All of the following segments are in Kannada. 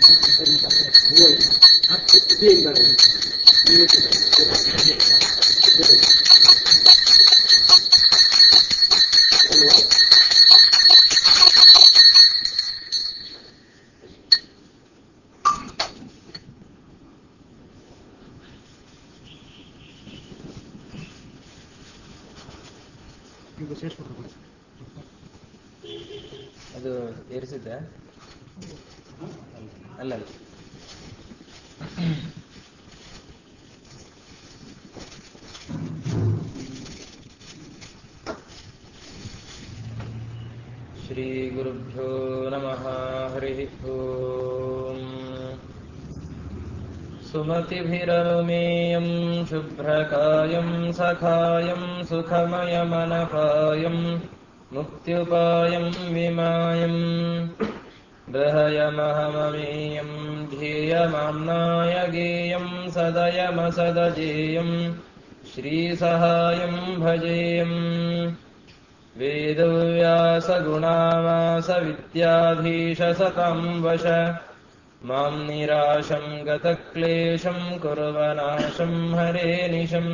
ಅದು ಏರಿಸಿದ್ದ ಅಲ್ಲ ಅಲ್ಲ श्रीगुरुभ्यो नमः हरिः ओम् सुमतिभिरनुमेयं शुभ्रकायं सखायं सुखमयमनपायं मुक्त्युपायं विमायम् बृहयमहममेयं ध्येयमाम्नाय गेयं सदयमसदजेयं श्रीसहायं भजेयम् वेदव्यासगुणावासविद्याधीशसतां वश मां निराशं गतक्लेशं कुर्वनाशं हरे निशम्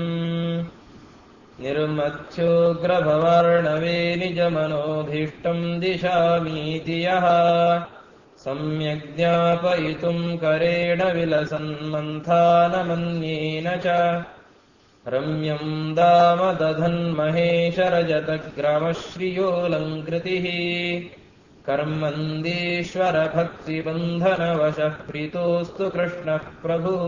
निर्मथ्योग्रभवार्णवे निजमनोभीष्टं दिशामीति यः सम्यग् ज्ञापयितुं करेण विलसन्मन्थानमन्येन च रम्यं दामदधन्महेशरजतग्रामश्रियोऽलङ्कृतिः कर्मन्दीश्वरभक्तिबन्धनवशः प्रीतोऽस्तु कृष्णः प्रभुः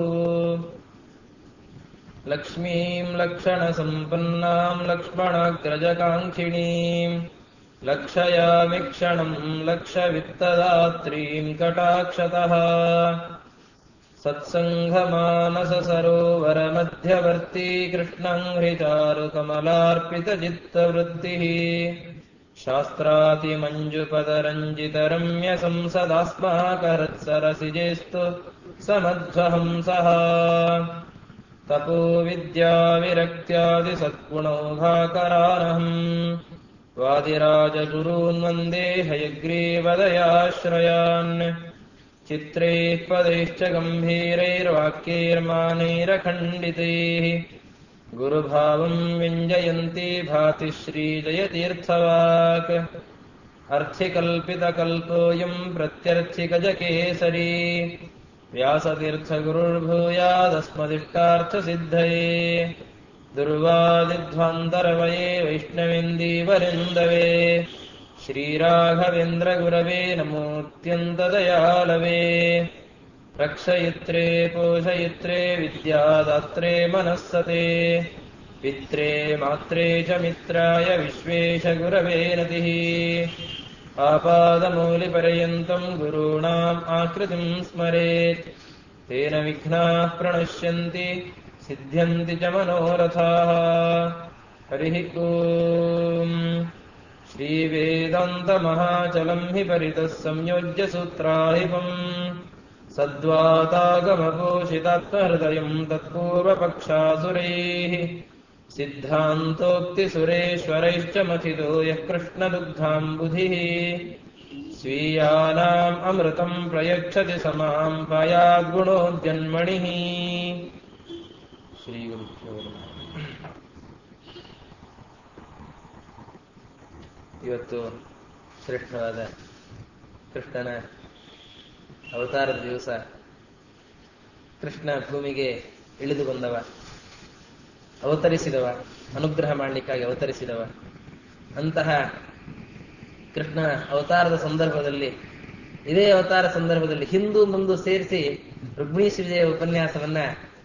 लक्ष्मीं लक्षणसम्पन्नां लक्ष्मणाग्रजकाङ्क्षिणीं लक्षयामि क्षणं लक्षवित्तदात्रीं कटाक्षतः सत्सङ्घमानससरोवरमध्यवर्ती कृष्णं हृचारुकमलार्पितचित्तवृत्तिः शास्त्रातिमञ्जुपदरञ्जितरम्यसंसदास्माकरत्सरसिजेस्तु समध्वहंसः तपोविद्याविरक्त्यादिसद्गुणौघाकरानहम् वादिराजगुरून् वन्दे हयग्रीवदयाश्रयान् चित्रैः पदैश्च गम्भीरैर्वाक्यैर्मानैरखण्डितैः गुरुभावम् व्यञ्जयन्ती भाति श्रीजयतीर्थवाक् अर्थिकल्पितकल्पोऽयम् प्रत्यर्थिगजकेसरी व्यासतीर्थगुरुर्भूयादस्मदिष्टार्थसिद्धये दुर्वादिध्वान्तरवये वैष्णवेन्दीवरिन्दवे श्रीराघवेन्द्रगुरवे नमोऽत्यन्तदयालवे रक्षयित्रे पोषयित्रे विद्यादात्रे मनःसते पित्रे मात्रे च मित्राय विश्वेशगुरवे नतिः आपादमौलिपर्यन्तम् गुरूणाम् आकृतिम् स्मरेत् तेन विघ्नाः प्रणश्यन्ति सिद्ध्यन्ति च मनोरथाः हरिः ओम् श्रीवेदान्तमहाचलम् हि परितः संयोज्य सूत्राहिपम् सद्वातागमपोषितात्महृदयम् तत्पूर्वपक्षासुरैः सिद्धान्तोक्तिसुरेश्वरैश्च मथितो यः कृष्णदुग्धाम्बुधिः स्वीयानाम् अमृतम् प्रयच्छति समाम् पायाद्गुणोद्यन्मणिः श्रीगुरुभ्यो नमः ಇವತ್ತು ಶ್ರೇಷ್ಠವಾದ ಕೃಷ್ಣನ ಅವತಾರದ ದಿವಸ ಕೃಷ್ಣ ಭೂಮಿಗೆ ಇಳಿದು ಬಂದವ ಅವತರಿಸಿದವ ಅನುಗ್ರಹ ಮಾಡಲಿಕ್ಕಾಗಿ ಅವತರಿಸಿದವ ಅಂತಹ ಕೃಷ್ಣ ಅವತಾರದ ಸಂದರ್ಭದಲ್ಲಿ ಇದೇ ಅವತಾರ ಸಂದರ್ಭದಲ್ಲಿ ಹಿಂದೂ ಮುಂದು ಸೇರಿಸಿ ರುಕ್ಮಿಣೀಶ್ ವಿಜಯ ಉಪನ್ಯಾಸವನ್ನ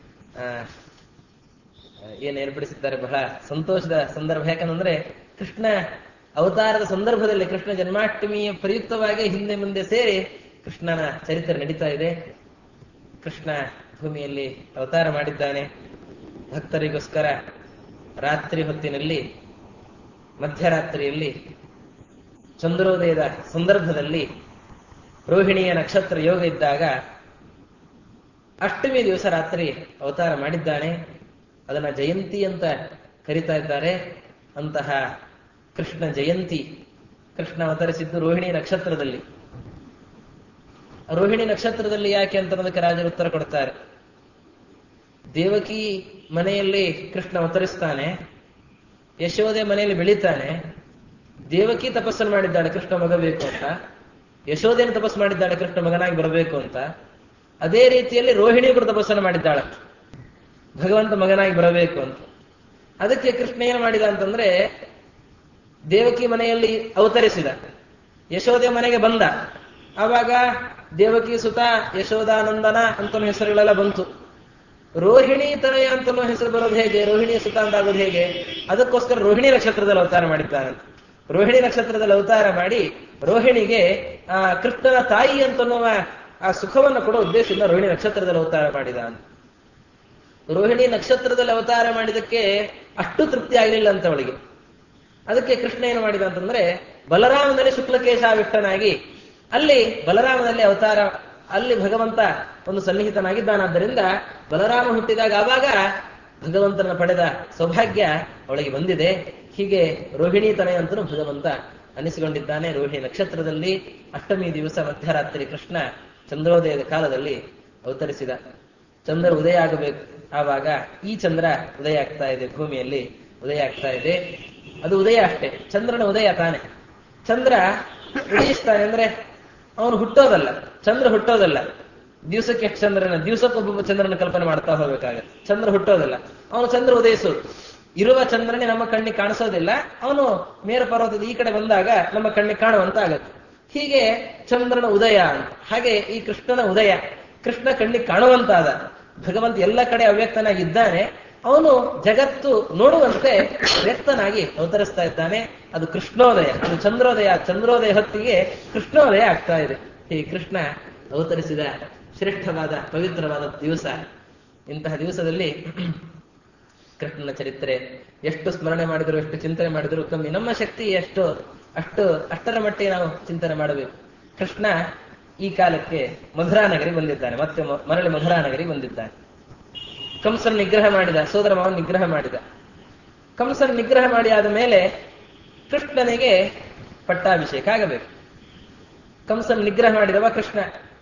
ಏನು ಏರ್ಪಡಿಸಿದ್ದಾರೆ ಬಹಳ ಸಂತೋಷದ ಸಂದರ್ಭ ಯಾಕಂದ್ರೆ ಕೃಷ್ಣ ಅವತಾರದ ಸಂದರ್ಭದಲ್ಲಿ ಕೃಷ್ಣ ಜನ್ಮಾಷ್ಟಮಿಯ ಪ್ರಯುಕ್ತವಾಗಿ ಹಿಂದೆ ಮುಂದೆ ಸೇರಿ ಕೃಷ್ಣನ ಚರಿತ್ರೆ ನಡೀತಾ ಇದೆ ಕೃಷ್ಣ ಭೂಮಿಯಲ್ಲಿ ಅವತಾರ ಮಾಡಿದ್ದಾನೆ ಭಕ್ತರಿಗೋಸ್ಕರ ರಾತ್ರಿ ಹೊತ್ತಿನಲ್ಲಿ ಮಧ್ಯರಾತ್ರಿಯಲ್ಲಿ ಚಂದ್ರೋದಯದ ಸಂದರ್ಭದಲ್ಲಿ ರೋಹಿಣಿಯ ನಕ್ಷತ್ರ ಯೋಗ ಇದ್ದಾಗ ಅಷ್ಟಮಿ ದಿವಸ ರಾತ್ರಿ ಅವತಾರ ಮಾಡಿದ್ದಾನೆ ಅದನ್ನ ಜಯಂತಿ ಅಂತ ಕರೀತಾ ಇದ್ದಾರೆ ಅಂತಹ ಕೃಷ್ಣ ಜಯಂತಿ ಕೃಷ್ಣ ಅವತರಿಸಿದ್ದು ರೋಹಿಣಿ ನಕ್ಷತ್ರದಲ್ಲಿ ರೋಹಿಣಿ ನಕ್ಷತ್ರದಲ್ಲಿ ಯಾಕೆ ಅಂತ ಅನ್ನೋದಕ್ಕೆ ರಾಜರು ಉತ್ತರ ಕೊಡ್ತಾರೆ ದೇವಕಿ ಮನೆಯಲ್ಲಿ ಕೃಷ್ಣ ಅವತರಿಸ್ತಾನೆ ಯಶೋದೆ ಮನೆಯಲ್ಲಿ ಬೆಳೀತಾನೆ ದೇವಕಿ ತಪಸ್ಸನ್ನು ಮಾಡಿದ್ದಾಳೆ ಕೃಷ್ಣ ಮಗ ಬೇಕು ಅಂತ ಯಶೋಧೆನ ತಪಸ್ಸು ಮಾಡಿದ್ದಾಳೆ ಕೃಷ್ಣ ಮಗನಾಗಿ ಬರಬೇಕು ಅಂತ ಅದೇ ರೀತಿಯಲ್ಲಿ ರೋಹಿಣಿ ಕೂಡ ತಪಸ್ಸನ್ನು ಮಾಡಿದ್ದಾಳೆ ಭಗವಂತ ಮಗನಾಗಿ ಬರಬೇಕು ಅಂತ ಅದಕ್ಕೆ ಕೃಷ್ಣ ಏನು ಮಾಡಿದ ಅಂತಂದ್ರೆ ದೇವಕಿ ಮನೆಯಲ್ಲಿ ಅವತರಿಸಿದ ಯಶೋದೆ ಮನೆಗೆ ಬಂದ ಆವಾಗ ದೇವಕಿ ಸುತ ಯಶೋದಾನಂದನ ಅಂತ ಹೆಸರುಗಳೆಲ್ಲ ಬಂತು ರೋಹಿಣಿ ತನಯ ಅಂತಲೂ ಹೆಸರು ಬರೋದು ಹೇಗೆ ರೋಹಿಣಿ ಸುತ ಅಂತ ಆಗೋದು ಹೇಗೆ ಅದಕ್ಕೋಸ್ಕರ ರೋಹಿಣಿ ನಕ್ಷತ್ರದಲ್ಲಿ ಅವತಾರ ಮಾಡಿದ್ದಾನಂತ ರೋಹಿಣಿ ನಕ್ಷತ್ರದಲ್ಲಿ ಅವತಾರ ಮಾಡಿ ರೋಹಿಣಿಗೆ ಆ ಕೃಷ್ಣನ ತಾಯಿ ಅಂತನ್ನುವ ಆ ಸುಖವನ್ನು ಕೊಡೋ ಉದ್ದೇಶದಿಂದ ರೋಹಿಣಿ ನಕ್ಷತ್ರದಲ್ಲಿ ಅವತಾರ ಮಾಡಿದ ಅಂತ ರೋಹಿಣಿ ನಕ್ಷತ್ರದಲ್ಲಿ ಅವತಾರ ಮಾಡಿದಕ್ಕೆ ಅಷ್ಟು ತೃಪ್ತಿ ಆಗಲಿಲ್ಲ ಅಂತ ಅವಳಿಗೆ ಅದಕ್ಕೆ ಕೃಷ್ಣ ಏನು ಮಾಡಿದ ಅಂತಂದ್ರೆ ಬಲರಾಮನಲ್ಲಿ ಶುಕ್ಲಕೇಶಾವಿಷ್ಟನಾಗಿ ಅಲ್ಲಿ ಬಲರಾಮನಲ್ಲಿ ಅವತಾರ ಅಲ್ಲಿ ಭಗವಂತ ಒಂದು ಸನ್ನಿಹಿತನಾಗಿದ್ದಾನಾದ್ದರಿಂದ ಬಲರಾಮ ಹುಟ್ಟಿದಾಗ ಆವಾಗ ಭಗವಂತನ ಪಡೆದ ಸೌಭಾಗ್ಯ ಅವಳಿಗೆ ಬಂದಿದೆ ಹೀಗೆ ರೋಹಿಣಿ ತನಯ ಅಂತಲೂ ಭಗವಂತ ಅನಿಸಿಕೊಂಡಿದ್ದಾನೆ ರೋಹಿಣಿ ನಕ್ಷತ್ರದಲ್ಲಿ ಅಷ್ಟಮಿ ದಿವಸ ಮಧ್ಯರಾತ್ರಿ ಕೃಷ್ಣ ಚಂದ್ರೋದಯದ ಕಾಲದಲ್ಲಿ ಅವತರಿಸಿದ ಚಂದ್ರ ಉದಯ ಆಗಬೇಕು ಆವಾಗ ಈ ಚಂದ್ರ ಉದಯ ಆಗ್ತಾ ಇದೆ ಭೂಮಿಯಲ್ಲಿ ಉದಯ ಆಗ್ತಾ ಇದೆ ಅದು ಉದಯ ಅಷ್ಟೇ ಚಂದ್ರನ ಉದಯ ತಾನೆ ಚಂದ್ರ ಉದಯಿಸ್ತಾನೆ ಅಂದ್ರೆ ಅವನು ಹುಟ್ಟೋದಲ್ಲ ಚಂದ್ರ ಹುಟ್ಟೋದಲ್ಲ ದಿವಸಕ್ಕೆ ಎಷ್ಟು ಚಂದ್ರನ ದಿವಸಕ್ಕೊಬ್ಬೊಬ್ಬ ಚಂದ್ರನ ಕಲ್ಪನೆ ಮಾಡ್ತಾ ಹೋಗ್ಬೇಕಾಗತ್ತೆ ಚಂದ್ರ ಹುಟ್ಟೋದಲ್ಲ ಅವನು ಚಂದ್ರ ಉದಯಿಸೋದು ಇರುವ ಚಂದ್ರನೇ ನಮ್ಮ ಕಣ್ಣಿಗೆ ಕಾಣಿಸೋದಿಲ್ಲ ಅವನು ಮೇರ ಪರ್ವತದ ಈ ಕಡೆ ಬಂದಾಗ ನಮ್ಮ ಕಣ್ಣಿಗೆ ಕಾಣುವಂತ ಆಗತ್ತೆ ಹೀಗೆ ಚಂದ್ರನ ಉದಯ ಅಂತ ಹಾಗೆ ಈ ಕೃಷ್ಣನ ಉದಯ ಕೃಷ್ಣ ಕಣ್ಣಿಗೆ ಕಾಣುವಂತಾದ ಭಗವಂತ ಎಲ್ಲ ಕಡೆ ಅವ್ಯಕ್ತನಾಗಿದ್ದಾನೆ ಅವನು ಜಗತ್ತು ನೋಡುವಂತೆ ವ್ಯಕ್ತನಾಗಿ ಅವತರಿಸ್ತಾ ಇದ್ದಾನೆ ಅದು ಕೃಷ್ಣೋದಯ ಅದು ಚಂದ್ರೋದಯ ಚಂದ್ರೋದಯ ಹೊತ್ತಿಗೆ ಕೃಷ್ಣೋದಯ ಆಗ್ತಾ ಇದೆ ಈ ಕೃಷ್ಣ ಅವತರಿಸಿದ ಶ್ರೇಷ್ಠವಾದ ಪವಿತ್ರವಾದ ದಿವಸ ಇಂತಹ ದಿವಸದಲ್ಲಿ ಕೃಷ್ಣನ ಚರಿತ್ರೆ ಎಷ್ಟು ಸ್ಮರಣೆ ಮಾಡಿದ್ರು ಎಷ್ಟು ಚಿಂತನೆ ಮಾಡಿದ್ರು ಕಮ್ಮಿ ನಮ್ಮ ಶಕ್ತಿ ಎಷ್ಟು ಅಷ್ಟು ಅಷ್ಟರ ಮಟ್ಟಿಗೆ ನಾವು ಚಿಂತನೆ ಮಾಡಬೇಕು ಕೃಷ್ಣ ಈ ಕಾಲಕ್ಕೆ ಮಧುರಾ ನಗರಿ ಬಂದಿದ್ದಾನೆ ಮತ್ತೆ ಮರಳಿ ಮಧುರಾ ನಗರಿ ಬಂದಿದ್ದಾನೆ ಕಂಸನ ನಿಗ್ರಹ ಮಾಡಿದ ಸೋದರ ಮಾವನ್ ನಿಗ್ರಹ ಮಾಡಿದ ಕಂಸನ ನಿಗ್ರಹ ಮಾಡಿ ಆದ ಮೇಲೆ ಕೃಷ್ಣನಿಗೆ ಪಟ್ಟಾಭಿಷೇಕ ಆಗಬೇಕು ಕಂಸನ ನಿಗ್ರಹ ಮಾಡಿದವ ಕೃಷ್ಣ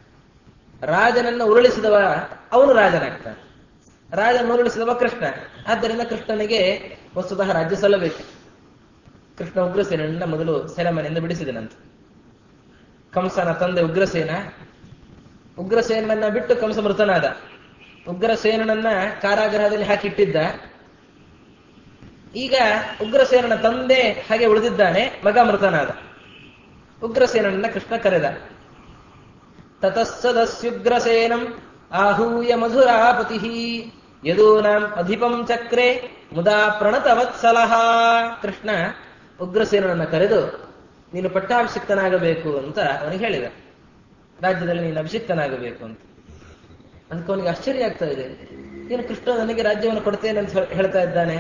ರಾಜನನ್ನ ಉರುಳಿಸಿದವ ಅವನು ರಾಜನಾಗ್ತಾನೆ ರಾಜನ ಉರುಳಿಸಿದವ ಕೃಷ್ಣ ಆದ್ದರಿಂದ ಕೃಷ್ಣನಿಗೆ ವಸ್ತುತಃ ರಾಜ್ಯ ಸಲ್ಲಬೇಕು ಕೃಷ್ಣ ಉಗ್ರಸೇನನ್ನ ಮೊದಲು ಸೆರೆಮನೆಯಿಂದ ಬಿಡಿಸಿದನಂತೆ ಕಂಸನ ತಂದೆ ಉಗ್ರಸೇನ ಉಗ್ರಸೇನನ್ನ ಬಿಟ್ಟು ಕಂಸ ಮೃತನಾದ ಉಗ್ರಸೇನನನ್ನ ಕಾರಾಗೃಹದಲ್ಲಿ ಹಾಕಿಟ್ಟಿದ್ದ ಈಗ ಉಗ್ರಸೇನನ ತಂದೆ ಹಾಗೆ ಉಳಿದಿದ್ದಾನೆ ಮಗ ಮೃತನಾದ ಉಗ್ರಸೇನನ್ನ ಕೃಷ್ಣ ಕರೆದ ತತಸ್ಸದಸ್ಯುಗ್ರಸೇನಂ ಆಹೂಯ ಮಧುರಾಪತಿ ಯದೂನಾಂ ಅಧಿಪಂ ಚಕ್ರೆ ಮುದಾ ಪ್ರಣತವತ್ಸಲಹ ಕೃಷ್ಣ ಉಗ್ರಸೇನನನ್ನ ಕರೆದು ನೀನು ಪಟ್ಟಾಭಿಷಿಕ್ತನಾಗಬೇಕು ಅಂತ ಅವನಿಗೆ ಹೇಳಿದ ರಾಜ್ಯದಲ್ಲಿ ನೀನು ಅಭಿಷಿಕ್ತನಾಗಬೇಕು ಅಂತ ಅದಕ್ಕೆ ಅವನಿಗೆ ಆಶ್ಚರ್ಯ ಆಗ್ತಾ ಇದೆ ಏನು ಕೃಷ್ಣ ನನಗೆ ರಾಜ್ಯವನ್ನು ಕೊಡ್ತೇನೆ ಅಂತ ಹೇಳ್ತಾ ಇದ್ದಾನೆ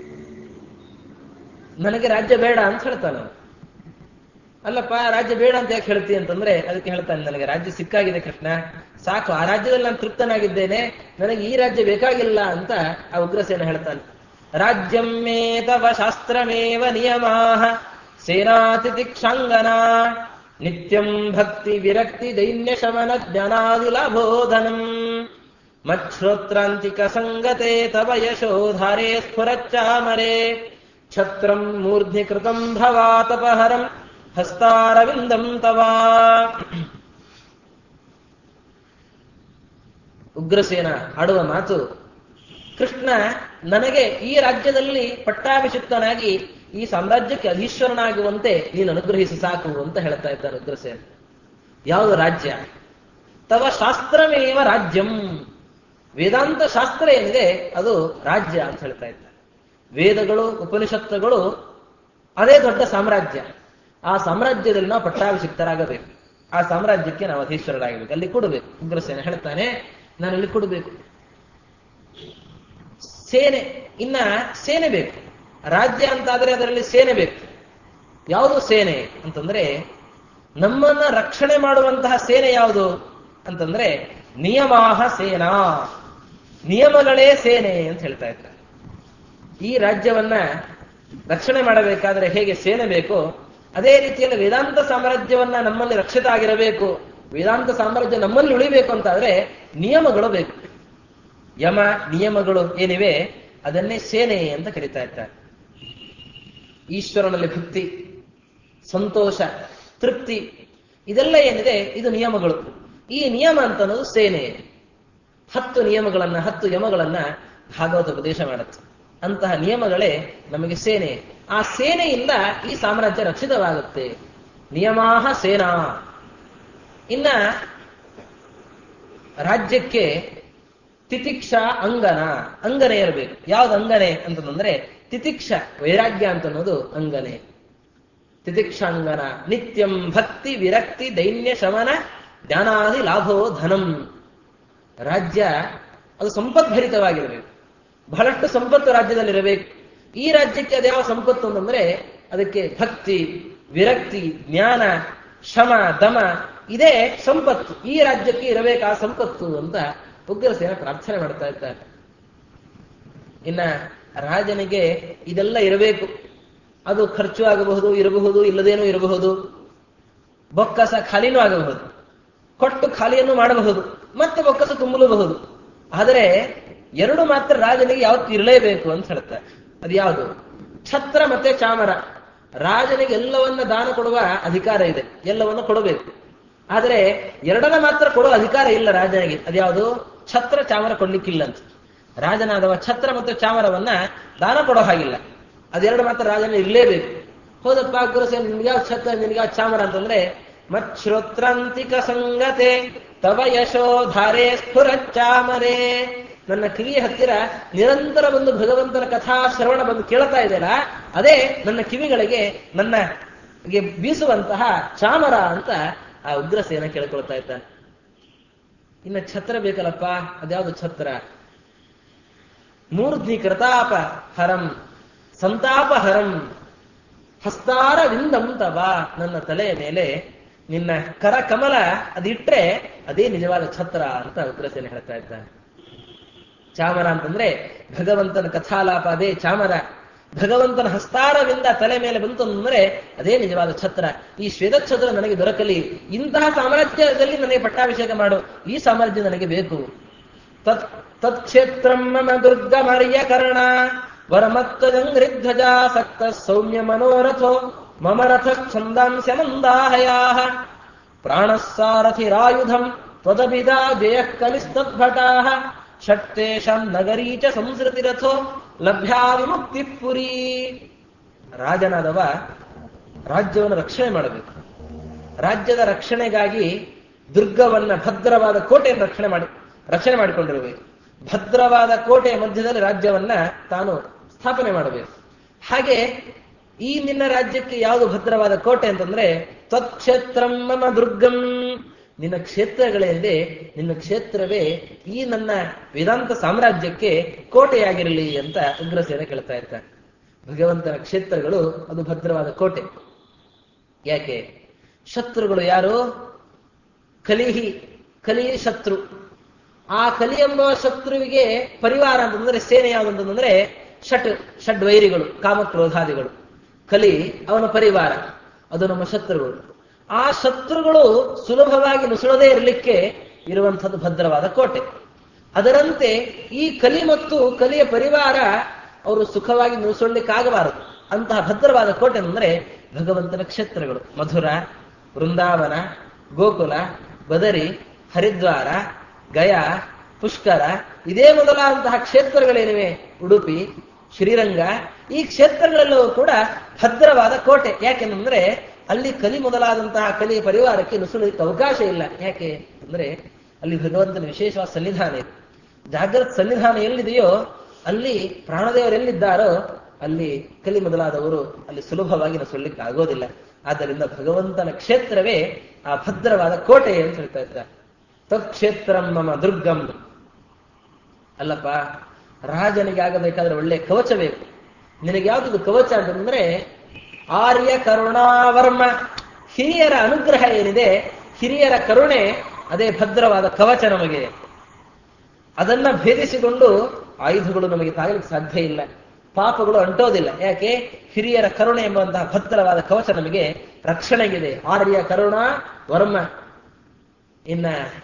ನನಗೆ ರಾಜ್ಯ ಬೇಡ ಅಂತ ಹೇಳ್ತಾನೆ ಅಲ್ಲಪ್ಪ ರಾಜ್ಯ ಬೇಡ ಅಂತ ಯಾಕೆ ಹೇಳ್ತಿ ಅಂತಂದ್ರೆ ಅದಕ್ಕೆ ಹೇಳ್ತಾನೆ ನನಗೆ ರಾಜ್ಯ ಸಿಕ್ಕಾಗಿದೆ ಕೃಷ್ಣ ಸಾಕು ಆ ರಾಜ್ಯದಲ್ಲಿ ನಾನು ತೃಪ್ತನಾಗಿದ್ದೇನೆ ನನಗೆ ಈ ರಾಜ್ಯ ಬೇಕಾಗಿಲ್ಲ ಅಂತ ಆ ಉಗ್ರಸೇನ ಹೇಳ್ತಾನೆ ರಾಜ್ಯಂ ಮೇ ತವ ಶಾಸ್ತ್ರಮೇವ ನಿಯಮಾ ಸೇನಾತಿಥಿಕ್ಷಾಂಗನಾ ನಿತ್ಯಂ ಭಕ್ತಿ ವಿರಕ್ತಿ ದೈನ್ಯ ಶಮನ ಜ್ಞಾನಾದಿಲಾಭೋಧನಂ ಮಚ್ಛ್ರೋತ್ರಾಂತಿಕ ಸಂಗತೆ ತವ ಯಶೋಧಾರೆ ಸ್ಫುರಚ್ಚಾಮರೆ ಛತ್ರಂ ಮೂರ್ಧ್ನಿ ಕೃತಂ ಭವಾತಪಹರಂ ಹಸ್ತಾರವಿಂದಂ ತವ ಉಗ್ರಸೇನ ಆಡುವ ಮಾತು ಕೃಷ್ಣ ನನಗೆ ಈ ರಾಜ್ಯದಲ್ಲಿ ಪಟ್ಟಾಭಿಷಿಕ್ತನಾಗಿ ಈ ಸಾಮ್ರಾಜ್ಯಕ್ಕೆ ಅಧೀಶ್ವರನಾಗುವಂತೆ ನೀನು ಅನುಗ್ರಹಿಸಿ ಸಾಕು ಅಂತ ಹೇಳ್ತಾ ಇದ್ದಾನೆ ಉಗ್ರಸೇನ ಯಾವುದು ರಾಜ್ಯ ತವ ಶಾಸ್ತ್ರಮೇವ ರಾಜ್ಯಂ ವೇದಾಂತ ಶಾಸ್ತ್ರ ಏನಿದೆ ಅದು ರಾಜ್ಯ ಅಂತ ಹೇಳ್ತಾ ಇದ್ದಾರೆ ವೇದಗಳು ಉಪನಿಷತ್ತುಗಳು ಅದೇ ದೊಡ್ಡ ಸಾಮ್ರಾಜ್ಯ ಆ ಸಾಮ್ರಾಜ್ಯದಲ್ಲಿ ನಾವು ಪಟ್ಟಾಭಿಷಿಕ್ತರಾಗಬೇಕು ಆ ಸಾಮ್ರಾಜ್ಯಕ್ಕೆ ನಾವು ಅಧೀಶ್ವರರಾಗಬೇಕು ಅಲ್ಲಿ ಕೊಡಬೇಕು ಉಗ್ರಸೇನ ಹೇಳ್ತಾನೆ ನಾನು ಅಲ್ಲಿ ಕೊಡಬೇಕು ಸೇನೆ ಇನ್ನ ಸೇನೆ ಬೇಕು ರಾಜ್ಯ ಅಂತಾದ್ರೆ ಅದರಲ್ಲಿ ಸೇನೆ ಬೇಕು ಯಾವುದು ಸೇನೆ ಅಂತಂದ್ರೆ ನಮ್ಮನ್ನ ರಕ್ಷಣೆ ಮಾಡುವಂತಹ ಸೇನೆ ಯಾವುದು ಅಂತಂದ್ರೆ ನಿಯಮಾಹ ಸೇನಾ ನಿಯಮಗಳೇ ಸೇನೆ ಅಂತ ಹೇಳ್ತಾ ಇದ್ದಾರೆ ಈ ರಾಜ್ಯವನ್ನ ರಕ್ಷಣೆ ಮಾಡಬೇಕಾದ್ರೆ ಹೇಗೆ ಸೇನೆ ಬೇಕೋ ಅದೇ ರೀತಿಯಲ್ಲಿ ವೇದಾಂತ ಸಾಮ್ರಾಜ್ಯವನ್ನ ನಮ್ಮಲ್ಲಿ ರಕ್ಷಿತ ಆಗಿರಬೇಕು ವೇದಾಂತ ಸಾಮ್ರಾಜ್ಯ ನಮ್ಮಲ್ಲಿ ಉಳಿಬೇಕು ಅಂತಾದ್ರೆ ನಿಯಮಗಳು ಬೇಕು ಯಮ ನಿಯಮಗಳು ಏನಿವೆ ಅದನ್ನೇ ಸೇನೆ ಅಂತ ಕರೀತಾ ಇರ್ತಾರೆ ಈಶ್ವರನಲ್ಲಿ ಭಕ್ತಿ ಸಂತೋಷ ತೃಪ್ತಿ ಇದೆಲ್ಲ ಏನಿದೆ ಇದು ನಿಯಮಗಳು ಈ ನಿಯಮ ಅಂತ ಅನ್ನೋದು ಸೇನೆ ಹತ್ತು ನಿಯಮಗಳನ್ನ ಹತ್ತು ಯಮಗಳನ್ನ ಭಾಗವತ ಉಪದೇಶ ಮಾಡುತ್ತೆ ಅಂತಹ ನಿಯಮಗಳೇ ನಮಗೆ ಸೇನೆ ಆ ಸೇನೆಯಿಂದ ಈ ಸಾಮ್ರಾಜ್ಯ ರಕ್ಷಿತವಾಗುತ್ತೆ ನಿಯಮಾಹ ಸೇನಾ ಇನ್ನ ರಾಜ್ಯಕ್ಕೆ ತಿತಿಕ್ಷಾ ಅಂಗನ ಅಂಗನೆ ಇರಬೇಕು ಯಾವ್ದು ಅಂಗನೆ ಅಂತಂದ್ರೆ ತಿತಿಕ್ಷ ವೈರಾಗ್ಯ ಅಂತ ಅನ್ನೋದು ಅಂಗನೆ ತಿತಿಕ್ಷಾಂಗನ ನಿತ್ಯಂ ಭಕ್ತಿ ವಿರಕ್ತಿ ದೈನ್ಯ ಶಮನ ಜ್ಞಾನಾದಿ ಲಾಭೋ ಧನಂ ರಾಜ್ಯ ಅದು ಸಂಪದ್ಭರಿತವಾಗಿರಬೇಕು ಬಹಳಷ್ಟು ಸಂಪತ್ತು ರಾಜ್ಯದಲ್ಲಿರಬೇಕು ಈ ರಾಜ್ಯಕ್ಕೆ ಅದ್ಯಾವ ಸಂಪತ್ತು ಅಂತಂದ್ರೆ ಅದಕ್ಕೆ ಭಕ್ತಿ ವಿರಕ್ತಿ ಜ್ಞಾನ ಶಮ ದಮ ಇದೇ ಸಂಪತ್ತು ಈ ರಾಜ್ಯಕ್ಕೆ ಇರಬೇಕಾ ಸಂಪತ್ತು ಅಂತ ಉಗ್ರಸೇನ ಪ್ರಾರ್ಥನೆ ಮಾಡ್ತಾ ಇದ್ದಾರೆ ಇನ್ನ ರಾಜನಿಗೆ ಇದೆಲ್ಲ ಇರಬೇಕು ಅದು ಖರ್ಚು ಆಗಬಹುದು ಇರಬಹುದು ಇಲ್ಲದೇನೂ ಇರಬಹುದು ಬೊಕ್ಕಸ ಖಾಲಿನೂ ಆಗಬಹುದು ಕೊಟ್ಟು ಖಾಲಿಯನ್ನು ಮಾಡಬಹುದು ಮತ್ತೆ ಬೊಕ್ಕಸ ತುಂಬಲೂಬಹುದು ಆದರೆ ಎರಡು ಮಾತ್ರ ರಾಜನಿಗೆ ಯಾವತ್ತು ಇರಲೇಬೇಕು ಅಂತ ಹೇಳ್ತಾರೆ ಅದು ಯಾವುದು ಛತ್ರ ಮತ್ತೆ ಚಾಮರ ರಾಜನಿಗೆ ಎಲ್ಲವನ್ನ ದಾನ ಕೊಡುವ ಅಧಿಕಾರ ಇದೆ ಎಲ್ಲವನ್ನ ಕೊಡಬೇಕು ಆದರೆ ಎರಡನ್ನ ಮಾತ್ರ ಕೊಡುವ ಅಧಿಕಾರ ಇಲ್ಲ ರಾಜನಿಗೆ ಅದ್ಯಾವುದು ಛತ್ರ ಚಾಮರ ಕೊಡ್ಲಿಕ್ಕಿಲ್ಲ ಅಂತ ರಾಜನಾದವ ಛತ್ರ ಮತ್ತು ಚಾಮರವನ್ನ ದಾನ ಕೊಡೋ ಹಾಗಿಲ್ಲ ಅದೆರಡು ಮಾತ್ರ ರಾಜನ ಇರಲೇಬೇಕು ಹೌದಪ್ಪ ಗುರುಸೇನ್ ನಿನ್ಗಾವ್ ಛತ್ರ ನಿನ್ಗಾವ್ ಚಾಮರ ಅಂತಂದ್ರೆ ಮಚ್ಶ್ರೋತ್ರಾಂತಿಕ ಸಂಗತೆ ತವ ಯಶೋಧಾರೆ ಸ್ಫುರ ಚಾಮರೇ ನನ್ನ ಕಿವಿಯ ಹತ್ತಿರ ನಿರಂತರ ಬಂದು ಭಗವಂತನ ಕಥಾ ಶ್ರವಣ ಬಂದು ಕೇಳ್ತಾ ಇದೆಯಲ್ಲ ಅದೇ ನನ್ನ ಕಿವಿಗಳಿಗೆ ನನ್ನ ಬೀಸುವಂತಹ ಚಾಮರ ಅಂತ ಆ ಉಗ್ರಸೇನ ಕೇಳ್ಕೊಳ್ತಾ ಇದ್ದಾನೆ ಇನ್ನ ಛತ್ರ ಬೇಕಲ್ಲಪ್ಪ ಅದ್ಯಾವುದು ಛತ್ರ ಮೂರ್ಧ್ನಿ ಕೃತಾಪ ಹರಂ ಸಂತಾಪ ಹರಂ ಹಸ್ತಾರ ವಿಂದಂ ತವ ನನ್ನ ತಲೆಯ ಮೇಲೆ ನಿನ್ನ ಕರ ಕಮಲ ಅದಿಟ್ರೆ ಅದೇ ನಿಜವಾದ ಛತ್ರ ಅಂತ ಉಗ್ರಸೇನೆ ಹೇಳ್ತಾ ಇದ್ದಾನೆ ಚಾಮರ ಅಂತಂದ್ರೆ ಭಗವಂತನ ಕಥಾಲಾಪ ಅದೇ ಚಾಮರ ಭಗವಂತನ ಹಸ್ತಾರವಿಂದ ತಲೆ ಮೇಲೆ ಬಂತು ಅಂದ್ರೆ ಅದೇ ನಿಜವಾದ ಛತ್ರ ಈ ಶ್ವೇತಛತ್ರ ನನಗೆ ದೊರಕಲಿ ಇಂತಹ ಸಾಮ್ರಾಜ್ಯದಲ್ಲಿ ನನಗೆ ಪಟ್ಟಾಭಿಷೇಕ ಮಾಡು ಈ ಸಾಮ್ರಾಜ್ಯ ನನಗೆ ಬೇಕು ತತ್ ತತ್ಕ್ಷೇತ್ರಂ ಮಮ ದುರ್ಗಮರ್ಯ ಕರ್ಣ ವರಮತ್ತದಂಗ್ರಿಧ್ವಜಾಸಕ್ತ ಸೌಮ್ಯ ಮನೋರಥೋ ಮಮ ರಥ ಛಂದಾಂಶ ಮಂದಾಹಯಾ ಪ್ರಾಣಸ್ಸಾರಥಿರಾಯುಧಂ ತ್ವದಭಿದಾ ಜಯಃ ಕಲಿಸ್ತದ್ಭಟಾ ಷಟ್ಟೇಷಾಂ ನಗರೀ ಚ ಸಂಸೃತಿರಥೋ ಲಭ್ಯಾ ವಿಮುಕ್ತಿ ಪುರಿ ರಾಜನಾದವ ರಾಜ್ಯವನ್ನು ರಕ್ಷಣೆ ಮಾಡಬೇಕು ರಾಜ್ಯದ ರಕ್ಷಣೆಗಾಗಿ ದುರ್ಗವನ್ನ ಭದ್ರವಾದ ಕೋಟೆಯನ್ನು ರಕ್ಷಣೆ ಮಾಡಿ ರಚನೆ ಮಾಡಿಕೊಂಡಿರಬೇಕು ಭದ್ರವಾದ ಕೋಟೆಯ ಮಧ್ಯದಲ್ಲಿ ರಾಜ್ಯವನ್ನ ತಾನು ಸ್ಥಾಪನೆ ಮಾಡಬೇಕು ಹಾಗೆ ಈ ನಿನ್ನ ರಾಜ್ಯಕ್ಕೆ ಯಾವುದು ಭದ್ರವಾದ ಕೋಟೆ ಅಂತಂದ್ರೆ ತ್ವಕ್ಷೇತ್ರಂ ಮಮ ದುರ್ಗಂ ನಿನ್ನ ಕ್ಷೇತ್ರಗಳೇನಿದೆ ನಿನ್ನ ಕ್ಷೇತ್ರವೇ ಈ ನನ್ನ ವೇದಾಂತ ಸಾಮ್ರಾಜ್ಯಕ್ಕೆ ಕೋಟೆಯಾಗಿರಲಿ ಅಂತ ಉಗ್ರಸೇನ ಕೇಳ್ತಾ ಇರ್ತಾರೆ ಭಗವಂತನ ಕ್ಷೇತ್ರಗಳು ಅದು ಭದ್ರವಾದ ಕೋಟೆ ಯಾಕೆ ಶತ್ರುಗಳು ಯಾರು ಕಲಿಹಿ ಕಲಿ ಶತ್ರು ಆ ಕಲಿ ಎಂಬ ಶತ್ರುವಿಗೆ ಪರಿವಾರ ಅಂತಂದ್ರೆ ಸೇನೆ ಯಾವುದು ಅಂತಂದ್ರೆ ಷಟ್ ಷಡ್ವೈರಿಗಳು ಕಾಮಕ್ರೋಧಾದಿಗಳು ಕಲಿ ಅವನ ಪರಿವಾರ ಅದು ನಮ್ಮ ಶತ್ರುಗಳು ಆ ಶತ್ರುಗಳು ಸುಲಭವಾಗಿ ನುಸುಳದೇ ಇರಲಿಕ್ಕೆ ಇರುವಂಥದ್ದು ಭದ್ರವಾದ ಕೋಟೆ ಅದರಂತೆ ಈ ಕಲಿ ಮತ್ತು ಕಲಿಯ ಪರಿವಾರ ಅವರು ಸುಖವಾಗಿ ನುಸುಳಲಿಕ್ಕಾಗಬಾರದು ಅಂತಹ ಭದ್ರವಾದ ಕೋಟೆ ಅಂದ್ರೆ ಭಗವಂತನ ಕ್ಷೇತ್ರಗಳು ಮಧುರ ವೃಂದಾವನ ಗೋಕುಲ ಬದರಿ ಹರಿದ್ವಾರ ಗಯಾ ಪುಷ್ಕರ ಇದೇ ಮೊದಲಾದಂತಹ ಕ್ಷೇತ್ರಗಳೇನಿವೆ ಉಡುಪಿ ಶ್ರೀರಂಗ ಈ ಕ್ಷೇತ್ರಗಳೆಲ್ಲವೂ ಕೂಡ ಭದ್ರವಾದ ಕೋಟೆ ಯಾಕೆಂದ್ರೆ ಅಲ್ಲಿ ಕಲಿ ಮೊದಲಾದಂತಹ ಕಲಿ ಪರಿವಾರಕ್ಕೆ ನುಸುಳಲಿಕ್ಕೆ ಅವಕಾಶ ಇಲ್ಲ ಯಾಕೆ ಅಂದ್ರೆ ಅಲ್ಲಿ ಭಗವಂತನ ವಿಶೇಷವಾದ ಸನ್ನಿಧಾನ ಇದೆ ಜಾಗೃತ ಸನ್ನಿಧಾನ ಎಲ್ಲಿದೆಯೋ ಅಲ್ಲಿ ಪ್ರಾಣದೇವರು ಎಲ್ಲಿದ್ದಾರೋ ಅಲ್ಲಿ ಕಲಿ ಮೊದಲಾದವರು ಅಲ್ಲಿ ಸುಲಭವಾಗಿ ನುಸುಳಲಿಕ್ಕೆ ಆಗೋದಿಲ್ಲ ಆದ್ದರಿಂದ ಭಗವಂತನ ಕ್ಷೇತ್ರವೇ ಆ ಭದ್ರವಾದ ಕೋಟೆ ಅಂತ ಹೇಳ್ತಾ ಇದ್ದಾರೆ ತತ್ಕ್ಷೇತ್ರಂ ಮಮ ದುರ್ಗಂ ಅಲ್ಲಪ್ಪ ರಾಜನಿಗೆ ಆಗಬೇಕಾದ್ರೆ ಒಳ್ಳೆ ಕವಚ ಬೇಕು ನಿನಗೆ ಯಾವ್ದು ಕವಚ ಅಂತಂದ್ರೆ ಆರ್ಯ ಕರುಣಾವರ್ಮ ಹಿರಿಯರ ಅನುಗ್ರಹ ಏನಿದೆ ಹಿರಿಯರ ಕರುಣೆ ಅದೇ ಭದ್ರವಾದ ಕವಚ ನಮಗೆ ಅದನ್ನ ಭೇದಿಸಿಕೊಂಡು ಆಯುಧಗಳು ನಮಗೆ ತಾಗಲಿಕ್ಕೆ ಸಾಧ್ಯ ಇಲ್ಲ ಪಾಪಗಳು ಅಂಟೋದಿಲ್ಲ ಯಾಕೆ ಹಿರಿಯರ ಕರುಣೆ ಎಂಬಂತಹ ಭದ್ರವಾದ ಕವಚ ನಮಗೆ ರಕ್ಷಣೆಗಿದೆ ಆರ್ಯ ಕರುಣಾ ವರ್ಮ ಇನ್ನ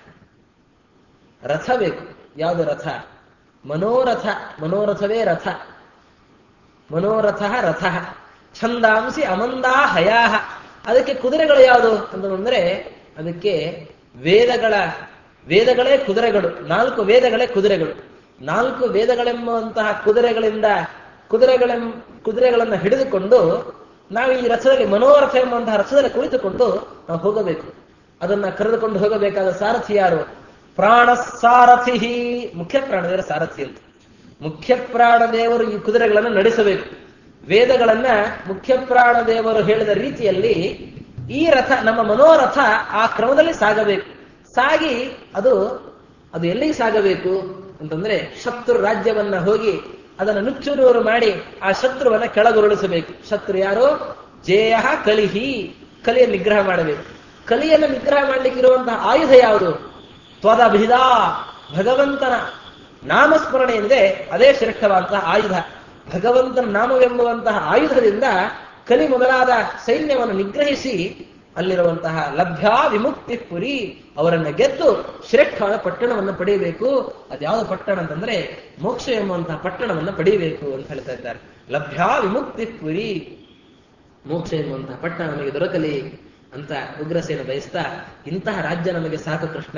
ರಥ ಬೇಕು ಯಾವುದು ರಥ ಮನೋರಥ ಮನೋರಥವೇ ರಥ ಮನೋರಥ ರಥ ಛಂದಾಂಸಿ ಅಮಂದಾ ಹಯಾಹ ಅದಕ್ಕೆ ಕುದುರೆಗಳು ಯಾವುದು ಅಂತಂದ್ರೆ ಅದಕ್ಕೆ ವೇದಗಳ ವೇದಗಳೇ ಕುದುರೆಗಳು ನಾಲ್ಕು ವೇದಗಳೇ ಕುದುರೆಗಳು ನಾಲ್ಕು ವೇದಗಳೆಂಬುವಂತಹ ಕುದುರೆಗಳಿಂದ ಕುದುರೆಗಳೆಂ ಕುದುರೆಗಳನ್ನು ಹಿಡಿದುಕೊಂಡು ನಾವು ಈ ರಥದಲ್ಲಿ ಮನೋರಥ ಎಂಬಂತಹ ರಥದಲ್ಲಿ ಕುಳಿತುಕೊಂಡು ನಾವು ಹೋಗಬೇಕು ಅದನ್ನ ಕರೆದುಕೊಂಡು ಹೋಗಬೇಕಾದ ಸಾರಥಿ ಯಾರು ಪ್ರಾಣ ಸಾರಥಿ ಮುಖ್ಯ ಪ್ರಾಣದೇವರ ಸಾರಥಿ ಅಂತ ಮುಖ್ಯ ಪ್ರಾಣದೇವರು ಈ ಕುದುರೆಗಳನ್ನು ನಡೆಸಬೇಕು ವೇದಗಳನ್ನ ಮುಖ್ಯ ಪ್ರಾಣದೇವರು ಹೇಳಿದ ರೀತಿಯಲ್ಲಿ ಈ ರಥ ನಮ್ಮ ಮನೋರಥ ಆ ಕ್ರಮದಲ್ಲಿ ಸಾಗಬೇಕು ಸಾಗಿ ಅದು ಅದು ಎಲ್ಲಿಗೆ ಸಾಗಬೇಕು ಅಂತಂದ್ರೆ ಶತ್ರು ರಾಜ್ಯವನ್ನ ಹೋಗಿ ಅದನ್ನು ನುಚ್ಚುನೂರು ಮಾಡಿ ಆ ಶತ್ರುವನ್ನ ಕೆಳಗುರುಳಿಸಬೇಕು ಶತ್ರು ಯಾರು ಜೇಯ ಕಲಿಹಿ ಕಲಿಯ ನಿಗ್ರಹ ಮಾಡಬೇಕು ಕಲಿಯನ್ನು ನಿಗ್ರಹ ಮಾಡ್ಲಿಕ್ಕೆ ಇರುವಂತಹ ಆಯುಧ ಯಾವುದು ತ್ವದಭಿದ ಭಗವಂತನ ನಾಮಸ್ಮರಣೆ ಎಂದೇ ಅದೇ ಶ್ರೇಷ್ಠವಾದಂತಹ ಆಯುಧ ಭಗವಂತನ ನಾಮವೆಂಬುವಂತಹ ಆಯುಧದಿಂದ ಕಲಿ ಮೊದಲಾದ ಸೈನ್ಯವನ್ನು ನಿಗ್ರಹಿಸಿ ಅಲ್ಲಿರುವಂತಹ ಲಭ್ಯ ವಿಮುಕ್ತಿ ಪುರಿ ಅವರನ್ನ ಗೆದ್ದು ಶ್ರೇಷ್ಠವಾದ ಪಟ್ಟಣವನ್ನು ಪಡೆಯಬೇಕು ಅದ್ಯಾವುದು ಪಟ್ಟಣ ಅಂತಂದ್ರೆ ಮೋಕ್ಷ ಎಂಬುವಂತಹ ಪಟ್ಟಣವನ್ನು ಪಡೆಯಬೇಕು ಅಂತ ಹೇಳ್ತಾ ಇದ್ದಾರೆ ಲಭ್ಯ ವಿಮುಕ್ತಿ ಪುರಿ ಮೋಕ್ಷ ಎನ್ನುವಂತಹ ಪಟ್ಟಣ ನಮಗೆ ದೊರಕಲಿ ಅಂತ ಉಗ್ರಸೇನ ಬಯಸ್ತಾ ಇಂತಹ ರಾಜ್ಯ ನಮಗೆ ಸಾಕು ಕೃಷ್ಣ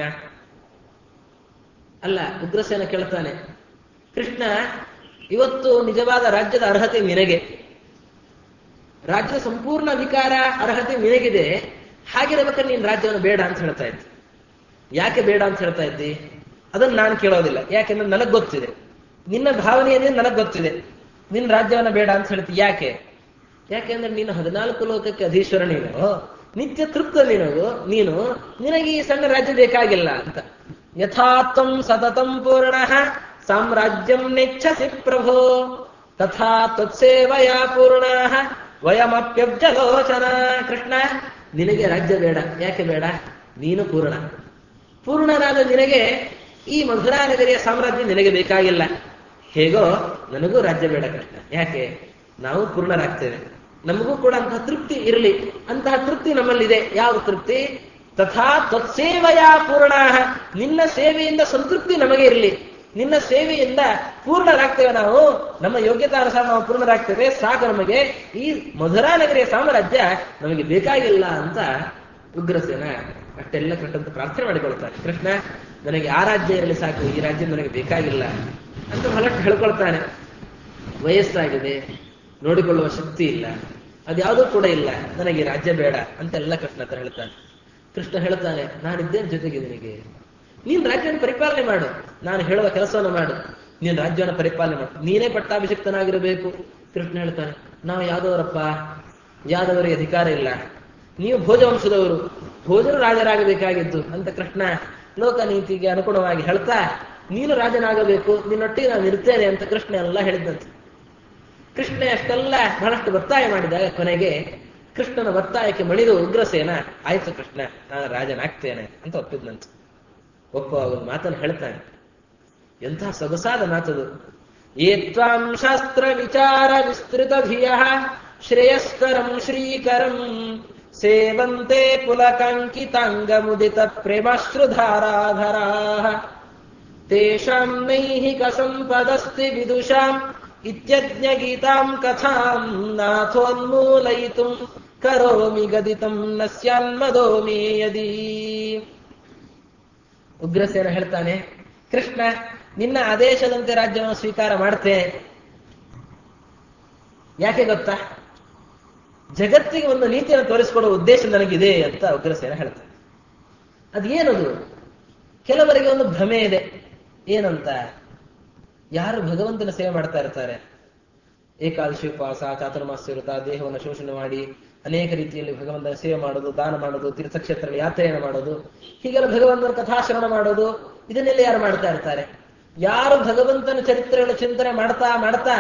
ಅಲ್ಲ ಉಗ್ರಸೇನ ಕೇಳ್ತಾನೆ ಕೃಷ್ಣ ಇವತ್ತು ನಿಜವಾದ ರಾಜ್ಯದ ಅರ್ಹತೆ ನಿನಗೆ ರಾಜ್ಯದ ಸಂಪೂರ್ಣ ಅಧಿಕಾರ ಅರ್ಹತೆ ನಿನಗಿದೆ ಹಾಗಿರ್ಬೇಕಾದ್ರೆ ನೀನ್ ರಾಜ್ಯವನ್ನು ಬೇಡ ಅಂತ ಹೇಳ್ತಾ ಇದ್ದಿ ಯಾಕೆ ಬೇಡ ಅಂತ ಹೇಳ್ತಾ ಇದ್ದಿ ಅದನ್ನ ನಾನು ಕೇಳೋದಿಲ್ಲ ಯಾಕೆಂದ್ರೆ ನನಗ್ ಗೊತ್ತಿದೆ ನಿನ್ನ ಭಾವನೆ ಏನಿದೆ ನನಗ್ ಗೊತ್ತಿದೆ ನಿನ್ನ ರಾಜ್ಯವನ್ನ ಬೇಡ ಅಂತ ಹೇಳ್ತಿ ಯಾಕೆ ಯಾಕೆಂದ್ರೆ ನೀನು ಹದಿನಾಲ್ಕು ಲೋಕಕ್ಕೆ ಅಧೀಶ್ವರ ನೀನು ನಿತ್ಯ ತೃಪ್ತ ನೀನು ನೀನು ನಿನಗೆ ಈ ಸಣ್ಣ ರಾಜ್ಯ ಬೇಕಾಗಿಲ್ಲ ಅಂತ ಯಥಾತ್ವಂ ಸತತಂ ಪೂರ್ಣ ಸಾಮ್ರಾಜ್ಯಂ ನೆಚ್ಛಸಿ ಪ್ರಭೋ ತಥಾ ತ್ವತ್ಸೇವಯ ಪೂರ್ಣ ವಯಮಪ್ಯಬ್ಜಲೋಚನ ಕೃಷ್ಣ ನಿನಗೆ ರಾಜ್ಯ ಬೇಡ ಯಾಕೆ ಬೇಡ ನೀನು ಪೂರ್ಣ ಪೂರ್ಣನಾದ ನಿನಗೆ ಈ ಮಧುರಾ ನಗರಿಯ ಸಾಮ್ರಾಜ್ಯ ನಿನಗೆ ಬೇಕಾಗಿಲ್ಲ ಹೇಗೋ ನನಗೂ ರಾಜ್ಯ ಬೇಡ ಕೃಷ್ಣ ಯಾಕೆ ನಾವು ಪೂರ್ಣರಾಗ್ತೇವೆ ನಮಗೂ ಕೂಡ ಅಂತಹ ತೃಪ್ತಿ ಇರಲಿ ಅಂತಹ ತೃಪ್ತಿ ನಮ್ಮಲ್ಲಿದೆ ಯಾವ ತೃಪ್ತಿ ತಥಾ ತ್ವತ್ಸೇವಯ ಪೂರ್ಣ ನಿನ್ನ ಸೇವೆಯಿಂದ ಸಂತೃಪ್ತಿ ನಮಗೆ ಇರಲಿ ನಿನ್ನ ಸೇವೆಯಿಂದ ಪೂರ್ಣರಾಗ್ತೇವೆ ನಾವು ನಮ್ಮ ಯೋಗ್ಯತಾನುಸಾರ ನಾವು ಪೂರ್ಣರಾಗ್ತೇವೆ ಸಾಕು ನಮಗೆ ಈ ಮಧುರಾ ನಗರಿಯ ಸಾಮ್ರಾಜ್ಯ ನಮಗೆ ಬೇಕಾಗಿಲ್ಲ ಅಂತ ಉಗ್ರಸೇನ ಅಷ್ಟೆಲ್ಲ ಕಟ್ಟಂತ ಪ್ರಾರ್ಥನೆ ಮಾಡಿಕೊಳ್ತಾನೆ ಕೃಷ್ಣ ನನಗೆ ಆ ರಾಜ್ಯ ಇರಲಿ ಸಾಕು ಈ ರಾಜ್ಯ ನನಗೆ ಬೇಕಾಗಿಲ್ಲ ಅಂತ ಹೊಲಟ್ಟು ಹೇಳ್ಕೊಳ್ತಾನೆ ವಯಸ್ಸಾಗಿದೆ ನೋಡಿಕೊಳ್ಳುವ ಶಕ್ತಿ ಇಲ್ಲ ಅದ್ಯಾವುದೂ ಕೂಡ ಇಲ್ಲ ನನಗೆ ಈ ರಾಜ್ಯ ಬೇಡ ಅಂತೆಲ್ಲ ಕೃಷ್ಣ ಹತ್ರ ಹೇಳ್ತಾನೆ ಕೃಷ್ಣ ಹೇಳ್ತಾನೆ ನಾನಿದ್ದೇನೆ ಜೊತೆಗೆ ನಿನಗೆ ನೀನ್ ರಾಜ್ಯವನ್ನು ಪರಿಪಾಲನೆ ಮಾಡು ನಾನು ಹೇಳುವ ಕೆಲಸವನ್ನು ಮಾಡು ನೀನು ರಾಜ್ಯವನ್ನು ಪರಿಪಾಲನೆ ಮಾಡು ನೀನೇ ಪಟ್ಟಾಭಿಷಕ್ತನಾಗಿರಬೇಕು ಕೃಷ್ಣ ಹೇಳ್ತಾನೆ ನಾವು ಯಾದವರಪ್ಪ ಯಾದವರಿಗೆ ಅಧಿಕಾರ ಇಲ್ಲ ನೀವು ಭೋಜವಂಶದವರು ಭೋಜನ ರಾಜರಾಗಬೇಕಾಗಿದ್ದು ಅಂತ ಕೃಷ್ಣ ಲೋಕ ನೀತಿಗೆ ಅನುಗುಣವಾಗಿ ಹೇಳ್ತಾ ನೀನು ರಾಜನಾಗಬೇಕು ನಿನ್ನೊಟ್ಟಿಗೆ ನಾನು ಇರ್ತೇನೆ ಅಂತ ಕೃಷ್ಣ ಎಲ್ಲ ಹೇಳಿದ್ದಂತೆ ಕೃಷ್ಣ ಅಷ್ಟೆಲ್ಲ ಬಹಳಷ್ಟು ಒತ್ತಾಯ ಮಾಡಿದಾಗ ಕೊನೆಗೆ ಕೃಷ್ಣನ ಒತ್ತಾಯಕ್ಕೆ ಮಣಿದು ಉಗ್ರಸೇನ ಆಯ್ತು ಕೃಷ್ಣ ನಾನು ರಾಜನಾಗ್ತೇನೆ ಅಂತ ಒಪ್ಪಿದ್ನಂತೆ ಒಪ್ಪ ಒಂದು ಮಾತನ್ನು ಹೇಳ್ತಾನೆ ಎಂಥ ಸೊಗಸಾದ ಮಾತದು ಏ ತ್ವಾಂ ಶಾಸ್ತ್ರ ವಿಚಾರ ವಿಸ್ತೃತ ಧಿಯ ಶ್ರೇಯಸ್ಕರಂ ಶ್ರೀಕರಂ ಸೇವಂತೆ ಪುಲಕಾಂಕಿತಾಂಗಮುದಿತ ಪ್ರೇಮಾಶ್ರುಧಾರಾಧರಾ ತೇಷಾಂ ನೈಹಿಕ ಸಂಪದಸ್ತಿ ವಿದುಷಾಂ ಇತ್ಯಜ್ಞಗೀತಾಂ ಕಥಾಂ ನಾಥೋನ್ಮೂಲಯಿತುಂ ಕರೋಮಿ ಗದಿತಂ ನ ಸ್ಯಾನ್ಮದೋ ಮೇ ಯದಿ ಉಗ್ರಸೇನ ಹೇಳ್ತಾನೆ ಕೃಷ್ಣ ನಿನ್ನ ಆದೇಶದಂತೆ ರಾಜ್ಯವನ್ನು ಸ್ವೀಕಾರ ಮಾಡ್ತೇನೆ ಯಾಕೆ ಗೊತ್ತಾ ಜಗತ್ತಿಗೆ ಒಂದು ನೀತಿಯನ್ನು ತೋರಿಸಿಕೊಡುವ ಉದ್ದೇಶ ನನಗಿದೆ ಅಂತ ಉಗ್ರಸೇನ ಹೇಳ್ತಾನೆ ಅದೇನದು ಕೆಲವರಿಗೆ ಒಂದು ಭ್ರಮೆ ಇದೆ ಏನಂತ ಯಾರು ಭಗವಂತನ ಸೇವೆ ಮಾಡ್ತಾ ಇರ್ತಾರೆ ಏಕಾದಶಿ ಉಪವಾಸ ಚಾತುರ್ಮಾಸ್ಯ ವ್ರತ ದೇಹವನ್ನು ಶೋಷಣೆ ಮಾಡಿ ಅನೇಕ ರೀತಿಯಲ್ಲಿ ಭಗವಂತನ ಸೇವೆ ಮಾಡೋದು ದಾನ ಮಾಡೋದು ತೀರ್ಥಕ್ಷೇತ್ರಗಳ ಯಾತ್ರೆಯನ್ನು ಮಾಡೋದು ಹೀಗೆಲ್ಲ ಭಗವಂತನ ಕಥಾಶ್ರವಣ ಮಾಡೋದು ಇದನ್ನೆಲ್ಲ ಯಾರು ಮಾಡ್ತಾ ಇರ್ತಾರೆ ಯಾರು ಭಗವಂತನ ಚರಿತ್ರೆಗಳ ಚಿಂತನೆ ಮಾಡ್ತಾ ಮಾಡ್ತಾ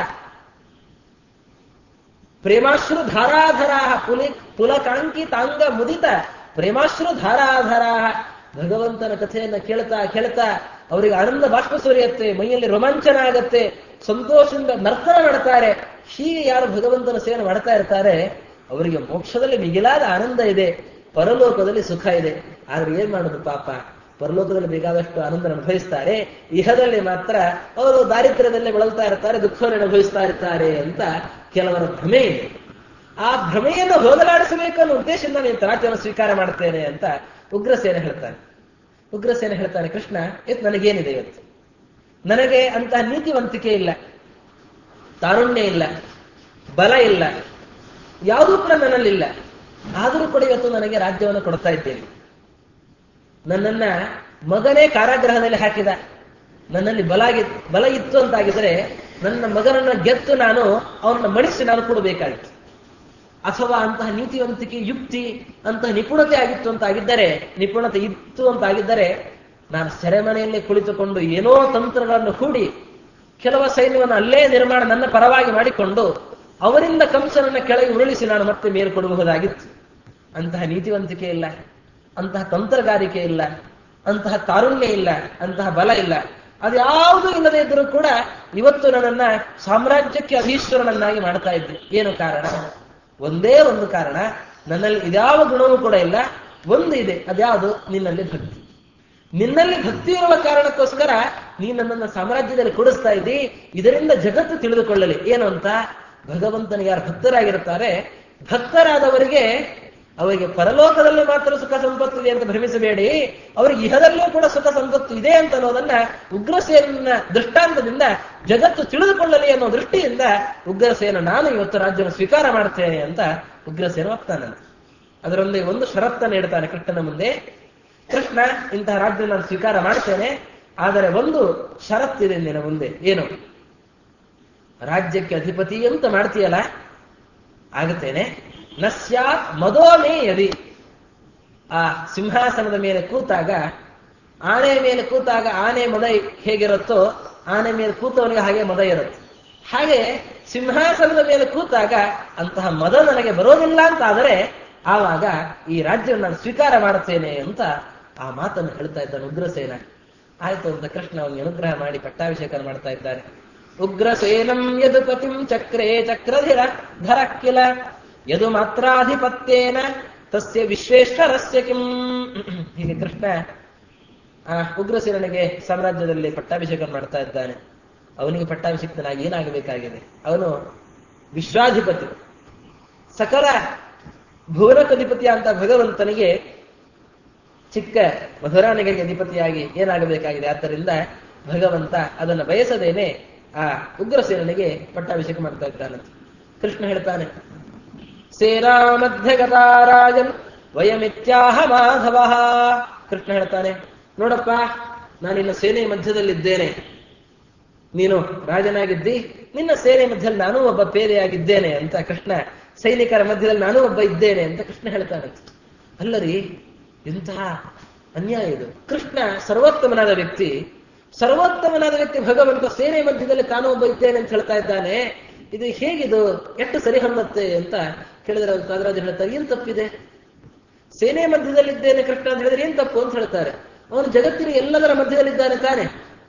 ಪ್ರೇಮಾಶ್ರು ಧಾರಾಧರಾ ಪುಲಿ ಪುಲಕಾಂಕಿತಾಂಗ ಮುದಿತ ಪ್ರೇಮಾಶ್ರು ಧಾರಾಧರಾ ಭಗವಂತನ ಕಥೆಯನ್ನ ಕೇಳ್ತಾ ಕೇಳ್ತಾ ಅವರಿಗೆ ಆನಂದ ಬಾಷ್ಪ ಸುರಿಯುತ್ತೆ ಮೈಯಲ್ಲಿ ರೋಮಾಂಚನ ಆಗತ್ತೆ ಸಂತೋಷದಿಂದ ನರ್ತನ ಮಾಡ್ತಾರೆ ಹೀಗೆ ಯಾರು ಭಗವಂತನ ಸೇವೆ ಮಾಡ್ತಾ ಇರ್ತಾರೆ ಅವರಿಗೆ ಮೋಕ್ಷದಲ್ಲಿ ಮಿಗಿಲಾದ ಆನಂದ ಇದೆ ಪರಲೋಕದಲ್ಲಿ ಸುಖ ಇದೆ ಆದ್ರೆ ಏನ್ ಮಾಡೋದು ಪಾಪ ಪರಲೋಕದಲ್ಲಿ ಬೇಕಾದಷ್ಟು ಆನಂದ ಅನುಭವಿಸ್ತಾರೆ ಇಹದಲ್ಲಿ ಮಾತ್ರ ಅವರು ದಾರಿದ್ರ್ಯದಲ್ಲೇ ಬಳಲ್ತಾ ಇರ್ತಾರೆ ದುಃಖವನ್ನು ಅನುಭವಿಸ್ತಾ ಇರ್ತಾರೆ ಅಂತ ಕೆಲವರ ಭ್ರಮೆ ಇದೆ ಆ ಭ್ರಮೆಯನ್ನು ಹೋಗಲಾಡಿಸಬೇಕು ಅನ್ನೋ ಉದ್ದೇಶದಿಂದ ನೀನು ತರಾಟೆಯನ್ನು ಸ್ವೀಕಾರ ಮಾಡ್ತೇನೆ ಅಂತ ಉಗ್ರಸೇನೆ ಹೇಳ್ತಾನೆ ಉಗ್ರಸೇನೆ ಹೇಳ್ತಾನೆ ಕೃಷ್ಣ ಇವತ್ತು ನನಗೇನಿದೆ ಇವತ್ತು ನನಗೆ ಅಂತಹ ನೀತಿವಂತಿಕೆ ಇಲ್ಲ ತಾರುಣ್ಯ ಇಲ್ಲ ಬಲ ಇಲ್ಲ ಯಾವುದೂ ಕೂಡ ನನ್ನಲ್ಲಿಲ್ಲ ಆದರೂ ಕೂಡ ಇವತ್ತು ನನಗೆ ರಾಜ್ಯವನ್ನು ಕೊಡ್ತಾ ಇದ್ದೇನೆ ನನ್ನನ್ನ ಮಗನೇ ಕಾರಾಗೃಹದಲ್ಲಿ ಹಾಕಿದ ನನ್ನಲ್ಲಿ ಬಲ ಆಗಿ- ಬಲ ಇತ್ತು ಅಂತಾಗಿದ್ರೆ ನನ್ನ ಮಗನನ್ನ ಗೆದ್ದು ನಾನು ಅವನನ್ನ ಮಣಿಸಿ ನಾನು ಕೊಡಬೇಕಾಗಿತ್ತು ಅಥವಾ ಅಂತಹ ನೀತಿವಂತಿಕೆ ಯುಕ್ತಿ ಅಂತಹ ನಿಪುಣತೆ ಆಗಿತ್ತು ಅಂತ ಆಗಿದ್ದರೆ ನಿಪುಣತೆ ಇತ್ತು ಅಂತ ಆಗಿದ್ದರೆ ನಾನು ಸೆರೆಮನೆಯಲ್ಲಿ ಕುಳಿತುಕೊಂಡು ಏನೋ ತಂತ್ರಗಳನ್ನು ಹೂಡಿ ಕೆಲವ ಸೈನ್ಯವನ್ನು ಅಲ್ಲೇ ನಿರ್ಮಾಣ ನನ್ನ ಪರವಾಗಿ ಮಾಡಿಕೊಂಡು ಅವರಿಂದ ಕಂಸನನ್ನ ಕೆಳಗೆ ಉರುಳಿಸಿ ನಾನು ಮತ್ತೆ ಮೇಲೆ ಕೊಡಬಹುದಾಗಿತ್ತು ಅಂತಹ ನೀತಿವಂತಿಕೆ ಇಲ್ಲ ಅಂತಹ ತಂತ್ರಗಾರಿಕೆ ಇಲ್ಲ ಅಂತಹ ತಾರುಣ್ಯ ಇಲ್ಲ ಅಂತಹ ಬಲ ಇಲ್ಲ ಅದ್ಯಾವುದೂ ಇಲ್ಲದೆ ಇದ್ರೂ ಕೂಡ ಇವತ್ತು ನನ್ನನ್ನ ಸಾಮ್ರಾಜ್ಯಕ್ಕೆ ಅಧೀಶ್ವರನನ್ನಾಗಿ ಮಾಡ್ತಾ ಇದ್ದೆ ಏನು ಕಾರಣ ಒಂದೇ ಒಂದು ಕಾರಣ ನನ್ನಲ್ಲಿ ಇದ್ಯಾವ ಗುಣವೂ ಕೂಡ ಇಲ್ಲ ಒಂದು ಇದೆ ಅದ್ಯಾವುದು ನಿನ್ನಲ್ಲಿ ಭಕ್ತಿ ನಿನ್ನಲ್ಲಿ ಭಕ್ತಿ ಇರುವ ಕಾರಣಕ್ಕೋಸ್ಕರ ನೀ ನನ್ನನ್ನು ಸಾಮ್ರಾಜ್ಯದಲ್ಲಿ ಕೂಡಿಸ್ತಾ ಇದ್ದಿ ಇದರಿಂದ ಜಗತ್ತು ತಿಳಿದುಕೊಳ್ಳಲಿ ಏನು ಅಂತ ಭಗವಂತನಿಗೆ ಯಾರು ಭಕ್ತರಾಗಿರುತ್ತಾರೆ ಭಕ್ತರಾದವರಿಗೆ ಅವರಿಗೆ ಪರಲೋಕದಲ್ಲಿ ಮಾತ್ರ ಸುಖ ಸಂಪತ್ತು ಇದೆ ಅಂತ ಭ್ರಮಿಸಬೇಡಿ ಅವರಿಗೆ ಇಹದಲ್ಲೂ ಕೂಡ ಸುಖ ಸಂಪತ್ತು ಇದೆ ಅಂತ ಅನ್ನೋದನ್ನ ಉಗ್ರಸೇನ ದೃಷ್ಟಾಂತದಿಂದ ಜಗತ್ತು ತಿಳಿದುಕೊಳ್ಳಲಿ ಅನ್ನೋ ದೃಷ್ಟಿಯಿಂದ ಉಗ್ರಸೇನ ನಾನು ಇವತ್ತು ರಾಜ್ಯವನ್ನು ಸ್ವೀಕಾರ ಮಾಡ್ತೇನೆ ಅಂತ ಉಗ್ರಸೇನ ಒಪ್ತಾನಂತೆ ಅದರೊಂದಿಗೆ ಒಂದು ಷರತ್ತನ್ನು ಇಡ್ತಾನೆ ಕೃಷ್ಣನ ಮುಂದೆ ಕೃಷ್ಣ ಇಂತಹ ರಾಜ್ಯ ನಾನು ಸ್ವೀಕಾರ ಮಾಡ್ತೇನೆ ಆದರೆ ಒಂದು ಷರತ್ತಿದೆ ನಿನ್ನ ಮುಂದೆ ಏನು ರಾಜ್ಯಕ್ಕೆ ಅಧಿಪತಿ ಅಂತ ಮಾಡ್ತೀಯಲ್ಲ ಆಗುತ್ತೇನೆ ನಸ್ಯಾತ್ ಮದೋಮೇ ಯದಿ ಆ ಸಿಂಹಾಸನದ ಮೇಲೆ ಕೂತಾಗ ಆನೆ ಮೇಲೆ ಕೂತಾಗ ಆನೆ ಮದ ಹೇಗಿರುತ್ತೋ ಆನೆ ಮೇಲೆ ಕೂತವನಿಗೆ ಹಾಗೆ ಮದ ಇರುತ್ತೆ ಹಾಗೆ ಸಿಂಹಾಸನದ ಮೇಲೆ ಕೂತಾಗ ಅಂತಹ ಮದ ನನಗೆ ಬರೋದಿಲ್ಲ ಅಂತ ಆದರೆ ಆವಾಗ ಈ ರಾಜ್ಯವನ್ನು ನಾನು ಸ್ವೀಕಾರ ಮಾಡುತ್ತೇನೆ ಅಂತ ಆ ಮಾತನ್ನು ಹೇಳ್ತಾ ಇದ್ದಾನೆ ಉಗ್ರಸೇನ ಆಯ್ತು ಅಂತ ಕೃಷ್ಣ ಅವನಿಗೆ ಅನುಗ್ರಹ ಮಾಡಿ ಪಟ್ಟಾಭಿಷೇಕ ಮಾಡ್ತಾ ಇದ್ದಾನೆ ಉಗ್ರಸೇನಂ ಯದುಪತಿಂ ಚಕ್ರೇ ಚಕ್ರಧಿರ ಧರ ಕಿಲ ಯದು ಮಾತ್ರಾಧಿಪತ್ಯೇನ ತಸ್ಯ ವಿಶ್ವೇಶ್ವರಸ್ಯ ಕಿಂ ಹೀಗೆ ಕೃಷ್ಣ ಆ ಉಗ್ರಸೇನಿಗೆ ಸಾಮ್ರಾಜ್ಯದಲ್ಲಿ ಪಟ್ಟಾಭಿಷೇಕ ಮಾಡ್ತಾ ಇದ್ದಾನೆ ಅವನಿಗೆ ಪಟ್ಟಾಭಿಷೇಕನಾಗಿ ಏನಾಗಬೇಕಾಗಿದೆ ಅವನು ವಿಶ್ವಾಧಿಪತಿ ಸಕಲ ಭುವನಕಧಿಪತಿಯ ಅಂತ ಭಗವಂತನಿಗೆ ಚಿಕ್ಕ ಮಧುರಾನಗರಿಗೆ ಅಧಿಪತಿಯಾಗಿ ಏನಾಗಬೇಕಾಗಿದೆ ಆದ್ದರಿಂದ ಭಗವಂತ ಅದನ್ನು ಬಯಸದೇನೆ ಆ ಉಗ್ರಸೇನಿಗೆ ಪಟ್ಟಾಭಿಷೇಕ ಮಾಡ್ತಾ ಇದ್ದಾನಂತೆ ಕೃಷ್ಣ ಹೇಳ್ತಾನೆ ಸೇನಾ ಮಧ್ಯಗತಾರಾಜನ್ ವಯಮಿತ್ಯಾಹ ಮಾಧವ ಕೃಷ್ಣ ಹೇಳ್ತಾನೆ ನೋಡಪ್ಪ ನಾನಿನ್ನ ಸೇನೆ ಮಧ್ಯದಲ್ಲಿದ್ದೇನೆ ನೀನು ರಾಜನಾಗಿದ್ದಿ ನಿನ್ನ ಸೇನೆ ಮಧ್ಯದಲ್ಲಿ ನಾನೂ ಒಬ್ಬ ಪೇದೆಯಾಗಿದ್ದೇನೆ ಅಂತ ಕೃಷ್ಣ ಸೈನಿಕರ ಮಧ್ಯದಲ್ಲಿ ನಾನೂ ಒಬ್ಬ ಇದ್ದೇನೆ ಅಂತ ಕೃಷ್ಣ ಹೇಳ್ತಾನೆ ಅಲ್ಲರಿ ಇಂತಹ ಅನ್ಯಾಯ ಇದು ಕೃಷ್ಣ ಸರ್ವೋತ್ತಮನಾದ ವ್ಯಕ್ತಿ ಸರ್ವೋತ್ತಮನಾದ ವ್ಯಕ್ತಿ ಭಗವಂತ ಸೇನೆ ಮಧ್ಯದಲ್ಲಿ ತಾನು ಒಬ್ಬ ಇದ್ದೇನೆ ಅಂತ ಹೇಳ್ತಾ ಇದ್ದಾನೆ ಇದು ಹೇಗಿದು ಎಷ್ಟು ಸರಿ ಹೊಂದತ್ತೆ ಅಂತ ಕೇಳಿದ್ರೆ ಅವ್ರು ಕಾದರಾಜು ಹೇಳ್ತಾರೆ ಏನ್ ತಪ್ಪಿದೆ ಸೇನೆ ಮಧ್ಯದಲ್ಲಿದ್ದೇನೆ ಕೃಷ್ಣ ಅಂತ ಹೇಳಿದ್ರೆ ಏನ್ ತಪ್ಪು ಅಂತ ಹೇಳ್ತಾರೆ ಅವನು ಜಗತ್ತಿನ ಎಲ್ಲದರ ಮಧ್ಯದಲ್ಲಿದ್ದಾನೆ ತಾನೆ